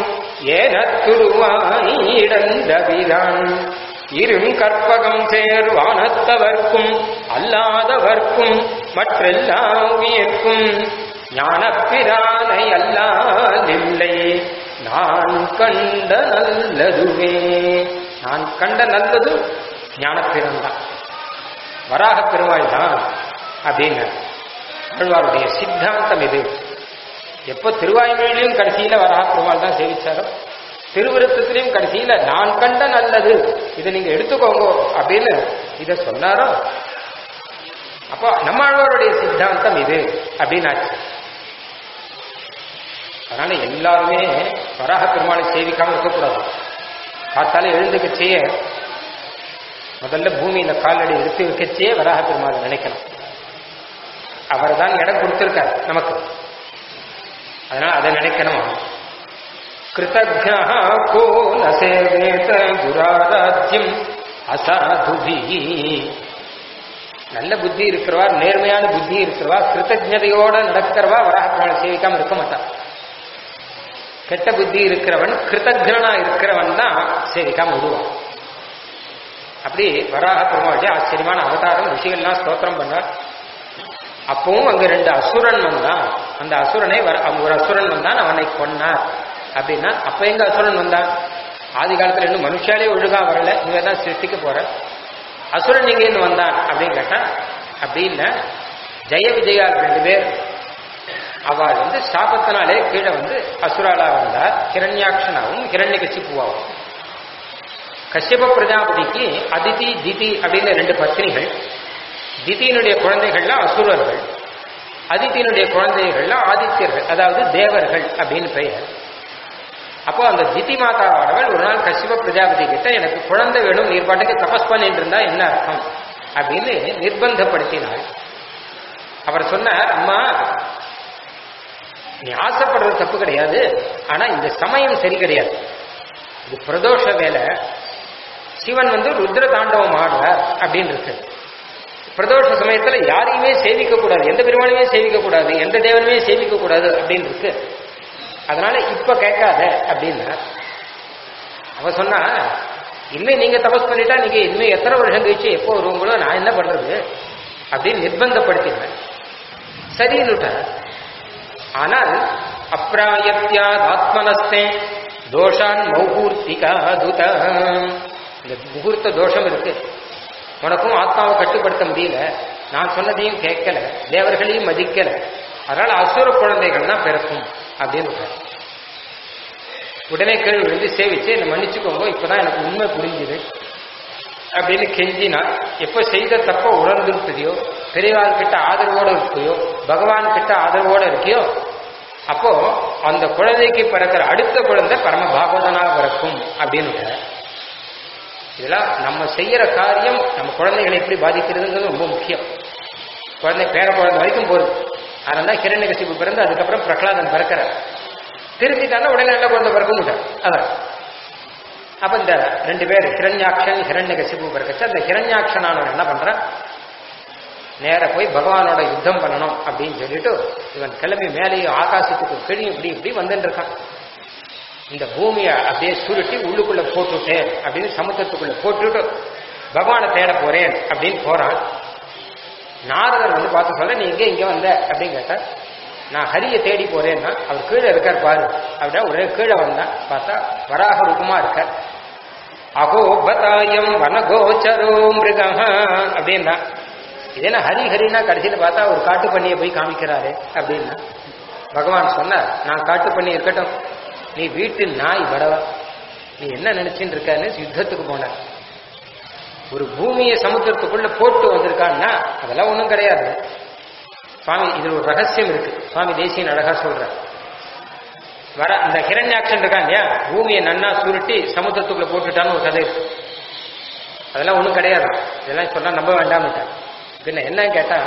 ஏனத்துருவாயிடந்தவிரான் இரும் கற்பகம் சேர் வானத்தவர்க்கும் அல்லாதவர்க்கும் மற்றெல்லாம் உயிர்க்கும் ஞானப்பிரானை அல்லாதில்லை நான் கண்ட நல்லதுவே நான் கண்ட நல்லது ஞானப்பிரான் தான் வராக பெருமாள் தான் அப்படின்னு ஆழ்வாருடைய சித்தாந்தம் இது எப்போ திருவாய்மொழியிலும் கடைசியில வராக பெருமாள் தான் சேவிச்சாரோ திருவிருத்தத்திலையும் கடைசியில நான் கண்ட நல்லது இதை நீங்க எடுத்துக்கோங்க அப்படின்னு இதை சொன்னாரோ அப்போ நம்மாழ்வாருடைய சித்தாந்தம் இது அப்படின்னாச்சு அதனால எல்லாருமே வராக பெருமாளை சேவிக்காம இருக்கக்கூடாது காத்தால எழுந்துக்கச்சேய முதல்ல பூமியில காலடி எடுத்து வைக்கச்சே வராக பெருமாளை நினைக்கணும் அவர் தான் இடம் கொடுத்திருக்கார் நமக்கு அதனால அதை நினைக்கணும் கிருத்தஜா கோ நசேவேத குராராஜ்யம் அசாதுபி நல்ல புத்தி இருக்கிறவா நேர்மையான புத்தி இருக்கிறவா கிருத்தஜதையோட நடக்கிறவா வராகப்பெருமாளை சேவிக்காம இருக்க மாட்டான் கெட்ட புத்தி இருக்கிறவன் கிருத்தஜனா இருக்கிறவன் தான் சேவிக்காம விடுவான் அப்படி வராக பெருமாளுடைய ஆச்சரியமான அவதாரம் ரிஷிகள்லாம் ஸ்தோத்திரம் பண்ணார் அப்பவும் அங்க ரெண்டு அசுரன் வந்தான் அந்த அசுரனை வர ஒரு அசுரன் வந்தான் அவனை கொன்னார் அப்படின்னா அப்ப எங்க அசுரன் வந்தான் ஆதி காலத்துல இன்னும் மனுஷாலே ஒழுங்கா வரல இவங்க தான் சிருஷ்டிக்க போற அசுரன் எங்க இருந்து வந்தான் அப்படின்னு கேட்டா அப்படி இல்ல ஜெய விஜயா ரெண்டு பேர் அவள் வந்து சாபத்தினாலே கீழே வந்து அசுராலா வந்தார் ஹிரண்யாட்சனாவும் ஹிரண்யகசிப்புவாவும் கஷ்யப பிரஜாபதிக்கு அதிதி திதி அப்படின்னு ரெண்டு பத்னிகள் திதியினுடைய குழந்தைகள்லாம் அசுரர்கள் அதித்தியினுடைய குழந்தைகள்லாம் ஆதித்யர்கள் அதாவது தேவர்கள் அப்படின்னு பெயர் அப்போ அந்த திதி மாதாவானவள் ஒரு நாள் கஷ்யப பிரஜாபதி கிட்ட எனக்கு குழந்தை வேணும் நீர் பாட்டுக்கு தபஸ் பண்ணிட்டு இருந்தா என்ன அர்த்தம் அப்படின்னு நிர்பந்தப்படுத்தினாள் அவர் சொன்னார் அம்மா நீ ஆசைப்படுறது தப்பு கிடையாது ஆனா இந்த சமயம் சரி கிடையாது இது பிரதோஷ வேலை சிவன் வந்து ருத்ர தாண்டவம் ஆடுறார் அப்படின்னு இருக்கு பிரதோஷ சமயத்துல யாரையுமே சேவிக்க கூடாது எந்த பெருமாளையுமே சேவிக்க கூடாது எந்த தேவனுமே சேவிக்க கூடாது அப்படின்னு இருக்கு அதனால இப்ப கேட்காத அப்படின்னா அவ சொன்னா இனிமே நீங்க தபஸ் பண்ணிட்டா நீங்க இனிமே எத்தனை வருஷம் கழிச்சு எப்போ வருவங்களோ நான் என்ன பண்றது அப்படின்னு நிர்பந்தப்படுத்தினேன் சரின்னுட்ட ஆனால் அப்ராயத்யாத் ஆத்மனஸ்தே தோஷான் மௌகூர்த்திகா துத இந்த முகூர்த்த தோஷம் இருக்கு உனக்கும் ஆத்மாவை கட்டுப்படுத்த முடியல நான் சொன்னதையும் கேட்கல தேவர்களையும் மதிக்கல அதனால அசுர குழந்தைகள் தான் பிறக்கும் அப்படின்னு உடனே கேள்வி விழுந்து சேவிச்சு என்னை மன்னிச்சுக்கோங்க இப்பதான் எனக்கு உண்மை புரிஞ்சுது அப்படின்னு கெஞ்சினா எப்ப செய்த தப்ப உணர்ந்துருப்பதையோ பெரியவாள் கிட்ட ஆதரவோட இருக்கையோ பகவான் கிட்ட ஆதரவோட இருக்கியோ அப்போ அந்த குழந்தைக்கு பிறக்கிற அடுத்த குழந்தை பரம பாகவதனா பிறக்கும் அப்படின்னு இதெல்லாம் நம்ம செய்யற காரியம் நம்ம குழந்தைகளை எப்படி பாதிக்கிறதுங்கிறது ரொம்ப முக்கியம் குழந்தை பேர குழந்தை வரைக்கும் போகுது அதனால தான் கிரண்யகசிப்பு பிறந்து அதுக்கப்புறம் பிரகலாதன் பிறக்கிறார் திருத்திட்டானா உடனே நல்ல குழந்தை பிறக்கும் அதான் அப்ப இந்த ரெண்டு பேர் ஹிரண்யாக்ஷன் ஹிரண்யகசிப்பு பிறக்கச்சு அந்த ஹிரண்யாக்ஷனானவன் என்ன பண்றான் நேர போய் பகவானோட யுத்தம் பண்ணணும் அப்படின்னு சொல்லிட்டு இவன் கிளம்பி மேலேயும் ஆகாசத்துக்கு கீழே இப்படி இப்படி வந்துட்டு இருக்கான் இந்த பூமியை அப்படியே சுருட்டி உள்ளுக்குள்ள போட்டுட்டேன் அப்படின்னு சமுத்திரத்துக்குள்ள போட்டுட்டு பகவானை தேட போறேன் அப்படின்னு போறான் நாரதர் வந்து மட்டும் பார்த்து சொல்ல நீ எங்கே இங்கே வந்த அப்படின்னு கேட்டா நான் ஹரியை தேடி போறேன்னா அவர் கீழே இருக்கார் பாரு அப்படின்னா ஒரே கீழே வந்தான் பார்த்தா வராக ரூபமா இருக்கார் அகோபதாயம் வனகோச்சரோ மிருகம் அப்படின்னா இதே ஹரி ஹரினா கடைசியில் பார்த்தா ஒரு காட்டு பண்ணியை போய் காமிக்கிறாரு அப்படின்னா பகவான் சொன்னார் நான் காட்டு பண்ணி இருக்கட்டும் நீ வீட்டு நாய் வடவா நீ என்ன நினைச்சுட்டு இருக்கன்னு யுத்தத்துக்கு போன ஒரு பூமியை சமுத்திரத்துக்குள்ள போட்டு வந்திருக்கான்னா அதெல்லாம் ஒண்ணும் கிடையாது சுவாமி இதுல ஒரு ரகசியம் இருக்கு சுவாமி தேசியன் அழகா சொல்ற வர இந்த ஹிரண்யாட்சன் இருக்கான் இல்லையா பூமியை நன்னா சுருட்டி சமுத்திரத்துக்குள்ள போட்டுட்டான்னு ஒரு கதை இருக்கு அதெல்லாம் ஒண்ணும் கிடையாது இதெல்லாம் சொன்னா நம்ப வேண்டாம்ட்டான் பின்ன என்ன கேட்டா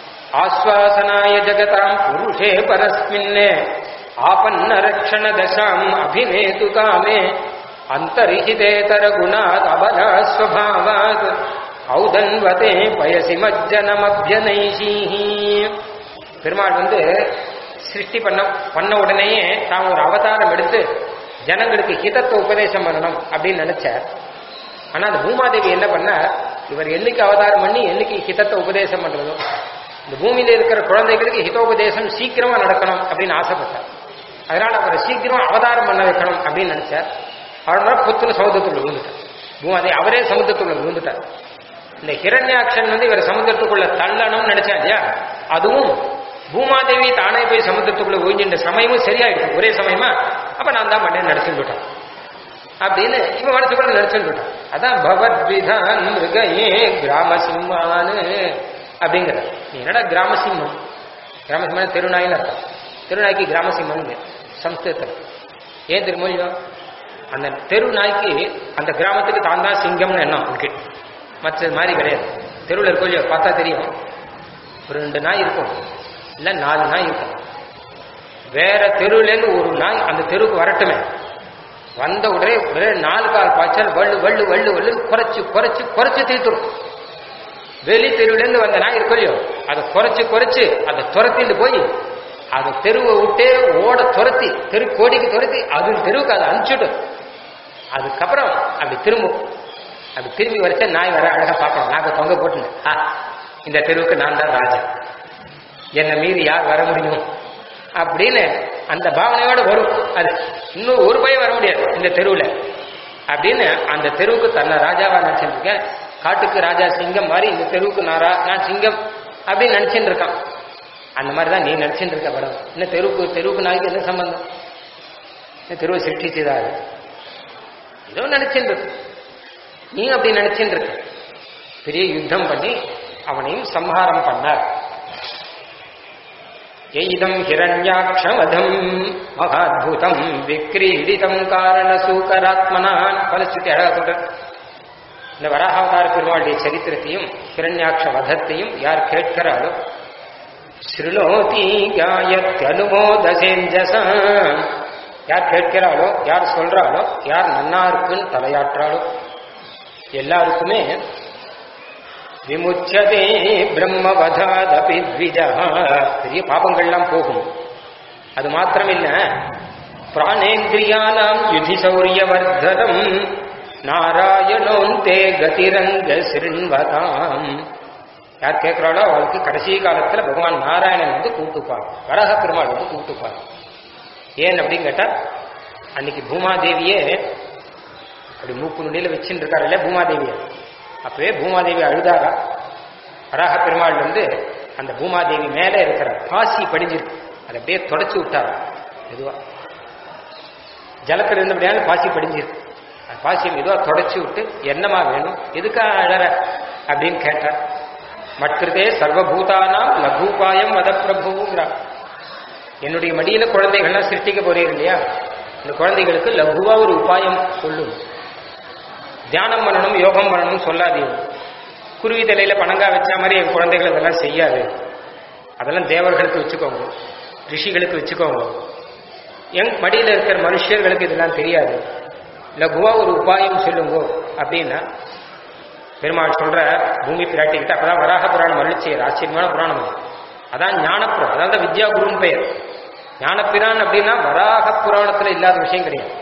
ஆஸ்வாசனாய ஜகதாம் புருஷே பரஸ்மின்னே ஆபன்ன ரக்ஷண தசாம் அபிநேது காமே அந்தரிஹிதேதர குணாத் அபராஸ்வபாவாத் ஔதன்வதே பயசி மஜ்ஜனமபியனைஷீஹி பெருமாள் வந்து சிருஷ்டி பண்ண பண்ண உடனேயே தான் ஒரு அவதாரம் எடுத்து ஜனங்களுக்கு ஹிதத்தை உபதேசம் பண்ணணும் அப்படின்னு நினைச்சார் ஆனா அந்த பூமாதேவி என்ன பண்ண இவர் என்னைக்கு அவதாரம் பண்ணி என்னைக்கு ஹிதத்தை உபதேசம் பண்றதும் இந்த பூமியில இருக்கிற குழந்தைகளுக்கு ஹிதோபதேசம் சீக்கிரமா நடக்கணும் அப்படின்னு ஆசைப்பட்டார் அதனால அவரை சீக்கிரம் அவதாரம் பண்ண வைக்கணும் அப்படின்னு நினைச்சார் அவரோட புத்துன சமுத்திரத்துக்குள்ள விழுந்துட்டார் பூமாதேவி அவரே சமுத்திரத்துக்குள்ள விழுந்துட்டார் இந்த ஹிரண்யாட்சன் வந்து இவர் சமுத்திரத்துக்குள்ள தள்ளணும்னு நினைச்சா இல்லையா அதுவும் பூமாதேவி தானே போய் சமுத்திரத்துக்குள்ள ஒழிஞ்சின்ற சமயமும் சரியாயிடுச்சு ஒரே சமயமா அப்ப நான் தான் பண்ணேன் நினைச்சுட்டு விட்டான் அப்படின்னு இவன் மனசுக்குள்ள நினைச்சுட்டு விட்டான் அதான் பவத்விதான் மிருகயே கிராம சிம்மானு அப்படிங்கிற நீ என்னடா கிராம சிம்மம் கிராம சிம்மம் தெருநாயின்னு அர்த்தம் தெருநாய்க்கு கிராம சிம்மம் சம்ஸ்கிருதத்தில் ஏன் திருமொழியோ அந்த தெரு நாய்க்கு அந்த கிராமத்துக்கு தான் தான் சிங்கம்னு எண்ணம் இருக்கு மற்றது மாதிரி கிடையாது தெருவில் இருக்கும் இல்லையோ பார்த்தா தெரியும் ஒரு ரெண்டு நாய் இருக்கும் இல்லை நாலு நாய் இருக்கும் வேற தெருவுலேருந்து ஒரு நாய் அந்த தெருவுக்கு வரட்டுமே வந்த உடனே ஒரே நாலு கால் பாய்ச்சல் வள்ளு வள்ளு வள்ளு வள்ளு குறைச்சு குறைச்சு குறைச்சு தீர்த்துரும் வெளி தெருவுலேருந்து வந்த நாய் இருக்கும் இல்லையோ அதை குறைச்சு குறைச்சு அதை துரத்திட்டு போய் அதை தெருவை விட்டே ஓட துரத்தி தெரு கோடிக்கு துரத்தி அது தெருவுக்கு அதை அனுப்பிச்சுடும் அதுக்கப்புறம் அப்படி திரும்பும் அப்படி திரும்பி வரைச்சா நாய் வர அழகா பார்க்கணும் நாங்க தொங்க போட்டுங்க ஆ இந்த தெருவுக்கு நான் தான் ராஜா என்னை மீறி யார் வர முடியும் அப்படின்னு அந்த பாவனையோட வரும் அது இன்னும் ஒரு பயம் வர முடியாது இந்த தெருவில் அப்படின்னு அந்த தெருவுக்கு தன்னை ராஜாவா நினைச்சிருக்கேன் காட்டுக்கு ராஜா சிங்கம் மாதிரி இந்த தெருவுக்கு நான் ரா- நான் சிங்கம் அப்படின்னு நினைச்சுட்டு இருக்கான் அந்த மாதிரி தான் நீ நினைச்சுட்டு இருக்க படம் இன்னும் தெருவுக்கு தெருவுக்கு நாய்க்கு என்ன சம்பந்தம் இந்த தெருவை சிருஷ்டிச்சுதாரு ஏதோ நினைச்சுட்டு இருக்கு நீ அப்படி நினைச்சுட்டு இருக்க பெரிய யுத்தம் பண்ணி அவனையும் சம்ஹாரம் பண்ணார் எய்தம் ஹிரண்யாட்சமதம் மகாத்புதம் விக்ரீடிதம் காரண சூக்கராத்மனான் பலஸ்ருதி அழகா சொல்ற இந்த வராகாவதார பெருமாளுடைய சரித்திரத்தையும் ஹிரண்யாட்ச வதத்தையும் யார் கேட்கிறாரோ ஸ்ருணோதி காயத்யனுமோதசேஞ்சசா யார் கேட்கிறாளோ யார் சொல்றாளோ யார் நன்னா இருக்குன்னு தலையாற்றாளோ எல்லாருக்குமே விமுச்சதே பிரம்மவதாதபி த்விஜா பெரிய பாபங்கள்லாம் போகும் அது மாத்திரமில்ல பிராணேந்திரியானாம் யுதி சௌரியவர்தனம் நாராயணோந்தே கதிரங்க சிறுவதாம் யார் கேட்கிறாளோ அவளுக்கு கடைசி காலத்துல பகவான் நாராயணன் வந்து கூப்பிட்டுப்பார் வரக பெருமாள் வந்து கூப்பிட்டுப்பார் ஏன் அப்படின்னு கேட்டா அன்னைக்கு பூமாதேவியே அப்படி மூக்கு நுடியில வச்சுட்டு இருக்காருல்ல பூமாதேவியை அப்பவே பூமாதேவி அழுதாரா வராக பெருமாள் வந்து அந்த பூமாதேவி மேல இருக்கிற பாசி படிஞ்சிருக்கு அதை அப்படியே தொடச்சு விட்டாரா மெதுவா ஜலத்தில் இருந்தபடியான பாசி படிஞ்சிருக்கு அந்த பாசியை மெதுவா தொடச்சு விட்டு என்னமா வேணும் எதுக்கா அழற அப்படின்னு கேட்டார் மற்கிறதே சர்வபூதானாம் லகூபாயம் வத பிரபுங்கிறார் என்னுடைய மடியில குழந்தைகள்லாம் சிருஷ்டிக்க போறீங்க இல்லையா இந்த குழந்தைகளுக்கு லகுவா ஒரு உபாயம் சொல்லும் தியானம் பண்ணணும் யோகம் பண்ணணும் சொல்லாதீங்க குருவி தலையில பணங்கா வச்ச மாதிரி என் குழந்தைகள் அதெல்லாம் செய்யாது அதெல்லாம் தேவர்களுக்கு வச்சுக்கோங்க ரிஷிகளுக்கு வச்சுக்கோங்க என் மடியில இருக்கிற மனுஷர்களுக்கு இதெல்லாம் தெரியாது லகுவா ஒரு உபாயம் சொல்லுங்க அப்படின்னா பெருமாள் சொல்ற பூமி பிராட்டிக்கிட்ட அப்பதான் வராக புராணம் அருளிச்செய்யர் ஆச்சரியமான புராணம் அது அதான் ஞானப்புரம் அதாவது வித்யா குருன்னு பெயர் ஞானப்பிரான் அப்படின்னா வராக புராணத்துல இல்லாத விஷயம் கிடையாது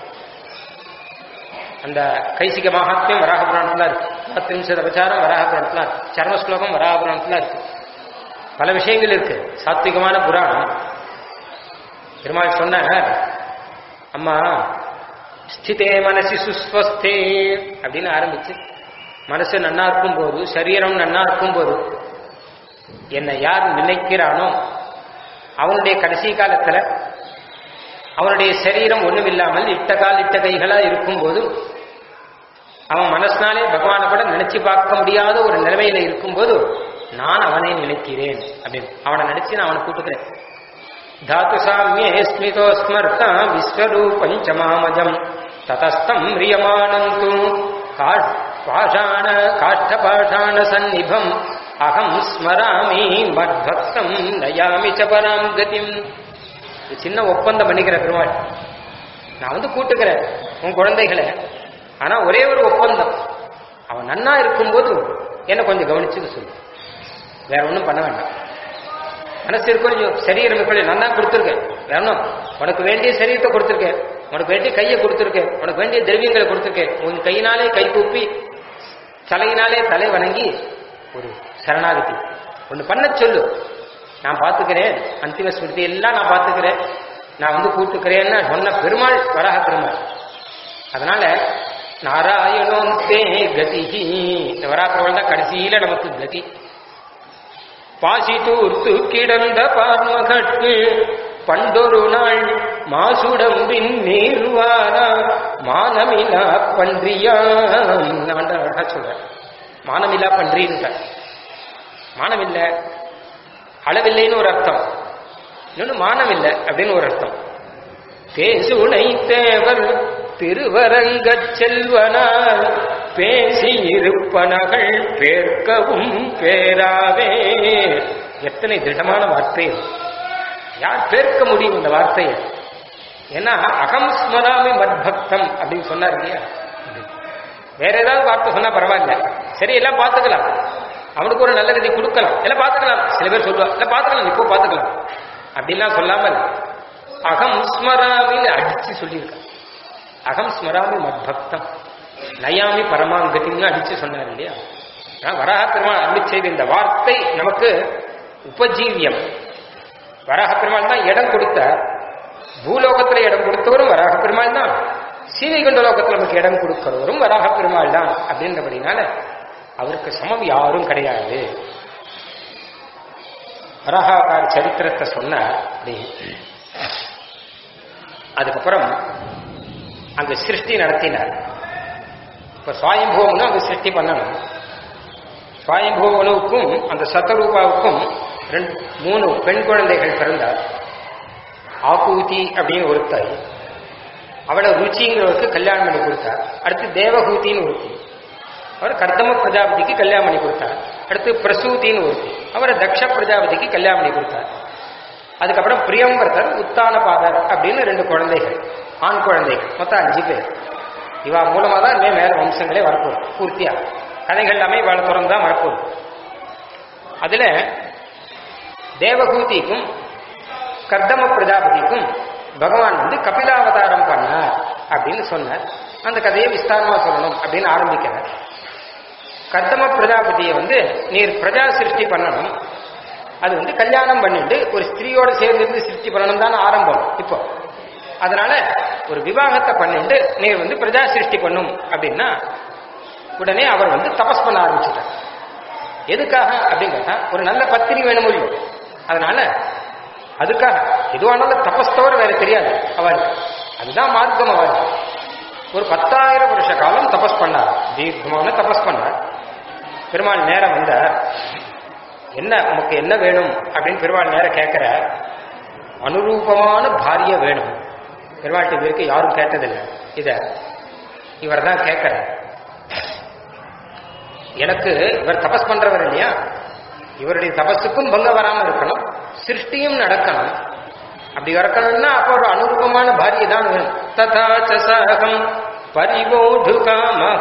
அந்த கைசிக மகாத்மியம் வராக புராணத்துல இருக்கு பத்திரிம்சத பிரச்சாரம் வராக புராணத்துல இருக்கு சர்ம ஸ்லோகம் வராக புராணத்துல இருக்கு பல விஷயங்கள் இருக்கு சாத்விகமான புராணம் பெருமாள் சொன்ன அம்மா ஸ்திதே மனசி சுஸ்வஸ்தே அப்படின்னு ஆரம்பிச்சு மனசு நன்னா இருக்கும் போது சரீரம் நன்னா இருக்கும் போது என்னை யார் நினைக்கிறானோ அவனுடைய கடைசி காலத்துல அவனுடைய சரீரம் ஒண்ணுமில்லாமல் இட்ட கால் இட்ட கைகளா இருக்கும்போது அவன் மனசினாலே பகவானை கூட நினைச்சு பார்க்க முடியாத ஒரு நிலைமையில இருக்கும்போது நான் அவனை நினைக்கிறேன் அப்படின்னு அவனை நினைச்சு நான் அவனை கூட்டுக்கிறேன் தாத்து சாமியே ஸ்மிதோ ஸ்மர்த்தா விஸ்வரூபம் சமாமஜம் ததஸ்தம் ரியமானந்து பாஷாண காஷ்டபாஷாண சந்நிபம் அகம் ஸ்மராமி மத்பக்தம் நயாமி ச பராம் கதிம் ஒரு சின்ன ஒப்பந்தம் பண்ணிக்கிற பெருமாள் நான் வந்து கூட்டுக்கிறேன் உன் குழந்தைகளை ஆனா ஒரே ஒரு ஒப்பந்தம் அவன் நன்னா இருக்கும்போது என்ன கொஞ்சம் கவனிச்சுக்க சொல்லு வேற ஒன்றும் பண்ண வேண்டாம் மனசு இருக்கோ இல்லையோ சரீரம் இருக்கோ இல்லையோ நான் தான் கொடுத்துருக்கேன் வேற ஒண்ணும் உனக்கு வேண்டிய சரீரத்தை கொடுத்துருக்கேன் உனக்கு வேண்டிய கையை கொடுத்துருக்கேன் உனக்கு வேண்டிய திரவியங்களை கொடுத்துருக்கேன் உன் கையினாலே கை கூப்பி தலையினாலே தலை வணங்கி ஒரு சரணாகதி ஒன்று பண்ண சொல்லு நான் பார்த்துக்கிறேன் அந்திம ஸ்மிருதி எல்லாம் நான் பார்த்துக்கிறேன் நான் வந்து கூட்டுக்கிறேன்னு சொன்ன பெருமாள் வராக பெருமாள் அதனால நாராயணோந்தே கதி இந்த வராக்கிறவள் தான் கடைசியில நமக்கு கதி பாசி தூர்த்து கிடந்த பார்மகட்டு பண்டொரு நாள் மாசுடம்பின் நீர்வாரா மானமிலா பன்றியாம் அழகா சொல்ற மானமில்லா பன்றின்ற மானமில்லை அளவில்லைன்னு ஒரு அர்த்தம் இன்னொன்னு மானமில்லை அப்படின்னு ஒரு அர்த்தம் பேசுனை தேவர் திருவரங்கச் செல்வனார் பேசி இருப்பனகள் பேர்க்கவும் பேராவே எத்தனை திடமான வார்த்தை இது. யார் பேர்க்க முடியும் இந்த வார்த்தையை ஏன்னா அகம் ஸ்மராமி மத்பக்தம் அப்படின்னு சொன்னார் இல்லையா வேற ஏதாவது வார்த்தை சொன்னா பரவாயில்ல சரி எல்லாம் பார்த்துக்கலாம் அவனுக்கு ஒரு நல்ல கதி கொடுக்கலாம் எல்லாம் பார்த்துக்கலாம் சில பேர் சொல்லுவா எல்லாம் பார்த்துக்கலாம் இப்போ பார்த்துக்கலாம் அப்படின்லாம் சொல்லாமல் அகம் ஸ்மராமின்னு அடிச்சு சொல்லியிருக்கான் அகம் ஸ்மராமி மத்பக்தம் நயாமி பரமாங்கத்தின்னு அடிச்சு சொன்னார் இல்லையா அதான் வராக பெருமாள் அருளி செய்த இந்த வார்த்தை நமக்கு உபஜீவியம் வராக பெருமாள் தான் இடம் கொடுத்தார் பூலோகத்துல இடம் கொடுத்தவரும் வராக பெருமாள் தான் சீவைகுண்ட லோகத்துல நமக்கு இடம் கொடுக்கிறவரும் வராக பெருமாள் தான் அப்படின்றபடினால அவருக்கு சமம் யாரும் கிடையாது வராகாக்கார சரித்திரத்தை சொன்னார் அப்படி அதுக்கப்புறம் அங்க சிருஷ்டி நடத்தினார் இப்ப சுவாயம்பூவனும் அங்க சிருஷ்டி பண்ணணும் சுவாயம்பூவனுக்கும் அந்த சத்தரூபாவுக்கும் ரெண்டு மூணு பெண் குழந்தைகள் பிறந்தார் ஆகூதி அப்படின்னு ஒருத்தர் அவளை ருச்சிங்கிறவருக்கு கல்யாணம் பண்ணி கொடுத்தார் அடுத்து தேவகூதின்னு ஒருத்தி அவர் கர்தம பிரஜாபதிக்கு கல்யாணம் பண்ணி கொடுத்தார் அடுத்து பிரசூதின்னு ஒருத்தி அவரை தக்ஷ பிரஜாபதிக்கு கல்யாணம் பண்ணி கொடுத்தார் அதுக்கப்புறம் பிரியம்பரதர் உத்தான பாதர் அப்படின்னு ரெண்டு குழந்தைகள் ஆண் குழந்தைகள் மொத்தம் அஞ்சு பேர் இவா மூலமா தான் இனிமே மேல வம்சங்களே வரப்போகுது பூர்த்தியா கதைகள் எல்லாமே இவாளை திறந்து தான் வரப்போகுது அதுல தேவகூதிக்கும் கர்தம பிரஜாபதிக்கும் பகவான் வந்து கபிலாவதாரம் பண்ணார் அப்படின்னு சொன்னார் அந்த கதையை விஸ்தாரமா சொல்லணும் அப்படின்னு ஆரம்பிக்கிறார் கர்தம பிரஜாபதியை வந்து நீர் பிரஜா சிருஷ்டி பண்ணணும் அது வந்து கல்யாணம் பண்ணிட்டு ஒரு ஸ்திரீயோட சேர்ந்து இருந்து சிருஷ்டி பண்ணணும் தான் ஆரம்பம் இப்போ அதனால ஒரு விவாகத்தை பண்ணிட்டு நீர் வந்து பிரஜா சிருஷ்டி பண்ணும் அப்படின்னா உடனே அவர் வந்து தபஸ் பண்ண ஆரம்பிச்சுட்டார் எதுக்காக அப்படின்னு கேட்டா ஒரு நல்ல பத்தினி வேணும் இல்லையோ அதனால அதுக்காக எதுவானாலும் தபஸ் தவிர வேற தெரியாது அவள் அதுதான் மார்க்கம் அவள் ஒரு பத்தாயிரம் வருஷ காலம் தபஸ் பண்ணார் தீர்க்கமான தபஸ் பண்ணார் பெருமாள் நேரம் வந்த என்ன உமக்கு என்ன வேணும் அப்படின்னு பெருமாள் நேரம் கேட்கிற அனுரூபமான பாரிய வேணும் பெருமாள்கிட்ட இவருக்கு யாரும் கேட்டதில்லை இத இவர் தான் கேட்கிற எனக்கு இவர் தபஸ் பண்றவர் இல்லையா இவருடைய தபஸுக்கும் பங்க வராம இருக்கணும் சிருஷ்டியும் நடக்கணும் அப்படி இருக்கணும்னா அப்போ ஒரு அனுரூபமான பாரிய தான் வேணும் ததா சசகம் பரிவோடு காமக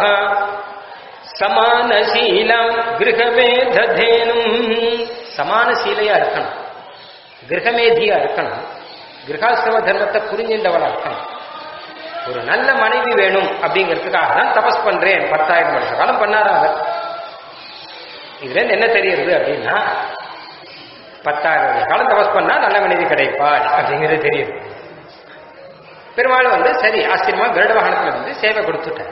சமானசீலம் கிரகமேதேனும் சமானசீலையா இருக்கணும் கிரகமேதியா இருக்கணும் கிரகாசிரம தர்மத்தை புரிஞ்சின்றவளா இருக்கணும் ஒரு நல்ல மனைவி வேணும் அப்படிங்கிறதுக்காக தான் தபஸ் பண்றேன் பத்தாயிரம் வருஷ காலம் பண்ணாரா அவர் இதுல இருந்து என்ன தெரியுது அப்படின்னா பத்தாயிரம் வருஷ காலம் தபஸ் பண்ணா நல்ல மனிதி கிடைப்பாள் அப்படிங்கிறது தெரியுது பெருமாள் வந்து சரி ஆச்சரியமா கருட வாகனத்துல வந்து சேவை கொடுத்துட்டார்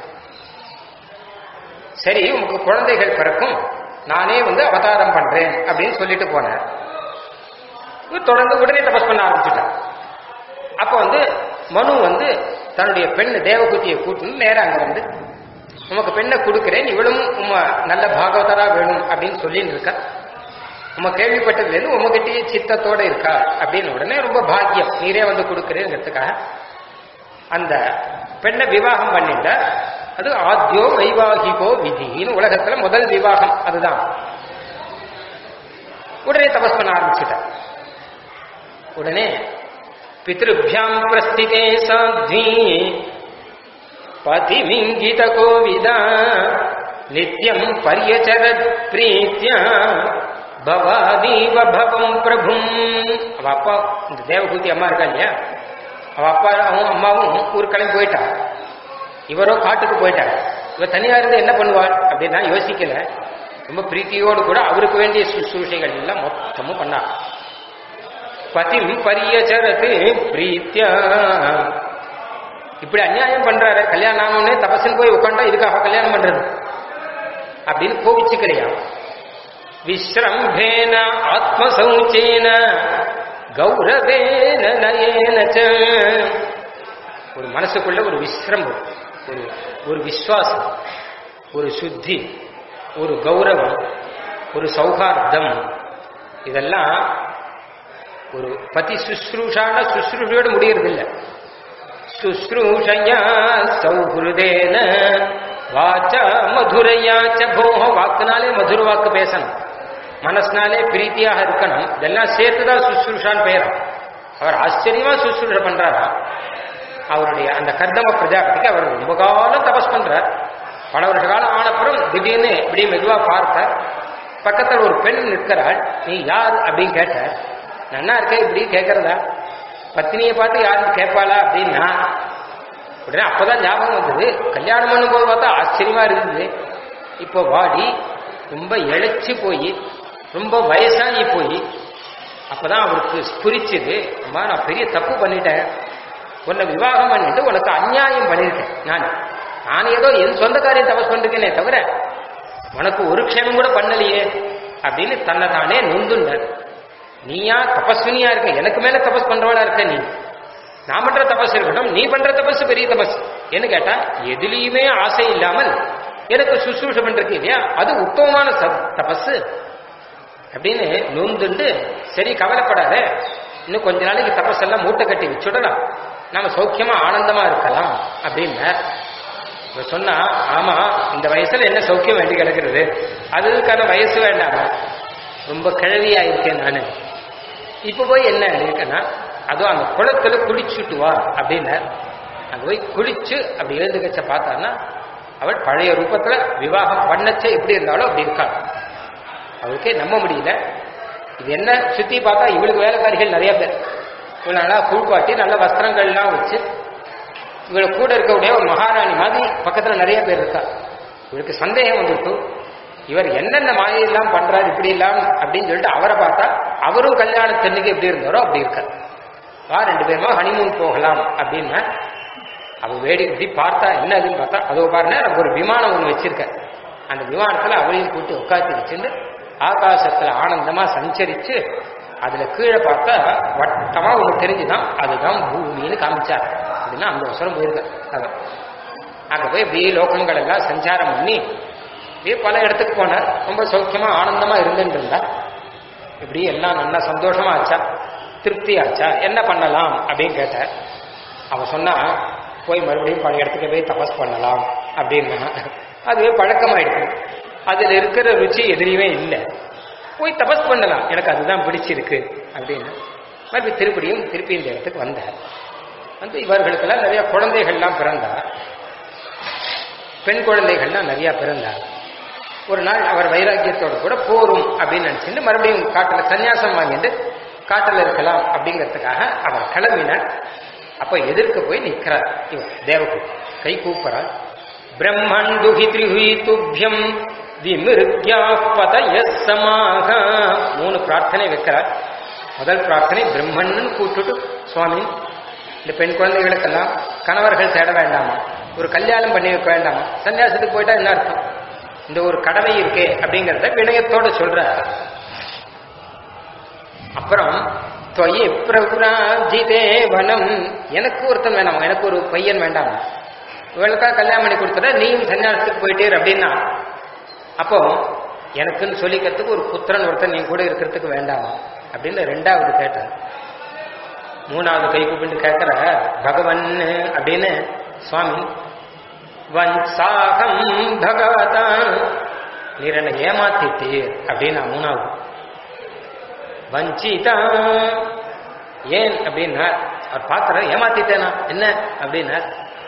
சரி உமக்கு குழந்தைகள் பிறக்கும் நானே வந்து அவதாரம் பண்றேன் அப்படின்னு சொல்லிட்டு போனார் இவர் தொடர்ந்து உடனே தபஸ் பண்ண ஆரம்பிச்சுட்டார் அப்ப வந்து மனு வந்து தன்னுடைய பெண் தேவகுதியை கூட்டின்னு நேரா அங்க வந்து உமக்கு பெண்ணை கொடுக்கிறேன் இவளும் உம நல்ல பாகவதரா வேணும் அப்படின்னு சொல்லின்னு இருக்கா உம கேள்விப்பட்டதுலேருந்து உமகிட்டயே சித்தத்தோட இருக்கா அப்படின்னு உடனே ரொம்ப பாக்கியம் நீரே வந்து கொடுக்கிறேங்கிறதுக்காக அந்த பெண்ணை விவாகம் பண்ணிட்ட அது ஆத்யோ வைவாகிகோ விதின்னு உலகத்துல முதல் விவாகம் அதுதான் உடனே தபஸ் பண்ண ஆரம்பிச்சுட்டார் உடனே பித்ருபியாம் பிரஸ்திதே சாத்வி பதிமிங்கித கோவிதா நித்யம் பரியச்சரத் பிரீத்தியா பவாதீவ பவம் பிரபும் அவ அப்பா இந்த தேவகூதி அம்மா இருக்கா இல்லையா அவ அப்பாவும் அம்மாவும் ஊர் கிளம்பி போயிட்டா இவரோ காட்டுக்கு போயிட்டார் இவ தனியா இருந்து என்ன பண்ணுவார் அப்படின்னா யோசிக்கல ரொம்ப பிரீத்தியோடு கூட அவருக்கு வேண்டிய சுசூஷைகள் எல்லாம் மொத்தமும் பண்ணார் பதிம் பரியச்சரத்து பிரீத்தியா இப்படி அநியாயம் பண்றாரு கல்யாணம் ஆனோடனே தபசன் போய் உட்காண்டா இதுக்காக கல்யாணம் பண்றது அப்படின்னு கோபிச்சுக்கலையா விஸ்ரம்பேன ஆத்மசௌச்சேன கௌரவேன நயேன ச. ஒரு மனசுக்குள்ள ஒரு விஸ்ரம்பம் ஒரு ஒரு விஸ்வாசம் ஒரு சுத்தி ஒரு கௌரவம் ஒரு சௌகார்த்தம் இதெல்லாம் ஒரு பதி சுஸ்ரூஷான சுஸ்ரூஷையோடு முடியறதில்லை சுஸ்ரூஷையா சௌஹிருதேன வாச்சா மதுரையா ச போக வாக்குனாலே மதுர வாக்கு பேசணும் மனசுனாலே பிரீத்தியாக இருக்கணும் இதெல்லாம் சேர்த்துதான் சுஸ்ரூஷான்னு பெயர் அவர் ஆச்சரியமா சுஸ்ரூஷ பண்றாரா அவருடைய அந்த கர்தம பிரஜாபதிக்கு அவர் ரொம்ப காலம் தபஸ் பண்றார் பல வருஷ காலம் ஆனப்புறம் திடீர்னு இப்படி மெதுவா பார்த்தார் பக்கத்துல ஒரு பெண் நிற்கிறாள் நீ யார் அப்படின்னு கேட்டார் நன்னா இருக்க இப்படி கேட்கறதா பத்தினியை பார்த்து யாரும் கேட்பாளா அப்படின்னா உடனே அப்பதான் ஞாபகம் வந்தது கல்யாணம் பண்ணும்போது பார்த்தா ஆச்சரியமா இருந்தது இப்போ வாடி ரொம்ப இழைச்சு போய் ரொம்ப வயசாகி போய் அப்பதான் அவருக்கு புரிச்சுது அம்மா நான் பெரிய தப்பு பண்ணிட்டேன் உன்னை விவாகம் பண்ணிட்டு உனக்கு அநியாயம் பண்ணியிருக்கேன் நான் நான் ஏதோ என் சொந்த காரியம் தபஸ் பண்ணிருக்கேனே தவிர உனக்கு ஒரு க்ஷேமம் கூட பண்ணலையே அப்படின்னு தன்னை தானே நொந்துண்டார் நீயா தபஸ்வினியா இருக்க எனக்கு மேல தபஸ் பண்றவளா இருக்க நீ நான் பண்ற தபஸ் இருக்கட்டும் நீ பண்ற தபஸ் பெரிய தபஸ் என்ன கேட்டா எதுலயுமே ஆசை இல்லாமல் எனக்கு சுசூஷ பண்றது இல்லையா அது உத்தமமான ச- தபஸ் அப்படின்னு நொந்துண்டு சரி கவலைப்படாத இன்னும் கொஞ்ச நாளைக்கு தபஸ் எல்லாம் மூட்டை கட்டி வச்சுடலாம் நாம சௌக்கியமா ஆனந்தமா இருக்கலாம் அப்படின்னு இவ சொன்னா ஆமா இந்த வயசுல என்ன சௌக்கியம் வேண்டி கிடக்கிறது அதுக்கான வயசு வேண்டாமா ரொம்ப கிழவியா இருக்கேன் நானு இப்ப போய் என்ன இருக்கேன்னா அதுவும் அந்த குளத்துல குளிச்சுட்டு வா அப்படின்னார் அங்க போய் குளிச்சு அப்படி எழுந்துக்கச்ச பார்த்தான்னா அவள் பழைய ரூபத்துல விவாகம் பண்ணச்ச எப்படி இருந்தாலும் அப்படி இருக்காள் அவளுக்கே நம்ப முடியல இது என்ன சுத்தி பார்த்தா இவளுக்கு வேலைக்காரிகள் நிறைய பேர் இவள் நல்லா குளிப்பாட்டி நல்ல வஸ்திரங்கள்லாம் வச்சு இவளை கூட இருக்கக்கூடிய ஒரு மகாராணி மாதிரி பக்கத்துல நிறைய பேர் இருக்கா இவளுக்கு சந்தேகம் வந்துட்டு இவர் என்னென்ன மாயெல்லாம் பண்றாரு இப்படி எல்லாம் அப்படின்னு சொல்லிட்டு அவரை பார்த்தா அவரும் கல்யாணத்தன்னைக்கு எப்படி இருந்தாரோ அப்படி இருக்கார் வா ரெண்டு பேருமா ஹனிமூன் போகலாம் அப்படின்னா அவ வேடி இப்படி பார்த்தா என்ன அதுன்னு பார்த்தா அதோ பாருங்க நமக்கு ஒரு விமானம் ஒன்று வச்சிருக்க அந்த விமானத்துல அவளையும் கூட்டி உட்காந்து வச்சுட்டு ஆகாசத்துல ஆனந்தமா சஞ்சரிச்சு அதுல கீழே பார்த்தா வட்டமா ஒன்று தெரிஞ்சுதான் அதுதான் பூமின்னு காமிச்சார் அப்படின்னா அந்த அவசரம் போயிருக்க அதான் அங்க போய் இப்படி லோகங்கள் எல்லாம் சஞ்சாரம் பண்ணி இப்படியே பல இடத்துக்கு போனார் ரொம்ப சௌக்கியமா ஆனந்தமா இருந்துட்டு இருந்தா இப்படி எல்லாம் நல்லா சந்தோஷமா ஆச்சா திருப்தி ஆச்சா என்ன பண்ணலாம் அப்படின்னு கேட்டார் அவன் சொன்னா போய் மறுபடியும் பழைய இடத்துக்கு போய் தபஸ் பண்ணலாம் அப்படின்னா அதுவே பழக்கமாயிடுச்சு அதுல இருக்கிற ருச்சி எதிரியுமே இல்லை போய் தபஸ் பண்ணலாம் எனக்கு அதுதான் பிடிச்சிருக்கு அப்படின்னு மறுபடியும் திருப்படியும் திருப்பி இந்த இடத்துக்கு வந்தார் வந்து இவர்களுக்கெல்லாம் நிறைய குழந்தைகள்லாம் பிறந்தார் பெண் குழந்தைகள்லாம் நிறைய பிறந்தார் ஒரு நாள் அவர் வைராக்கியத்தோட கூட போரும் அப்படின்னு நினைச்சுட்டு மறுபடியும் காட்டுல சன்னியாசம் வாங்கிட்டு காட்டுல இருக்கலாம் அப்படிங்கிறதுக்காக அவர் கிளம்பினார் அப்ப எதிர்க்க போய் நிற்கிறார் இவர் தேவகு கை கூப்பறார் பிரம்மண்டு ஹித்ரிஹி துப்பியம் விமிருக்யா பதய சமாக மூணு பிராணி பிரார்த்தனை வைக்கிறார் முதல் பிரார்த்தனை பிரம்மன்னு கூட்டுட்டு சுவாமி இந்த பெண் குழந்தைகளுக்கெல்லாம் கணவர்கள் தேட வேண்டாமா ஒரு கல்யாணம் பண்ணி வைக்க வேண்டாமா சன்னியாசத்துக்கு போயிட்டா என்ன அர்த்தம் இந்த ஒரு கடமை இருக்கே அப்படிங்கறத வினயத்தோட சொல்ற அப்புறம் தொயி பிரபுராஜிதே வனம் எனக்கு ஒருத்தன் வேணாமா எனக்கு ஒரு பையன் வேண்டாமா இவளுக்கா கல்யாணம் பண்ணி கொடுத்துட நீயும் சன்னியாசத்துக்கு போயிட்டே அப்படின்னா அப்போ எனக்குன்னு சொல்லிக்கிறதுக்கு ஒரு புத்திரன் ஒருத்தன் நீ கூட இருக்கிறதுக்கு வேண்டாமா அப்படின்னு ரெண்டாவது கேட்டார் மூணாவது கை கூப்பிட்டு கேட்கிற பகவன் அப்படின்னு சுவாமி வன்சாகம் பகவதா நீர் என்னை ஏமாத்திட்டீர் அப்படின்னா மூணாவது வஞ்சிதா ஏன் அப்படின்னா அவர் பார்க்கிற ஏமாத்திட்டேனா என்ன அப்படின்னா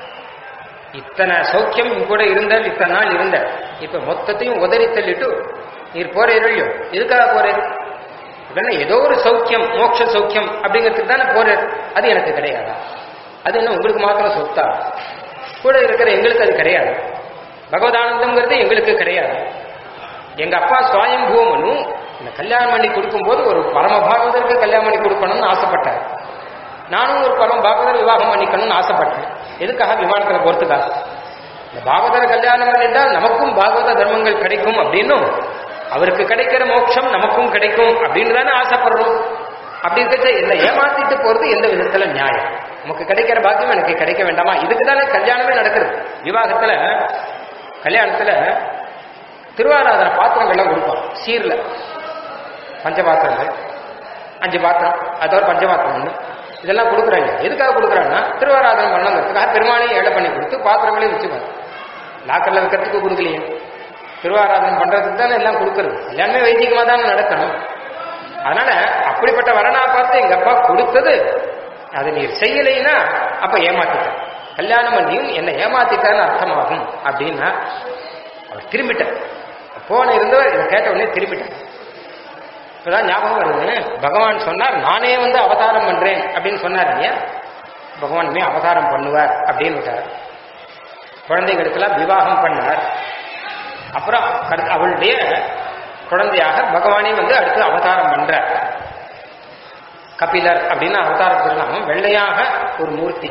இத்தனை சௌக்கியம் உன் கூட இருந்தால் இத்தனை நாள் இருந்த இப்ப மொத்தத்தையும் உதறி தள்ளிட்டு நீர் போறே இல்லையோ எதுக்காக போறேன் உடனே ஏதோ ஒரு சௌக்கியம் மோட்ச சௌக்கியம் அப்படிங்கிறதுக்கு தானே போறார் அது எனக்கு கிடையாதா அது என்ன உங்களுக்கு மாத்திரம் சொத்தா கூட இருக்கிற எங்களுக்கு அது கிடையாது பகவதானந்தம்ங்கிறது எங்களுக்கு கிடையாது எங்க அப்பா சுவாயம் பூமனு இந்த கல்யாணம் பண்ணி கொடுக்கும்போது ஒரு பரம பாகவதற்கு கல்யாணம் பண்ணி கொடுக்கணும்னு ஆசைப்பட்டார் நானும் ஒரு பரம பாகவதர் விவாகம் பண்ணிக்கணும்னு ஆசைப்பட்டேன் எதுக்காக விமானத்தில் போறதுக்காக இந்த பாகவதர கல்யாணம் பண்ணிட்டால் நமக்கும் பாகவத தர்மங்கள் கிடைக்கும் அப்படின்னும் அவருக்கு கிடைக்கிற மோட்சம் நமக்கும் கிடைக்கும் அப்படின்னு தானே ஆசைப்படுறோம் அப்படி இருக்க என்ன ஏமாத்திட்டு போறது எந்த விதத்துல நியாயம் நமக்கு கிடைக்கிற பாக்கியம் எனக்கு கிடைக்க வேண்டாமா இதுக்கு தானே கல்யாணமே நடக்கிறது விவாகத்துல கல்யாணத்துல திருவாராதன பாத்திரங்கள்லாம் கொடுப்போம் சீர்ல பஞ்ச பாத்திரங்கள் அஞ்சு பாத்திரம் அதோட பஞ்ச பாத்திரம் ஒண்ணு இதெல்லாம் கொடுக்குறாங்க எதுக்காக கொடுக்குறாங்கன்னா திருவாராதனம் பண்ணணுங்கிறதுக்காக பெருமாளையும் ஏழை பண்ணி கொடுத்து பாத்திரங்களையும் வச்சுப்பாங்க லாக்கர்ல வைக்கிறதுக்கு கொடுக்கலையே திருவாராதனம் பண்றதுக்கு தானே எல்லாம் கொடுக்கறது எல்லாமே வைதிகமா தானே நடக்கணும் அதனால அப்படிப்பட்ட வரனா பார்த்து எங்க அப்பா கொடுத்தது அதை நீர் செய்யலைன்னா அப்ப ஏமாத்திட்ட கல்யாணம் பண்ணியும் என்னை ஏமாத்திட்டான்னு அர்த்தமாகும் அப்படின்னா அவர் திரும்பிட்டார் போன இருந்தவர் இதை கேட்ட உடனே திரும்பிட்டார் இப்பதான் ஞாபகம் வருது பகவான் சொன்னார் நானே வந்து அவதாரம் பண்றேன் அப்படின்னு சொன்னார் இல்லையா பகவானுமே அவதாரம் பண்ணுவார் அப்படின்னு விட்டார் குழந்தைகளுக்கெல்லாம் விவாகம் பண்ணார் அப்புறம் கடு- அவளுடைய குழந்தையாக பகவானே வந்து அடுத்து அவதாரம் பண்றார் கபிலர் அப்படின்னு அவதார திருநாமம் வெள்ளையாக ஒரு மூர்த்தி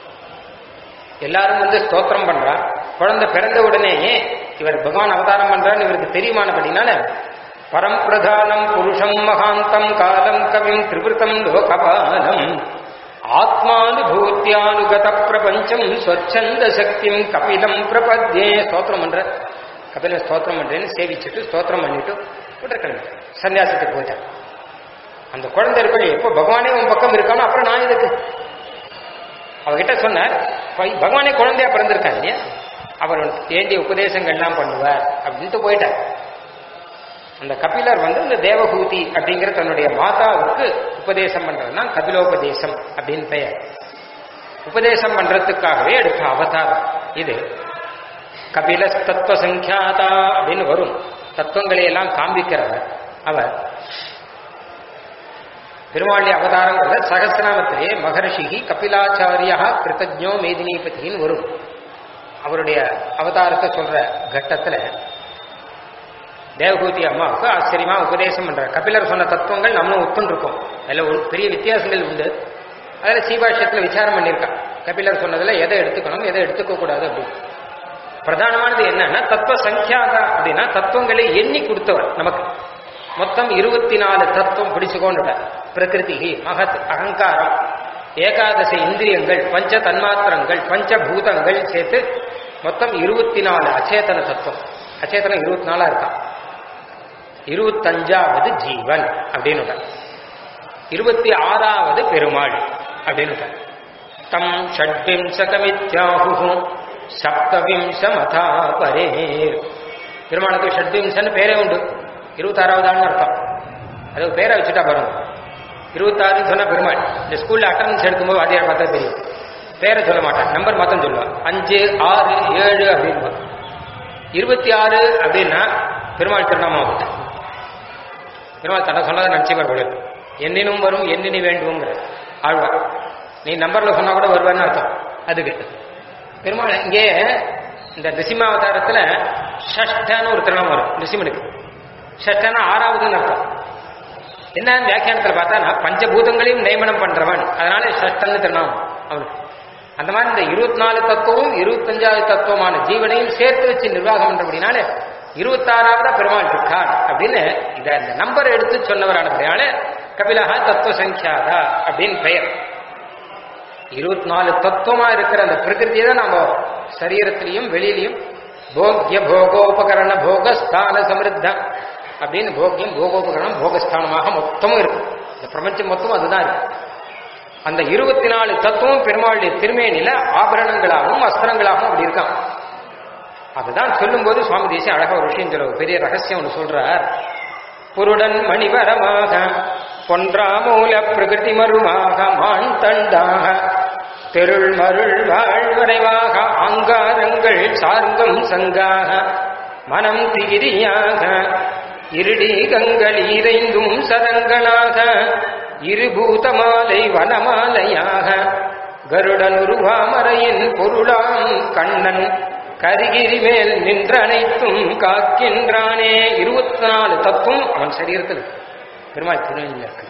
எல்லாரும் வந்து ஸ்தோத்திரம் பண்றா குழந்தை பிறந்த உடனேயே இவர் பகவான் அவதாரம் பண்றான்னு இவருக்கு தெரியுமானபடினால பரம்பிரதானம் புருஷம் மகாந்தம் காலம் கவிம் திரிவிருத்தம் லோகபாலம் ஆத்மானுபூத்தியானுகத பிரபஞ்சம் ஸ்வச்சந்த சக்தியும் கபிலம் பிரபத்யே ஸ்தோத்திரம் பண்ற கபில ஸ்தோத்திரம் பண்றேன்னு சேவிச்சுட்டு ஸ்தோத்திரம் பண்ணிட்டு விட்டுருக்கணும் சன்னியாசத்துக்கு போயிட்டார் அந்த குழந்தை இருக்கணும் எப்போ பகவானே உன் பக்கம் இருக்கானோ அப்புறம் நான் எதுக்கு அவகிட்ட சொன்னார் "பை- பகவானே குழந்தையா பிறந்திருக்காங்க இல்லையா அவர் வேண்டிய உபதேசங்கள்லாம் பண்ணுவார் அப்படின்ட்டு போயிட்டார் அந்த கபிலர் வந்து இந்த தேவகூதி அப்படிங்கிற தன்னுடைய மாதாவுக்கு உபதேசம் பண்றதுனா கபிலோபதேசம் அப்படின்னு பெயர் உபதேசம் பண்றதுக்காகவே எடுத்த அவதாரம் இது கபில தத்துவ சங்கியாதா அப்படின்னு வரும் தத்துவங்களை எல்லாம் காண்பிக்கிறவர் அவர் பெருமாளி அவதாரங்கிறத சகசிரநாமத்திலே மகர்ஷி கபிலாச்சாரியா கிருத்தஜோ மேதினிபதின்னு வரும் அவருடைய அவதாரத்தை சொல்ற கட்டத்துல தேவகூதி அம்மாவுக்கு ஆச்சரியமா உபதேசம் பண்றார் கபிலர் சொன்ன தத்துவங்கள் நம்மளும் ஒத்துன்னு இருக்கோம் அதுல ஒரு பெரிய வித்தியாசங்கள் உண்டு அதுல சீபாஷ்யத்துல விசாரம் பண்ணியிருக்கா கபிலர் சொன்னதுல எதை எடுத்துக்கணும் எதை எடுத்துக்க கூடாது அப்படின்னு பிரதானமானது என்னன்னா தத்துவ சங்கியாதா அப்படின்னா தத்துவங்களை எண்ணி கொடுத்தவர் நமக்கு மொத்தம் இருபத்தி நாலு தத்துவம் பிடிச்சுக்கோண்டு பிரகிருதி மகத் அகங்காரம் ஏகாதச இந்திரியங்கள் பஞ்ச தன்மாத்திரங்கள் பஞ்சபூதங்கள் சேர்த்து மொத்தம் இருபத்தி நாலு அச்சேதன தத்துவம் அச்சேதனம் இருபத்தி நாலா இருக்கான் இருபத்தஞ்சாவது ஜீவன் அப்படின்னு இருபத்தி ஆறாவது பெருமாள் அப்படின்னு தம் ஷட்விம்சகமித்யாஹு சப்தவிம்சமதா பரே பெருமாளுக்கு ஷட்விம்சன்னு பேரே உண்டு இருபத்தாறாவது ஆள்னு அர்த்தம் அது பேரை வச்சுட்டா பாருங்க இருபத்தாறுன்னு சொன்னா பெருமாள் இந்த ஸ்கூல்ல அட்டண்டன்ஸ் எடுக்கும்போது வாத்தியார் பார்த்தா தெரியும் பேரை சொல்ல மாட்டான் நம்பர் மாத்தம் சொல்லுவான் அஞ்சு ஆறு ஏழு அப்படின்னு இருபத்தி ஆறு அப்படின்னா பெருமாள் திருநாமம் ஆகும் பெருமாள் தன்னை சொன்னதை நினைச்சுப்பார் போல இருக்கு. எண்ணினும் வரும் எண்ணினி வேண்டும்ங்கிற ஆழ்வார் நீ நம்பர்ல சொன்னா கூட வருவார்னு அர்த்தம் அதுக்கு பெருமாள் இங்கே இந்த நிசிம்மாவதாரத்துல ஷஷ்டான்னு ஒரு திருநாமம் வரும் நிசிமனுக்கு ஷஷ்டானா ஆறாவதுன்னு அர்த்தம் என்ன வியாக்கியானத்துல பார்த்தா நான் பஞ்சபூதங்களையும் நியமனம் பண்றவன் அதனால சஷ்டன்னு திருநாமம் அவனுக்கு அந்த மாதிரி இந்த இருபத்தி நாலு தத்துவம் இருபத்தஞ்சாவது தத்துவமான ஜீவனையும் சேர்த்து வச்சு நிர்வாகம் பண்றபடினால இருபத்தாறாவதா பெருமாள் இருக்கான் அப்படின்னு இத இந்த நம்பர் எடுத்து சொன்னவரானபடினால கபிலஹா தத்துவ சங்கியாதா அப்படின்னு பெயர் இருபத்தி நாலு தத்துவமா இருக்கிற அந்த பிரகிருதியை தான் நாம சரீரத்திலையும் வெளியிலையும் போக்கிய போகோபகரண போகஸ்தான சமிருத்தம் அப்படின்னு போக்கியம் போகோபகரணம் போகஸ்தானமாக மொத்தமும் இருக்கு இந்த பிரபஞ்சம் மொத்தம் அதுதான் இருக்கு அந்த இருபத்தி நாலு தத்துவம் பெருமாளுடைய திருமேனில ஆபரணங்களாகவும் அஸ்திரங்களாகவும் அப்படி இருக்கான் அதுதான் சொல்லும்போது சுவாமி தேசியம் அழகா ஒரு விஷயம் சொல்ல ஒரு பெரிய ரகசியம் ஒன்று சொல்றார் புருடன் மணிவரமாக பொன்றாமூல பிரகிருதி மருமாக மான் தண்டாக தெருள் மருள் வாழ்வரைவாக ஆங்காரங்கள் சார்ந்தம் சங்காக மனம் திகிரியாக இருடி கங்கள் இறைந்தும் சதங்களாக இருபூதமாலை வனமாலையாக கருடன் உருவாமரையின் பொருளாம் கண்ணன் கரிகிரி மேல் நின்ற அனைத்தும் காக்கின்றானே இருபத்தி நாலு தத்துவம் அவன் சரீரத்தில் இருக்கு. பெருமாள் திருநெல்லியில் இருக்கு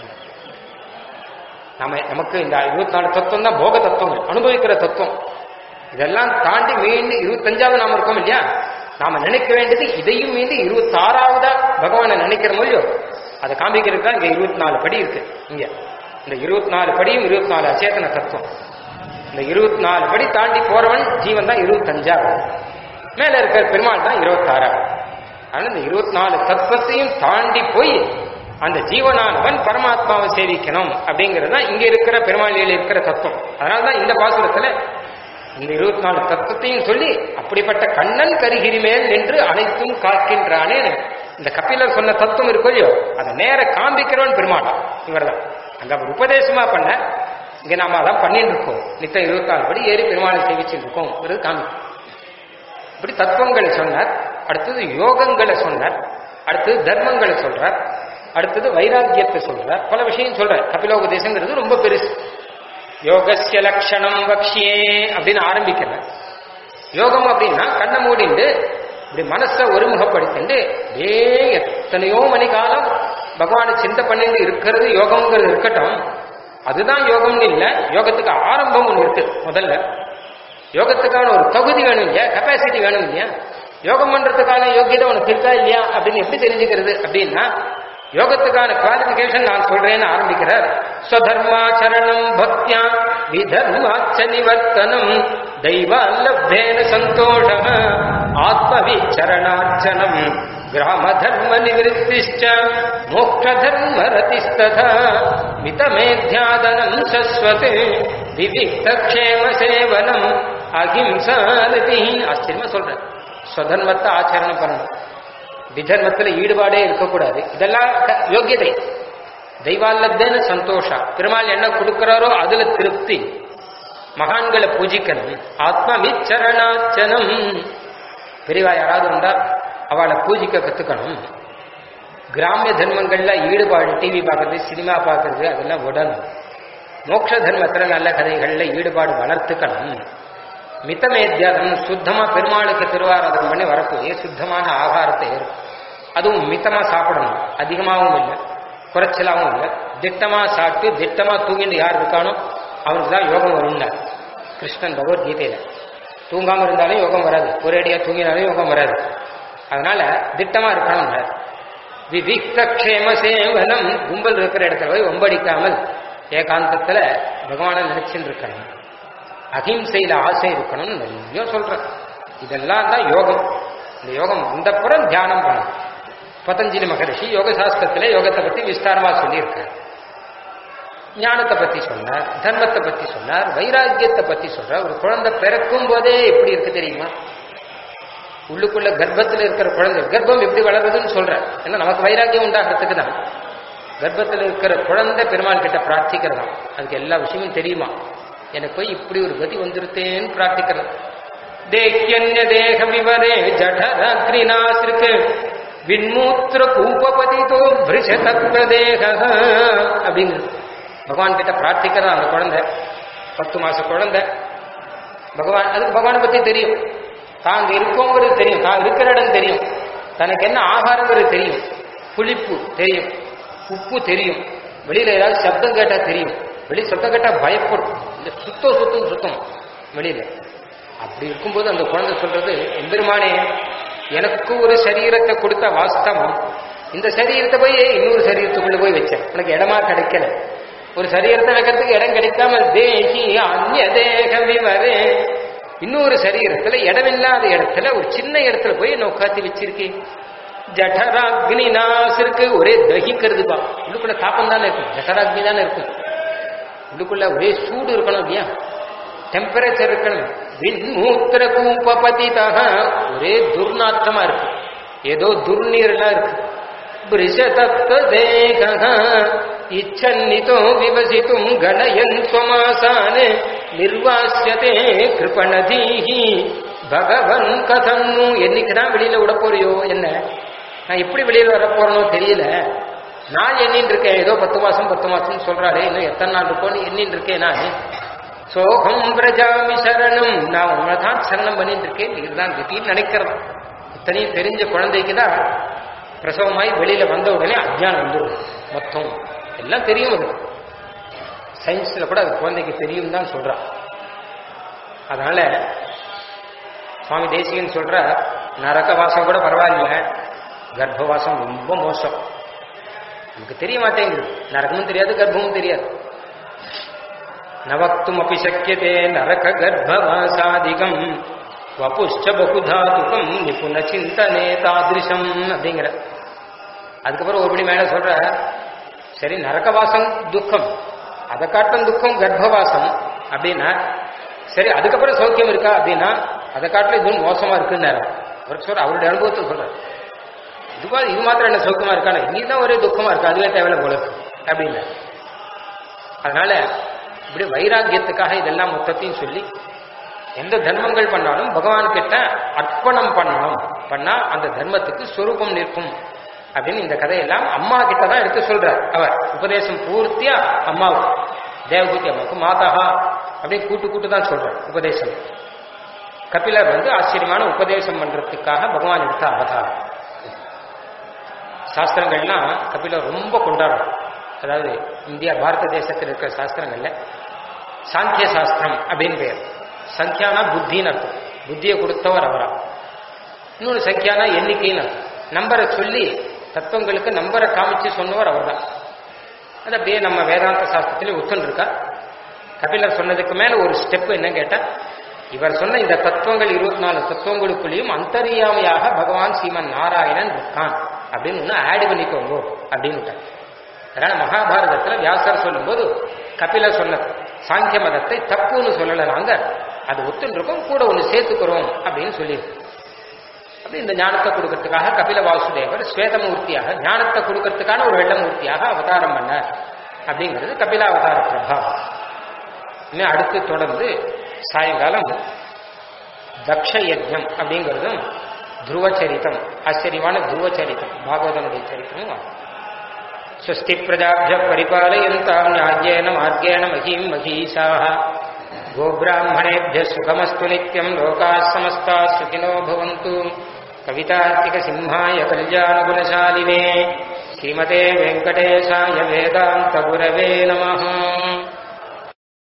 நம்ம நமக்கு இந்த இருபத்தி நாலு தத்துவம் தான் போக தத்துவங்கள் அனுபவிக்கிற தத்துவம் இதெல்லாம் தாண்டி மீண்டும் இருபத்தஞ்சாவது நாம இருக்கோம் இல்லையா நாம நினைக்க வேண்டியது இதையும் மீண்டும் இருபத்தி ஆறாவதா பகவானை நினைக்கிற மொழியோ அதை காமிக்கிறதுக்கு தான் இங்க இருபத்தி நாலு படி இருக்கு இங்க இந்த இருபத்தி நாலு படியும் இருபத்தி நாலு அச்சேதன தத்துவம் இந்த இருபத்தி நாலு படி தாண்டி போறவன் ஜீவன் தான் இருபத்தஞ்சாவது மேல இருக்கிற பெருமாள் தான் இருபத்தாறாவது அதனால இந்த இருபத்தி நாலு தத்துவத்தையும் தாண்டி போய் அந்த ஜீவனானவன் பரமாத்மாவை சேவிக்கணும் அப்படிங்கிறது தான் இங்க இருக்கிற பெருமாளியில் இருக்கிற தத்துவம் அதனால தான் இந்த பாசுரத்துல இந்த இருபத்தி நாலு தத்துவத்தையும் சொல்லி அப்படிப்பட்ட கண்ணன் கருகிரி மேல் நின்று அனைத்தும் காக்கின்றானே இந்த கபிலர் சொன்ன தத்துவம் இருக்கோ இல்லையோ அதை நேர காண்பிக்கிறவன் பெருமாள் இவர்தான் அங்க அவர் உபதேசமா பண்ண இங்க நாம அதான் பண்ணிட்டு இருக்கோம் நித்த இருபத்தி நாலு படி ஏறி பெருமாளை சேவிச்சுட்டு இருக்கோம் காமிக்கும் இப்படி தத்துவங்களை சொன்னார் அடுத்தது யோகங்களை சொன்னார் அடுத்தது தர்மங்களை சொல்றார் அடுத்தது வைராக்கியத்தை சொல்றார் பல விஷயம் சொல்றார் கபிலோபதேசங்கிறது ரொம்ப பெருசு யோகஸ்ய லட்சணம் வக்ஷியே அப்படின்னு ஆரம்பிக்கிறார் யோகம் அப்படின்னா கண்ணை மூடிண்டு இப்படி மனசை ஒருமுகப்படுத்திண்டு ஏ எத்தனையோ மணி காலம் பகவானை சிந்தை பண்ணிட்டு இருக்கிறது யோகம்ங்கிறது இருக்கட்டும் அதுதான் யோகம்னு இல்லை யோகத்துக்கு ஆரம்பம் ஒன்று இருக்கு முதல்ல யோகத்துக்கான ஒரு தகுதி வேணும் இல்லையா கெப்பாசிட்டி வேணும் இல்லையா யோகம் பண்றதுக்கான யோகியதை உனக்கு இருக்கா இல்லையா அப்படின்னு எப்படி தெரிஞ்சுக்கிறது அப்படின்னா யோகத்துக்கான குவாலிபிகேஷன் நான் சொல்றேன்னு ஆரம்பிக்கிறார் ஸ்வதர்மாச்சரணம் பக்தியா விதர்மாச்ச நிவர்த்தனம் தெய்வால்லப்தேன சந்தோஷ ஆத்மவிச்சரணார்ச்சனம் கிராம தர்ம நிவத்திச்ச மோக்ஷ தர்ம ரதிஸ்ததா மிதமேத்யாதனம் சஸ்வத் விவிக்த க்ஷேம சேவனம் அகிம்சாரதி ஆச்சரியமா சொல்றேன் ஸ்வதர்மத்தை ஆச்சரணம் பண்ணணும் விதர்மத்துல ஈடுபாடே இருக்கக்கூடாது இதெல்லாம் க- யோக்கியதை தெய்வால்லத்தேன்னு சந்தோஷம் பெருமாள் என்ன கொடுக்கிறாரோ அதுல திருப்தி மகான்களை பூஜிக்கணும் ஆத்ம விச்சரணாச்சனம் பெரியவா யாராவது வந்தா அவளை பூஜிக்க கத்துக்கணும் கிராமிய தர்மங்கள்ல ஈடுபாடு டிவி பார்க்கறது சினிமா பார்க்கறது அதெல்லாம் விடணும் மோட்ச தர்மத்துல நல்ல கதைகள்ல ஈடுபாடு வளர்த்துக்கணும் மிதமேத்தியாதம் சுத்தமா பெருமாளுக்கு திருவாராதனம் பண்ணி வரக்கூடிய சுத்தமான ஆகாரத்தை ஏற்கும் அதுவும் மிதமா சாப்பிடணும் அதிகமாகவும் இல்லை குறைச்சலாகவும் இல்லை திட்டமா சாப்பிட்டு திட்டமா தூங்கிட்டு யார் இருக்கானோ அவனுக்கு தான் யோகம் வரும்ல கிருஷ்ணன் பகவத்கீதையில தூங்காம இருந்தாலும் யோகம் வராது ஒரேடியா தூங்கினாலும் யோகம் வராது அதனால திட்டமா இருக்கணும் விவிக்த க்ஷேம சேவனம் கும்பல் இருக்கிற இடத்துல போய் ஒம்படிக்காமல் ஏகாந்தத்துல பகவானை நினைச்சுட்டு இருக்கணும் அகிம்சையில ஆசை இருக்கணும்னு நிறைய சொல்றேன் இதெல்லாம் தான் யோகம் இந்த யோகம் வந்தப்புறம் தியானம் பண்ணணும் பதஞ்சலி மகரிஷி யோக சாஸ்திரத்துல யோகத்தை பத்தி விஸ்தாரமா சொல்லியிருக்கார் ஞானத்தை பத்தி சொன்னார் தர்மத்தை பத்தி சொன்னார் வைராக்கியத்தை பத்தி சொல்றார் ஒரு குழந்தை பிறக்கும் போதே எப்படி இருக்கு தெரியுமா உள்ளுக்குள்ள கர்ப்பத்துல இருக்கிற குழந்தை கர்ப்பம் எப்படி வளருதுன்னு சொல்றேன் ஏன்னா நமக்கு வைராக்கியம் உண்டாகிறதுக்கு தான் கர்ப்பத்தில் இருக்கிற குழந்தை பெருமாள் கிட்ட பிரார்த்திக்கிறதாம் அதுக்கு எல்லா விஷயமும் தெரியுமா எனக்கு போய் இப்படி ஒரு கதி வந்துருத்தேன்னு பிரார்த்திக்கிறது தேக்கியன்ய தேக விவரே ஜடராத்ரிநாசிருக்கு விண்மூத்திர கூபபதிதோ பிரிஷ தத்வ தேக அப்படிங்கிறது பகவான் கிட்ட பிரார்த்திக்கிறதா அந்த குழந்தை பத்து மாச குழந்தை பகவான் அதுக்கு பகவானை பத்தி தெரியும் தாங்க இருக்கோங்கிறது தெரியும் தான் இருக்கிற இடம் தெரியும் தனக்கு என்ன ஆகாரங்கிறது தெரியும் புளிப்பு தெரியும் உப்பு தெரியும் வெளியில ஏதாவது சப்தம் கேட்டா தெரியும் வெளி சத்தம் கேட்டா பயப்படும் இந்த சுத்தம் சுத்தம் சுத்தம் வெளியில அப்படி இருக்கும்போது அந்த குழந்தை சொல்றது எம்பெருமானே எனக்கு ஒரு சரீரத்தை கொடுத்த வாஸ்தவம் இந்த சரீரத்தை போய் இன்னொரு சரீரத்துக்குள்ள போய் வச்சேன் உனக்கு இடமா கிடைக்கல ஒரு சரீரத்தை வைக்கிறதுக்கு இடம் கிடைக்காம தேகி அந்நிய தேக விவரே இன்னொரு சரீரத்துல இடமில்லாத இடத்துல ஒரு சின்ன இடத்துல போய் என்ன உட்காந்து வச்சிருக்கேன் ஜఠராக்னி நாசிற்கு ஒரே தகிக்கிறதுப்பா உள்ளுக்குள்ள தாப்பம் தானே இருக்கும் ஜఠராக்னி தானே இருக்கும் உள்ளுக்குள்ள ஒரே சூடு இருக்கணும் இல்லையா டெம்பரேச்சர் இருக்கணும் விண்மூத்திர கூப்பபதிதாக ஒரே துர்நாற்றமா இருக்கு ஏதோ துர்நீர்லாம் இருக்கு பிரிஷதத்வ தேக இச்சன்னிதோ விவசித்தும் கணயன் சுமாசான் நிர்வாசியதே கிருபணதீஹி பகவன் கதன்னு என்னைக்குதான் வெளியில விட போறியோ என்ன நான் எப்படி வெளியில வர போறனோ தெரியல நான் எண்ணின்னு இருக்கேன் ஏதோ பத்து மாசம் பத்து மாசம் சொல்றாரு இன்னும் எத்தனை நாள் இருக்கோன்னு எண்ணின்னு இருக்கேன் நான் சோகம் பிரஜாமி சரணம் நான் உங்களை தான் சரணம் பண்ணிட்டு இருக்கேன் இதுதான் கத்தின்னு நினைக்கிறது இத்தனையும் தெரிஞ்ச குழந்தைக்கு தான் பிரசவமாய் வெளியில வந்த உடனே அஜ்ஞானம் வந்துடும் மொத்தம் எல்லாம் தெரியும் அது சயின்ஸ்ல கூட அது குழந்தைக்கு தெரியும் தான் சொல்றான் அதனால சுவாமி தேசிகன் சொல்ற நரக வாசம் கூட பரவாயில்ல கர்ப்பவாசம் ரொம்ப மோசம் நமக்கு தெரிய மாட்டேங்குது நரகமும் தெரியாது கர்ப்பமும் தெரியாது நவக்தும் அப்படி சக்கியதே நரக கர்ப்பவாசாதிகம் வபுஷ்ச பகுதாதுகம் நிபுண சிந்தனே தாதிருஷம் அப்படிங்கிற அதுக்கப்புறம் ஒருபடி மேல சொல்ற சரி நரகவாசம் துக்கம் அதை காட்டும் துக்கம் கர்ப்பவாசம் அப்படின்னா சரி அதுக்கப்புறம் சௌக்கியம் இருக்கா அப்படின்னா அதை காட்டில இதுவும் மோசமா இருக்குன்னு அவருக்கு சொல்ற அவருடைய அனுபவத்தை சொல்ற இதுவா இது மாத்திரம் என்ன சௌக்கியமா இருக்கானே நீ தான் ஒரே துக்கமா இருக்கு அதுவே தேவையில்ல போல இருக்கு அப்படின்னு அதனால இப்படி வைராக்கியத்துக்காக இதெல்லாம் மொத்தத்தையும் சொல்லி எந்த தர்மங்கள் பண்ணாலும் பகவான் கிட்ட அர்ப்பணம் பண்ணணும் பண்ணா அந்த தர்மத்துக்கு ஸ்வரூபம் நிற்கும் அப்படின்னு இந்த கதையெல்லாம் அம்மா கிட்ட தான் எடுத்து சொல்றார் அவர் உபதேசம் பூர்த்தியா அம்மாவுக்கு தேவகூதி அம்மாவுக்கு மாதாஹா அப்படின்னு கூட்டு கூட்டு தான் சொல்றார் உபதேசம் கபிலர் வந்து ஆச்சரியமான உபதேசம் பண்றதுக்காக பகவான் எடுத்த அவதாரம் சாஸ்திரங்கள்லாம் கபிலர் ரொம்ப கொண்டாடுறார் அதாவது இந்தியா பாரத தேசத்தில் இருக்கிற சாஸ்திரங்கள்ல சாங்கிய சாஸ்திரம் அப்படின்னு பேர் சங்கியானா புத்தின்னு அர்த்தம் புத்தியை கொடுத்தவர் அவரா இன்னொரு சங்கியானா எண்ணிக்கைன்னு அர்த்தம் நம்பரை சொல்லி தத்துவங்களுக்கு நம்பரை காமிச்சு சொன்னவர் அவர் தான் அது அப்படியே நம்ம வேதாந்த சாஸ்திரத்திலே ஒத்துன்னு இருக்கா கபிலர் சொன்னதுக்கு மேல ஒரு ஸ்டெப் என்ன கேட்டா இவர் சொன்ன இந்த தத்துவங்கள் இருபத்தி நாலு தத்துவங்களுக்குள்ளேயும் அந்தரியாமையாக பகவான் ஸ்ரீமன் நாராயணன் இருக்கான் அப்படின்னு ஒன்று ஆட் பண்ணிக்கோங்க அப்படின்னு அதனால மகாபாரதத்துல வியாசர் சொல்லும்போது கபிலர் சொன்ன சாங்கிய மதத்தை தப்புன்னு சொல்லல நாங்க அது ஒத்துன்னு இருக்கோம் கூட ஒன்று சேர்த்துக்கிறோம் அப்படின்னு சொல்லியிருக்கு அப்படி இந்த ஞானத்தை கொடுக்கறதுக்காக கபில வாசுதேவர் ஸ்வேதமூர்த்தியாக ஞானத்தை கொடுக்கறதுக்கான ஒரு வெள்ளமூர்த்தியாக அவதாரம் பண்ணார் அப்படிங்கிறது கபில அவதார பிரபாவம் இன்னும் அடுத்து தொடர்ந்து சாயங்காலம் தக்ஷ யஜ்யம் அப்படிங்கிறதும் துருவச்சரித்தம் ஆச்சரியமான துருவச்சரித்தம் பாகவதனுடைய சரித்திரமும் ஆகும் स्वस्ति प्रजाभ्यः परिपालयन्ताम् न्याय्येन मार्गेण महीम् महीषाः गोब्राह्मणेभ्यः सुखमस्तु नित्यम् लोकाः समस्ताः सुखिनो भवन्तु कवितार्तिकसिंहाय कल्याणगुणशालिने श्रीमते वेङ्कटेशाय वेदान्तगुरवे नमः